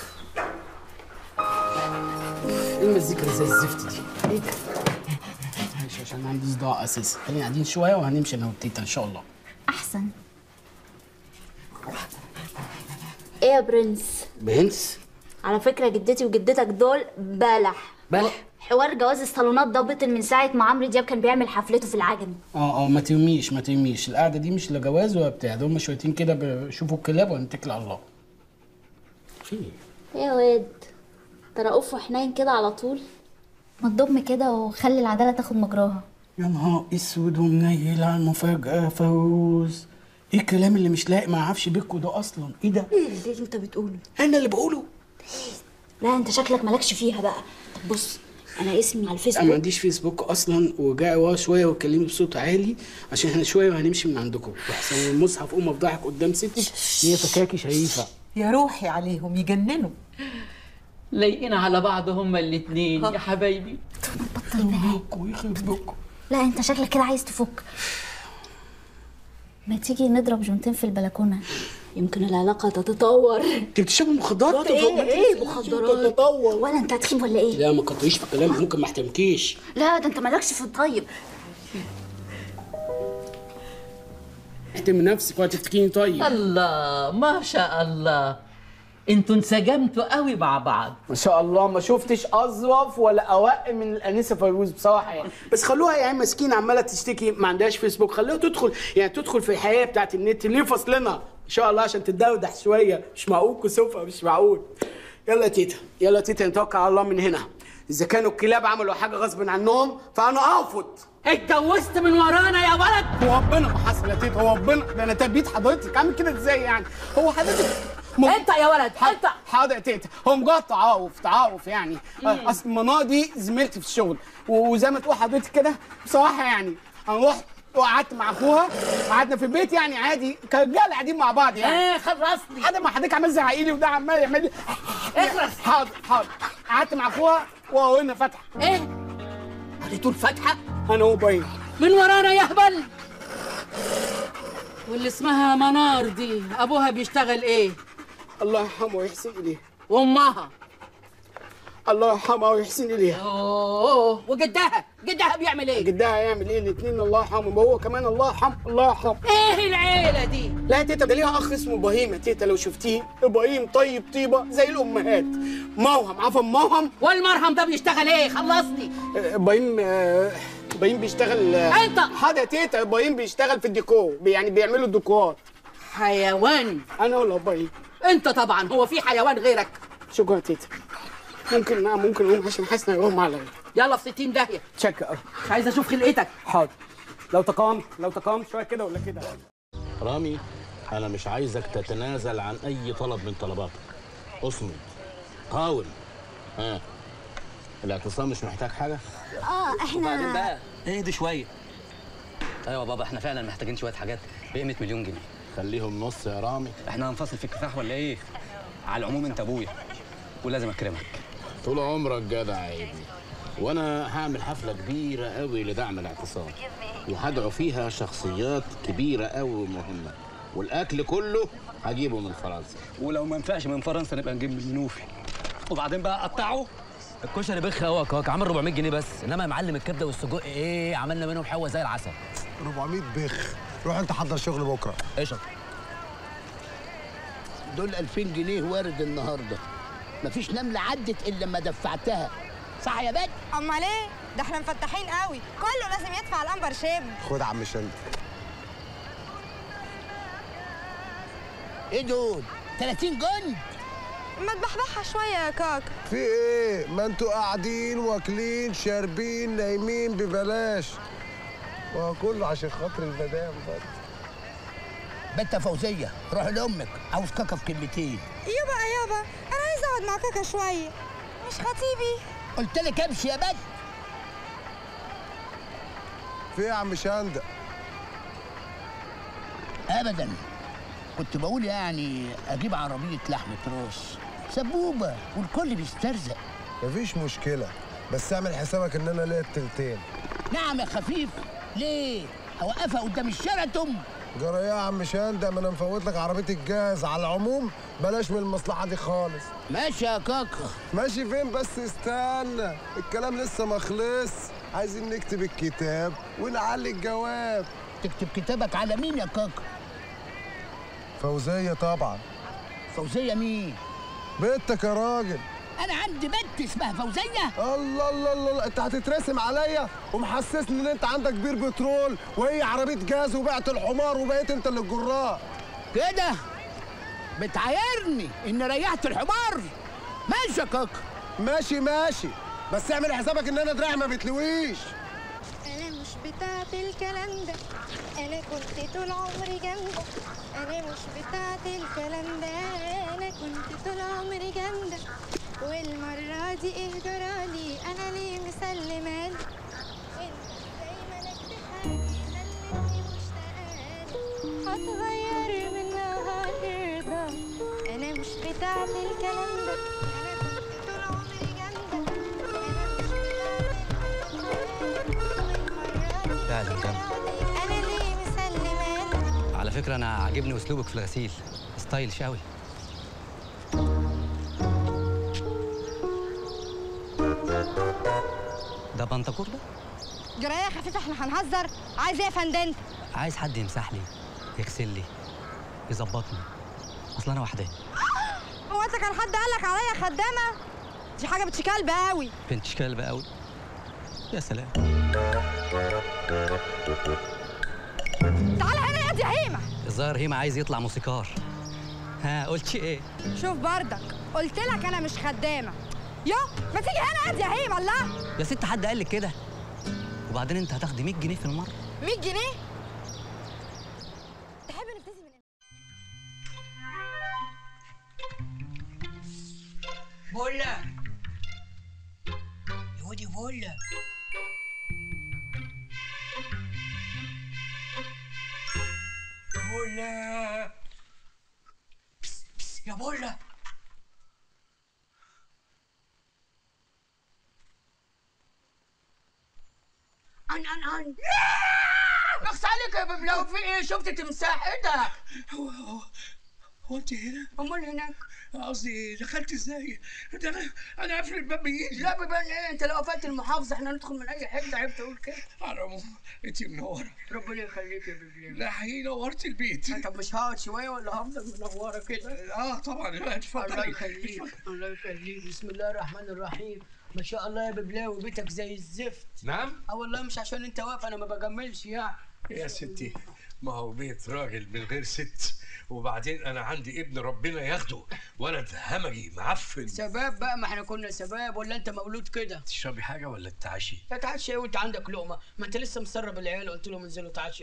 ايه المزيكا اللي زي الزفت دي؟ ايه ده؟ معلش عشان عندي صداع اساسا خلينا قاعدين شويه وهنمشي انا والتيتا ان شاء الله احسن ايه يا برنس برنس على فكره جدتي وجدتك دول بلح بلح حوار جواز الصالونات ده بطل من ساعه ما عمرو دياب كان بيعمل حفلته في العجمي اه اه ما تهميش ما تهميش القعده دي مش لا جواز ولا بتاع ده هم شويتين كده بيشوفوا الكلاب وهنتكل على الله في إيه؟ ايه يا واد ده رؤوف وحنين كده على طول ما تضم كده وخلي العداله تاخد مجراها يا نهار اسود ومنيل على المفاجأة فوز ايه الكلام اللي مش لايق مع عفش بيكو ده اصلا ايه ده؟ ايه اللي انت بتقوله انا اللي بقوله لا انت شكلك مالكش فيها بقى طب بص انا اسمي على انا ما الفيسبوك عنديش فيسبوك اصلا وجاي ورا شويه واتكلمي بصوت عالي عشان احنا شويه وهنمشي من عندكم واحسن من المصحف قوم افضحك قدام ستك هي فكاكي شريفه يا روحي عليهم يجننوا لايقين على بعض هما الاتنين يا حبايبي ويخرب بكم لا انت شكلك كده عايز تفك ما تيجي نضرب جونتين في البلكونه يمكن العلاقه تتطور انت بتشربي مخدرات ايه ايه مخدرات ولا انت هتخيب ولا ايه لا ما تقطعيش في الكلام ممكن ما احترمكيش لا ده انت مالكش في الطيب احترمي نفسك وهتفتكيني طيب الله ما شاء الله انتوا انسجمتوا قوي مع بعض ما شاء الله ما شفتش اظرف ولا اوق من الانسه فيروز بصراحه يعني بس خلوها يعني مسكينه عماله تشتكي ما عندهاش فيسبوك خلوها تدخل يعني تدخل في الحياه بتاعت النت ليه فصلنا ان شاء الله عشان تتدودح شويه مش معقول كسوفه مش معقول يلا يا تيتا يلا يا تيتا نتوكل على الله من هنا اذا كانوا الكلاب عملوا حاجه غصب عنهم فانا ارفض اتجوزت من ورانا يا ولد هو ربنا ما حصل يا تيتا هو ربنا ده انا تبيت حضرتك عامل كده ازاي يعني هو حضرتك انت يا ولد انت حاضر يا تيتا هو مجرد تعارف تعارف يعني آه، اصل منى دي زميلتي في الشغل و- وزي ما تقول حضرتك كده بصراحه يعني انا رحت وقعدت مع اخوها قعدنا في البيت يعني عادي كرجاله قاعدين مع بعض يعني ايه خلصني حد ما حضرتك عمال زعقي لي وده عمال يعمل لي اخلص حاضر حاضر قعدت مع اخوها وقلنا فتحه ايه قريتوا الفاتحه انا وبين من ورانا يا هبل واللي اسمها منار دي ابوها بيشتغل ايه الله يرحمه ويحسن اليه وامها الله يرحمها ويحسن اليها اوه وجدها جدها بيعمل ايه جدها يعمل ايه الاثنين الله يرحمهم وهو كمان الله يرحمه الله يرحمه ايه العيله دي لا يا تيتا ده ليها اخ اسمه ابراهيم يا تيتا لو شفتيه ابراهيم طيب طيبه زي الامهات موهم عارفه موهم والمرهم ده بيشتغل ايه خلصني ابراهيم آه، ابراهيم بيشتغل آه، أنت. حاضر يا تيتا ابراهيم بيشتغل في الديكور يعني بيعملوا الديكورات حيوان انا ولا ابراهيم انت طبعا هو في حيوان غيرك شكرا يا تيتا ممكن نعم ممكن اقوم عشان حاسس ان يغمى عليا يلا في 60 داهيه تشك مش عايز اشوف خلقتك حاضر لو تقامت لو تقامت شويه كده ولا كده رامي انا مش عايزك تتنازل عن اي طلب من طلباتك اصمد قاوم ها الاعتصام مش محتاج حاجه اه وبعدين احنا بقى اهدي شويه ايوه بابا احنا فعلا محتاجين شويه حاجات بقيمه مليون جنيه خليهم نص يا رامي احنا هنفصل في الكفاح ولا ايه على العموم انت ابويا ولازم اكرمك طول عمرك جدع يا ابني وانا هعمل حفله كبيره قوي لدعم الاعتصام وهدعو فيها شخصيات كبيره قوي ومهمه والاكل كله هجيبه من فرنسا ولو ما ينفعش من فرنسا نبقى نجيب من المنوفي وبعدين بقى قطعه الكشري بخ هو كواك عامل 400 جنيه بس انما يا معلم الكبده والسجق ايه عملنا منهم حوا زي العسل 400 بخ روح انت حضر شغل بكره اشرب دول 2000 جنيه وارد النهارده مفيش نملة عدت إلا لما دفعتها صح يا بنت؟ امال ايه ده احنا مفتحين قوي كله لازم يدفع الامبر شيب خد عم شند إيه دول؟ 30 جن؟ ما تبحبحها شويه يا كاكا في ايه ما انتوا قاعدين واكلين شاربين نايمين ببلاش ما كله عشان خاطر المدام بس بنت فوزية روح لأمك عاوز كاكا في كلمتين يابا يابا انا عايزه اقعد مع كاكا شويه مش خطيبي قلت لك امشي يا بنت في ايه يا عم شند أبدا كنت بقول يعني أجيب عربية لحمة راس سبوبة والكل بيسترزق مفيش مشكله بس اعمل حسابك ان انا ليا التلتين نعم يا خفيف ليه؟ أوقفها قدام الشيراتون جرى ايه يا عم شندة ما انا مفوت لك عربيه الجاز على العموم بلاش من المصلحه دي خالص ماشي يا كاكا ماشي فين بس استنى الكلام لسه ما خلص عايزين نكتب الكتاب ونعلي الجواب تكتب كتابك على مين يا كاكا؟ فوزيه طبعا فوزية مين؟ بنتك يا راجل أنا عندي بنت اسمها فوزية الله الله الله الله، انت هتترسم عليا ومحسسني ان انت عندك بير بترول وهي عربيه جاز وبعت الحمار وبقيت انت اللي الجراء كده بتعايرني إني ريحت الحمار ماشي يا كاكا ماشي ماشي بس اعمل حسابك ان انا دراعي ما بتلويش انا مش بتاعت الكلام ده انا كنت طول عمري جامده انا مش بتاعت الكلام ده انا كنت طول عمري جامده والمره دي ايه جرالي انا ليه مسلماني انت دايما اجتهادي خلتني مشتاقالي هتغير من النهارده انا مش بتاعت الكلام ده انا كنت طول عمري جامده فعلا جامد انا ليه مسلماني على فكره انا عاجبني اسلوبك في الغسيل ستايلش قوي ده بنتكور ده جرايه خفيفه احنا هنهزر عايز ايه يا فندم عايز حد يمسح لي يغسل لي يظبطني اصل انا وحداني هو انت كان حد قالك عليا خدامه دي حاجه بتشكال قوي بنت كلب قوي يا سلام تعالى هنا يا دي هيمه الظاهر هيما عايز يطلع موسيقار ها قلت ايه شوف بردك قلت لك انا مش خدامه يا ما تيجي هنا يا دي هيمه الله يا ست حد قال لك كده وبعدين انت هتاخدي 100 جنيه في المره 100 جنيه تحب نبتدي من بولا يا ودي بولا بولا يا بولا ان ان ان اخس عليك مالك يا ببلاوي في ايه شفت تمساح ايه ده هو هو هو انت هنا؟ امال هناك قصدي دخلت ازاي؟ ده انا انا قافل الباب بايدي لا بيبان ايه انت لو قفلت المحافظه احنا ندخل من اي حته عيب تقول كده على العموم انت منوره ربنا يخليك يا ببلاوي لا حقيقي نورت البيت طب مش هقعد شويه ولا هفضل منوره كده اه طبعا لا الله اتفضلي يخليك الله يخليك بسم الله الرحمن الرحيم ما شاء الله يا ببلاوي بيتك زي الزفت نعم اه والله مش عشان انت واقف انا ما بجملش يعني يا ستي ما هو بيت راجل من غير ست وبعدين انا عندي ابن ربنا ياخده ولد همجي معفن شباب بقى ما احنا كنا شباب ولا انت مولود كده تشربي حاجه ولا تتعشي تتعشى ايه وانت عندك لقمه ما انت لسه مسرب العيال قلت لهم انزلوا تعشوا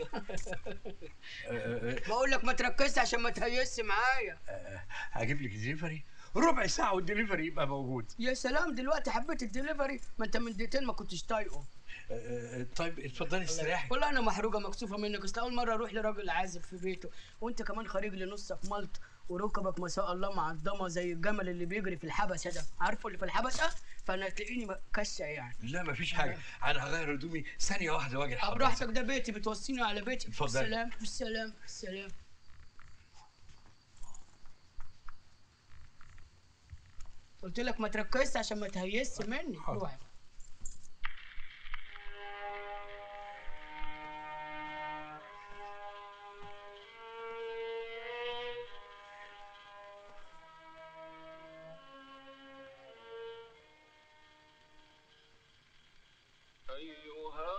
بقول لك ما تركزش عشان ما تهيس معايا هجيب لك دليفري ربع ساعه والدليفري يبقى موجود يا سلام دلوقتي حبيت الدليفري ما انت من دقيقتين ما كنتش طايقه آه، آه، طيب اتفضلي استريحي والله انا محروقه مكسوفه منك اصل اول مره اروح لراجل عازب في بيته وانت كمان خارج لي نصك ملط وركبك ما شاء الله معضمه زي الجمل اللي بيجري في الحبشه ده عارفه اللي في الحبشه فانا تلاقيني كشه يعني لا مفيش حاجه انا هغير هدومي ثانيه واحده واجي طب لحضرتك براحتك ده بيتي بتوصيني على بيتي اتفضلي. بالسلام بالسلام بالسلام قلت لك ما تركزش عشان ما تهيسش مني روح أيها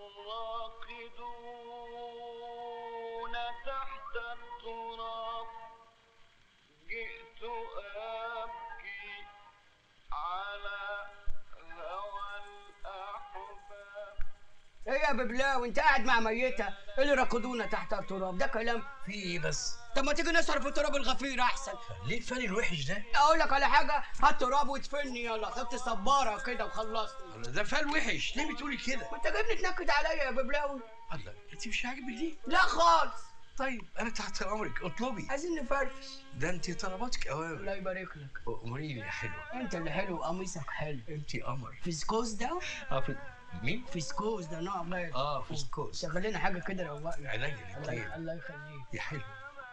الراقدون تحت التراب جئت أبكي على هوى الأحباب ايه يا ببلاوي انت قاعد مع ميته ايه اللي ركضونا تحت التراب ده كلام في ايه بس طب ما تيجي نسهر في تراب الغفير احسن ليه الفرق الوحش ده اقول لك على حاجه هات تراب وادفني يلا حط صباره كده وخلصني ده فال وحش ليه بتقولي كده ما انت جايبني تنكد عليا يا ببلاوي الله انت مش عاجبك دي لا خالص طيب انا تحت امرك اطلبي عايزين نفرفش ده انت طلباتك اوامر الله يبارك لك اموريني يا حلوه انت اللي حلو وقميصك حلو انت قمر فيسكوس ده اه في مين فيسكوس ده نوع غير اه فسكوس شغل لنا حاجه كده روقنا عينيا الله الاثنين الله يخليك يا حلو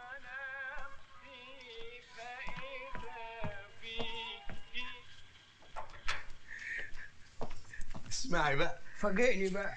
اسمعي بقى فاجئني بقى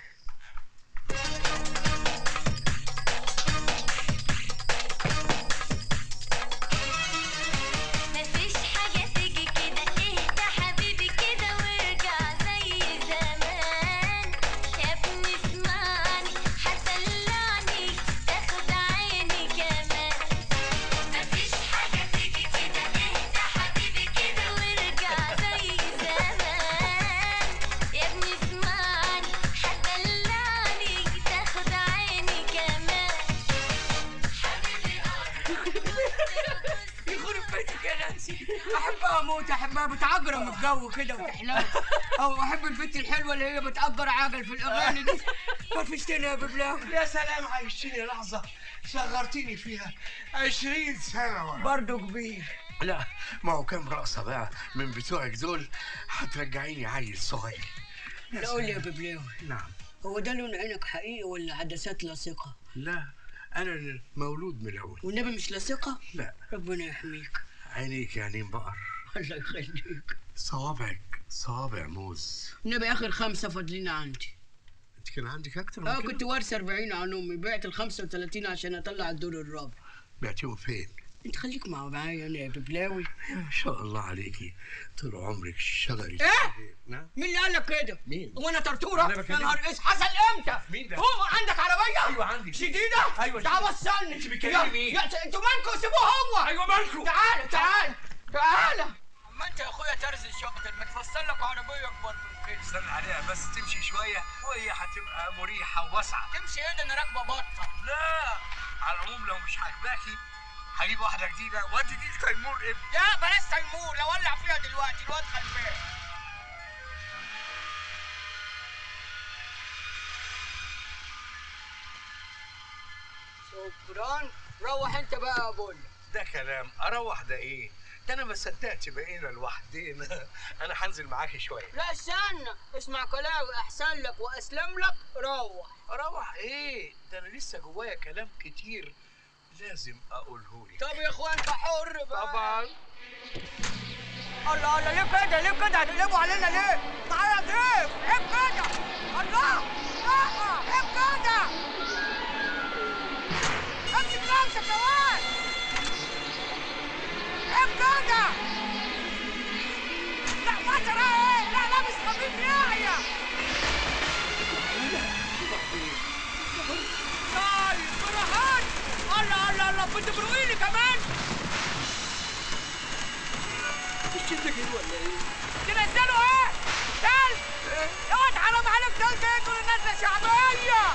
مفيش حاجة تيجي كده اهدى حبيبي كده وارجع زي زمان يا ابني اسمعني هدلعني تاخد عيني كمان مفيش حاجة تيجي كده اهدى حبيبي كده وارجع زي زمان يا ابني اسمعني هدلعني تاخد عيني كمان يخرب بيتك يا نانسي احبها اموت احبها بتعجرم الجو كده وتحلو او احب البنت الحلوه اللي هي بتأجر عجل في الاغاني دي فرفشتني يا ببلاوي يا سلام عايشتني لحظة صغرتني فيها عشرين سنة ورا برضه كبير لا ما هو كام رقصة بقى من بتوعك دول هترجعيني عيل صغير لا قول لي يا ببلاوي نعم هو ده لون عينك حقيقي ولا عدسات لاصقه لا أنا مولود ملون والنبي مش لاصقه لا ربنا يحميك عينيك يعني بقر الله يخليك صوابعك صوابع موز النبي اخر خمسه فاضلين عندي انت كان عندك اكتر من اه كده كنت وارثه 40 عن امي بعت ال 35 عشان اطلع الدور الرابع بعتيهم فين انت خليك مع معايا انا يا ببلاوي ما شاء الله عليكي طول عمرك شغلي ايه نعم مين اللي قال لك كده؟ مين؟ هو انا طرطوره؟ أنا يا بكلمك. نهار اس حصل امتى؟ مين ده؟ هو عندك عربيه؟ أيوة عندي. شديده؟ أيوة تعال شديدة. وصلني أنت بتكلمي يا- مين؟ يا انتوا مالكوا سيبوه هو أيوة مالكوا؟ تعال تعال تعال اما انت يا اخويا ترز الشاطر ما تفصل لك عربيه اكبر من كده استنى عليها بس تمشي شوية وهي هتبقى مريحة وواسعة تمشي ايه ده انا راكبه بطه لا على العموم لو مش عاجباكي هجيب واحدة جديدة وادي دي تيمور ابني يا بلاش تيمور لو ولع فيها دلوقتي الواد غلبان شكرا روح انت بقى يا بول ده كلام اروح ده ايه ده انا ما صدقت بقينا لوحدينا انا هنزل معاكي شويه لا استنى اسمع كلامي احسن لك واسلم لك روح روح ايه ده انا لسه جوايا كلام كتير لازم اقوله لك طب يا اخوان انت حر بقى طبعا الله الله ليه كده ليه كده هتقلبوا علينا ليه؟ تعالى يا ضيف ايه كده؟ الله لا ايه كده؟ امسك نفسك يا واد ايه كده؟ لا بشر ايه؟ لا لابس خفيف يايا طيب براحات الله الله الله بتبرقيني كمان مش انت كده ولا ايه؟ تنزلوا ايه؟ تلج يا واد حرام عليك تلج ايه دول الناس شعبية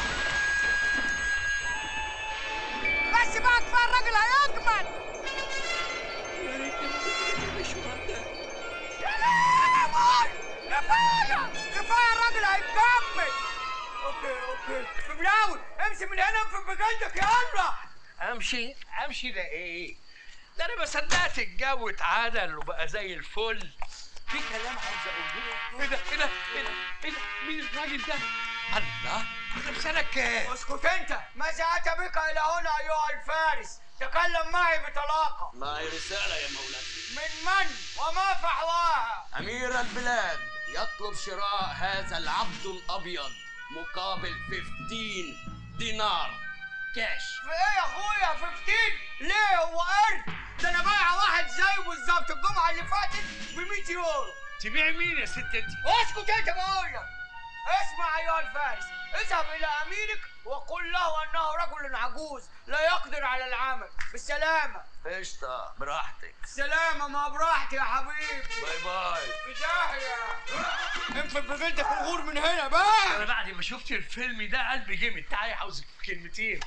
بس بقى كفاية الراجل هيجمد يا ريت المشوار ده يا لهوي كفاية كفاية الراجل هيكمل اوكي اوكي ببلاوي امشي من هنا في بجلدك يلا امشي امشي ده ايه ده انا ما صدقت الجو اتعدل وبقى زي الفل في كلام عاوز اقوله ايه ده ايه ده ايه ده ايه ده مين الراجل ده الله ده في سنه كام اسكت انت ماذا اتى بك الى هنا ايها الفارس تكلم معي بطلاقه معي رسالة يا مولاي من من وما فحواها أمير البلاد يطلب شراء هذا العبد الأبيض مقابل 15 دينار كاش في ايه يا اخويا 15 ليه هو قرد ده انا بايع واحد زيه بالظبط الجمعه اللي فاتت ب 100 يورو تبيع مين يا ست انت اسكت انت بقول لك اسمع ايها الفارس اذهب الى اميرك وقل له انه رجل عجوز لا يقدر على العمل بالسلامه قشطة براحتك سلامه ما براحتي يا حبيبي باي باي في داهيه انفد بجلدك الغور من هنا بقى انا بعد ما شفت الفيلم ده قلبي جامد تعالى عاوزك في كلمتين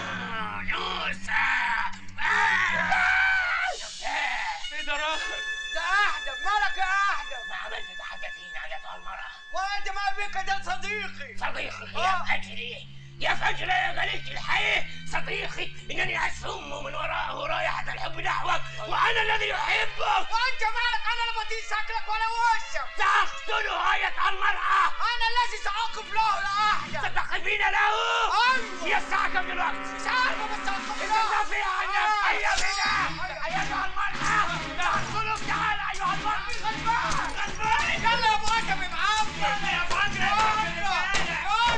ايه ده راخر ده احدب مالك يا احدب ما عملت تحدثين على المرأة وانت ما بك ده صديقي صديقي آه. يا فجري يا فجر يا ملك الحياة صديقي إنني أشم من وراءه رائحة الحب نحوك وأنا الذي أحبك وانت مالك انا لا بطيء شكلك ولا وشك سأقتل غاية المرأة انا الذي ساقف له يا احدب ستقفين له ايوه هي الساعة كم دلوقتي؟ مش عارفه بس اقف له تدافع عن نفسي بنا أيتها المرأة أقتلك تعال أيها المرأة غلبان غلبان يلا يا ابو ادم معفن يلا يا فجر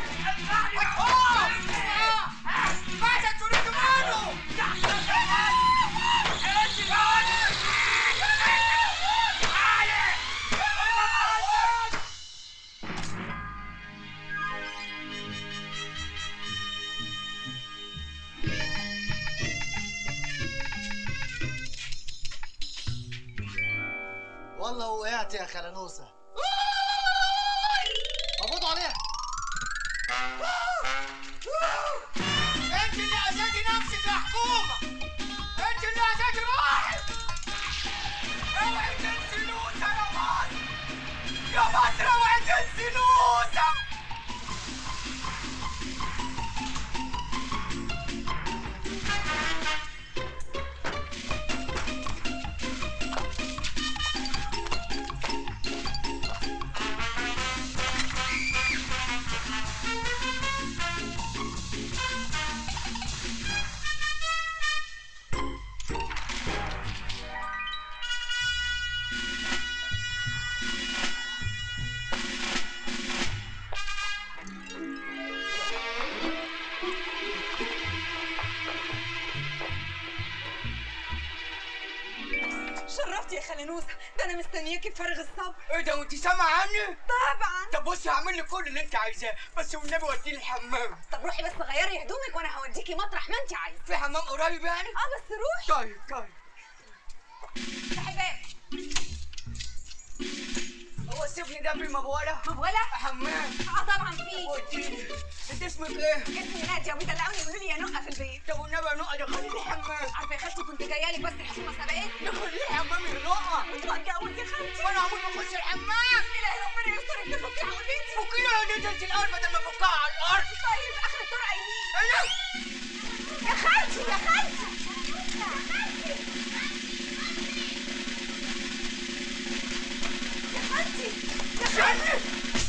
ماذا تريد منه؟ والله وقعت يا خلنوسه مبروك عليها انت اللي اذيتي نفسك يا حكومه انت اللي اذيتي روحك اوعي تنسي نوسه يا مصر يا مصر اوعي تنسي نوسه شرفتي يا خلنوسة ده انا مستنياكي بفارغ الصبر ايه ده وانت سامعه عني؟ طبعا طب بصي هعمل لك كل اللي انت عايزاه بس والنبي وديني الحمام طب روحي بس غيري هدومك وانا هوديكي مطرح ما انت عايزه في حمام قريب يعني؟ اه بس روحي طيب طيب بحبك هو السفن ده فيه مبوله؟ مبولة؟ حمام اه طبعا في وديني انت اسمك ايه؟ اسمي نادية وبيدلعوني يقولوا لي يا نقة في البيت طب والنبي يا نقى دخليني حمام عارفة يا خالتي كنت جاية لك بس الحشومة سبقتني دخليني حمام يا نقى كنت هتجوز يا خالتي وانا عمري ما اخش الحمام الهي ربنا يسترك تفكي عقلتي فكي له يا نادية انت الاول بدل ما افكها على الارض طيب اخر الطرقة يمين انا يا خالتي يا خالتي يا خالتي استني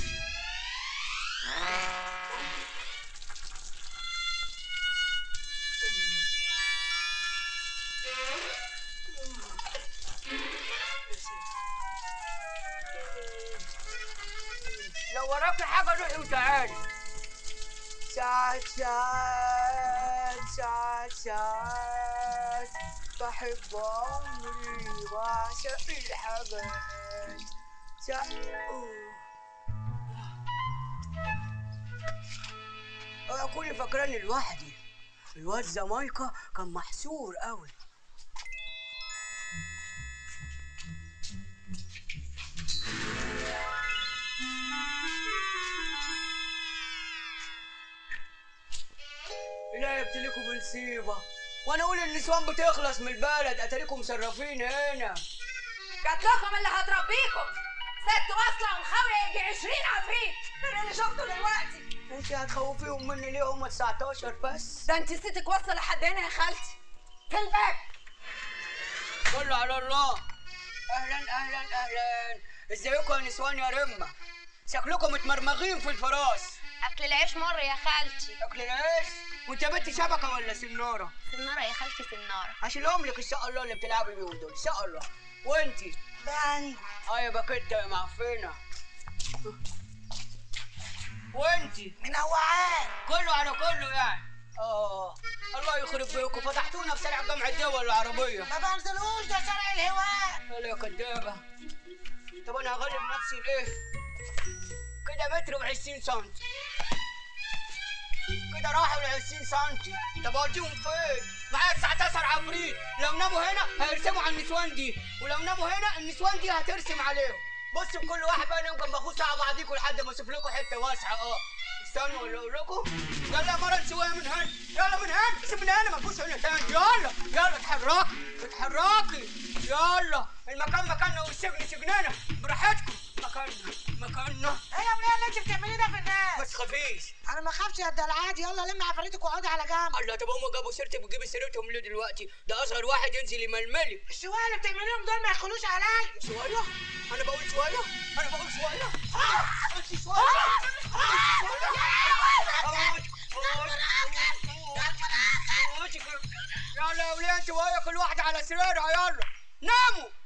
لو وراك حاجة روحي وتعالي ساعات ساعات ساعات ساعات بحب عمري وأعشق الحاجات ساعات أنا كل فاكراني لوحدي الواد زمايكا كان محسور قوي لا يبتليكوا بنصيبة وانا اقول النسوان بتخلص من البلد اتاريكم مصرفين هنا جات لكم اللي هتربيكم ست واصله ومخاويه يجي 20 عفريت من اللي شفته دلوقتي انت هتخوفيهم مني ليه هم 19 بس ده انت ستك واصله لحد هنا يا خالتي في الباب كله على الله اهلا اهلا اهلا ازيكم يا نسوان يا رمه شكلكم متمرمغين في الفراش اكل العيش مر يا خالتي اكل العيش وانت بنت شبكه ولا سناره سناره يا خالتي سناره هشيلهم لك ان شاء الله اللي بتلعبي بيهم دول ان شاء الله وانتي يعني اه يا باكيته يا معفنه وانتي منوعات كله على كله يعني اه الله يخرب بيكم فتحتونا في شارع جامع الدول العربيه ما بنزلوش ده شارع الهواء يلا يا كدابه طب انا هغلب نفسي ليه كده متر و20 سم كده راحوا ل 20 سم طب اوديهم فين؟ معايا 19 عفريت لو ناموا هنا هيرسموا على النسوان دي ولو ناموا هنا النسوان دي هترسم عليهم بصوا كل واحد بقى ينام جنب اخوه ساعه بعضيكوا لحد ما اشوف لكم حته واسعه اه استنوا ولا اقول لكم يلا يا مرة شويه من هنا يلا من هنا سيب من هنا ما تبص هنا تاني يلا يلا اتحركي اتحركي يلا المكان مكاننا والسجن سجننا براحتكم مكاننا مكاننا ايه يا وليه اللي انت بتعمليه ده في الناس ما تخافيش انا ما اخافش يا ده العادي يلا لم عفاريتك واقعدي على جنب الله طب هم جابوا سيرتي بتجيبي سيرتهم ليه دلوقتي ده اصغر واحد ينزل يململي الشويه اللي بتعمليهم دول ما يدخلوش عليا شويه انا بقول شويه انا بقول شويه انت شويه يلا يا ولاد شويه كل واحد على سريرها يلا ناموا